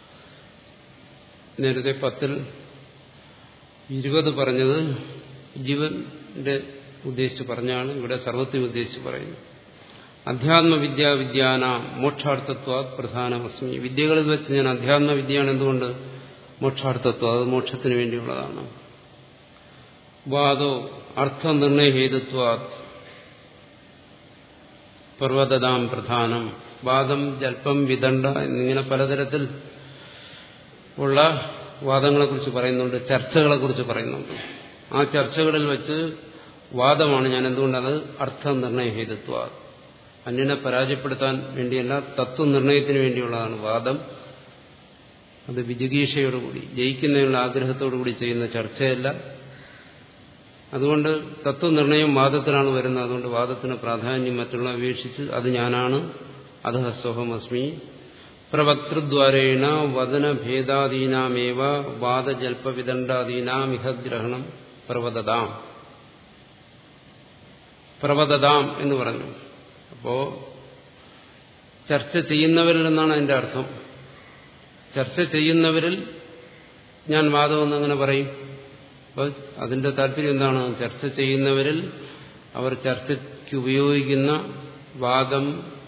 S1: നേരത്തെ പത്തിൽ ഇരുപത് പറഞ്ഞത് ജീവന്റെ ഉദ്ദേശിച്ച് പറഞ്ഞാണ് ഇവിടെ സർവത്തെ ഉദ്ദേശിച്ച് പറയുന്നത് അധ്യാത്മവിദ്യാ വിദ്യാന മോക്ഷാർത്ഥത്വ പ്രധാനമസ്മി വിദ്യകളിൽ വെച്ച് ഞാൻ അധ്യാത്മവിദ്യയാണ് എന്തുകൊണ്ട് മോക്ഷാർത്ഥത്വം അത് മോക്ഷത്തിന് വേണ്ടിയുള്ളതാണ് വാദോ അർത്ഥനിർണയ ഹേതുത്വാ പർവ്വതതാം പ്രധാനം വാദം ജൽപ്പം വിദണ്ഡ എന്നിങ്ങനെ പലതരത്തിൽ ഉള്ള വാദങ്ങളെക്കുറിച്ച് പറയുന്നുണ്ട് ചർച്ചകളെക്കുറിച്ച് പറയുന്നുണ്ട് ആ ചർച്ചകളിൽ വെച്ച് വാദമാണ് ഞാൻ എന്തുകൊണ്ടത് അർത്ഥനിർണയ ഹേതുത്വ അന്യനെ പരാജയപ്പെടുത്താൻ വേണ്ടിയല്ല തത്വനിർണയത്തിന് വേണ്ടിയുള്ളതാണ് വാദം അത് വിജിഗീഷയോടുകൂടി ജയിക്കുന്നതിനുള്ള ആഗ്രഹത്തോടുകൂടി ചെയ്യുന്ന ചർച്ചയല്ല അതുകൊണ്ട് തത്വനിർണയം വാദത്തിലാണ് വരുന്നത് അതുകൊണ്ട് വാദത്തിന് പ്രാധാന്യം മറ്റുള്ള അപേക്ഷിച്ച് അത് ഞാനാണ് അത് സ്വഹമസ്മി പ്രവക്തൃദ്വാരേണ വദനഭേദാദീനാമേവ വാദജൽപവിദണ്ഡാദീനാം ഇഹ ഗ്രഹണം പ്രവദതാം പ്രവദതാം എന്ന് പറഞ്ഞു അപ്പോ ചർച്ച ചെയ്യുന്നവരിൽ എന്നാണ് അതിന്റെ അർത്ഥം ചർച്ച ചെയ്യുന്നവരിൽ ഞാൻ വാദമെന്ന് അങ്ങനെ പറയും അപ്പോൾ അതിന്റെ താല്പര്യം എന്താണ് ചർച്ച ചെയ്യുന്നവരിൽ അവർ ചർച്ചയ്ക്ക് ഉപയോഗിക്കുന്ന വാദം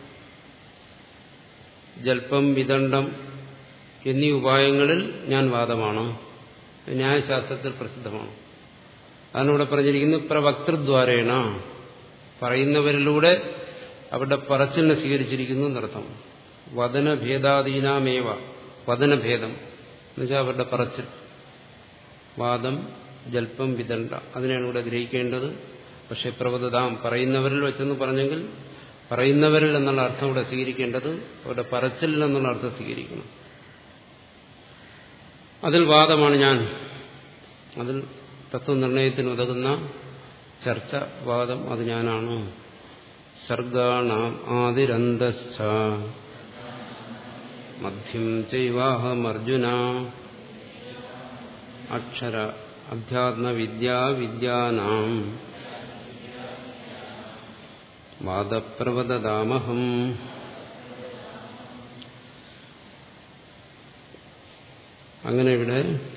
S1: ജൽപ്പം വിദണ്ഡം എന്നീ ഉപായങ്ങളിൽ ഞാൻ വാദമാണ് ന്യായശാസ്ത്രത്തിൽ പ്രസിദ്ധമാണ് അതിനൂടെ പറഞ്ഞിരിക്കുന്നത് പ്രവക്തൃദ്വാരേണ പറയുന്നവരിലൂടെ അവരുടെ പറച്ചിലിനെ സ്വീകരിച്ചിരിക്കുന്നു എന്നർത്ഥം വദനഭേദാദീനാമേവ വദനഭേദം എന്നുവെച്ചാൽ അവരുടെ പറച്ചിൽ വാദം ജൽപ്പം വിദണ്ഡ അതിനെയാണ് ഇവിടെ ഗ്രഹിക്കേണ്ടത് പക്ഷെ പ്രവതതാം പറയുന്നവരിൽ വെച്ചെന്ന് പറഞ്ഞെങ്കിൽ പറയുന്നവരിൽ എന്നുള്ള അർത്ഥം ഇവിടെ സ്വീകരിക്കേണ്ടത് അവരുടെ പറച്ചിലിൽ എന്നുള്ള അർത്ഥം സ്വീകരിക്കണം അതിൽ വാദമാണ് ഞാൻ അതിൽ തത്വനിർണയത്തിന് ഉതകുന്ന ചർച്ച വാദം അത് ഞാനാണ് സർഗാണാം ആദിരന്തസ്ഥ മധ്യം ചൈവാഹമർജുന അക്ഷര അധ്യാത്മവിദ്യാ വിദ്യാനാം വാദപ്രവദാമഹം അങ്ങനെ ഇവിടെ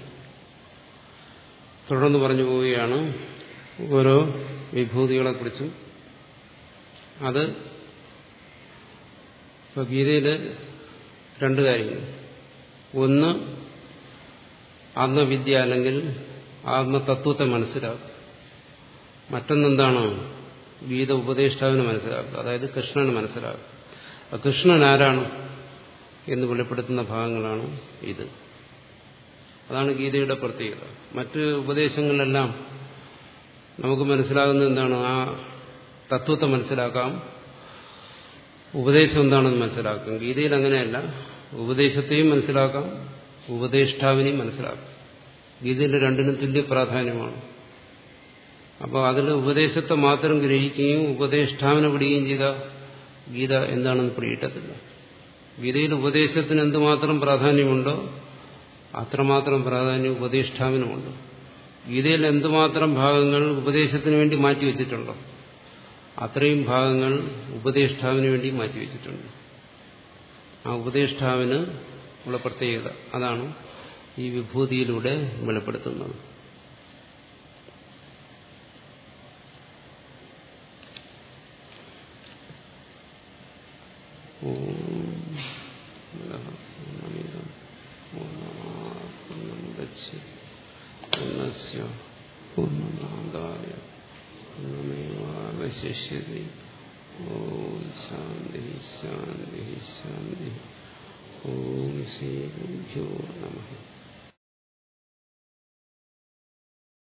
S1: തുടർന്ന് പറഞ്ഞു പോവുകയാണ് ഓരോ വിഭൂതികളെക്കുറിച്ചും അത് ഇപ്പൊ ഗീതയിൽ രണ്ട് കാര്യങ്ങൾ ഒന്ന് ആത്മവിദ്യ അല്ലെങ്കിൽ ആത്മതത്വത്തെ മനസ്സിലാക്കുക മറ്റൊന്നെന്താണ് ഗീത ഉപദേഷ്ടാവിന് മനസ്സിലാക്കുക അതായത് കൃഷ്ണന് മനസ്സിലാക്കുക കൃഷ്ണൻ ആരാണ് എന്ന് വെളിപ്പെടുത്തുന്ന ഭാഗങ്ങളാണ് ഇത് അതാണ് ഗീതയുടെ പ്രത്യേകത മറ്റ് ഉപദേശങ്ങളിലെല്ലാം നമുക്ക് മനസ്സിലാകുന്നത് എന്താണ് ആ തത്വത്തെ മനസ്സിലാക്കാം ഉപദേശം എന്താണെന്ന് മനസ്സിലാക്കാം ഗീതയിൽ അങ്ങനെയല്ല ഉപദേശത്തെയും മനസ്സിലാക്കാം ഉപദേഷ്ടാവിനെയും മനസ്സിലാക്കാം ഗീതയിൽ രണ്ടിനും തുല്യ പ്രാധാന്യമാണ് അപ്പോൾ അതിൽ ഉപദേശത്തെ മാത്രം ഗ്രഹിക്കുകയും ഉപദേഷ്ടാവിനെ പിടിക്കുകയും ചെയ്ത ഗീത എന്താണെന്ന് പിടിയിട്ടത്തില്ല ഗീതയിൽ ഉപദേശത്തിന് എന്തുമാത്രം പ്രാധാന്യമുണ്ടോ അത്രമാത്രം പ്രാധാന്യം ഉപദേഷ്ടാവിനുമുണ്ട് ഗീതയിൽ എന്തുമാത്രം ഭാഗങ്ങൾ ഉപദേശത്തിന് വേണ്ടി മാറ്റിവെച്ചിട്ടുണ്ടോ അത്രയും ഭാഗങ്ങൾ ഉപദേഷ്ടാവിന് വേണ്ടി മാറ്റിവെച്ചിട്ടുണ്ട് ആ ഉപദേഷ്ടാവിന് ഉള്ള പ്രത്യേകത അതാണ് ഈ വിഭൂതിയിലൂടെ വെളിപ്പെടുത്തുന്നത് പൂർണ്ണമാദായ പൂർണ്ണമേവാവശിഷ്യതി ഓം ശാന്തി ശാന്തി ശാന്തി ഓം ശ്രീ ഗുരുഭ്യോ നമ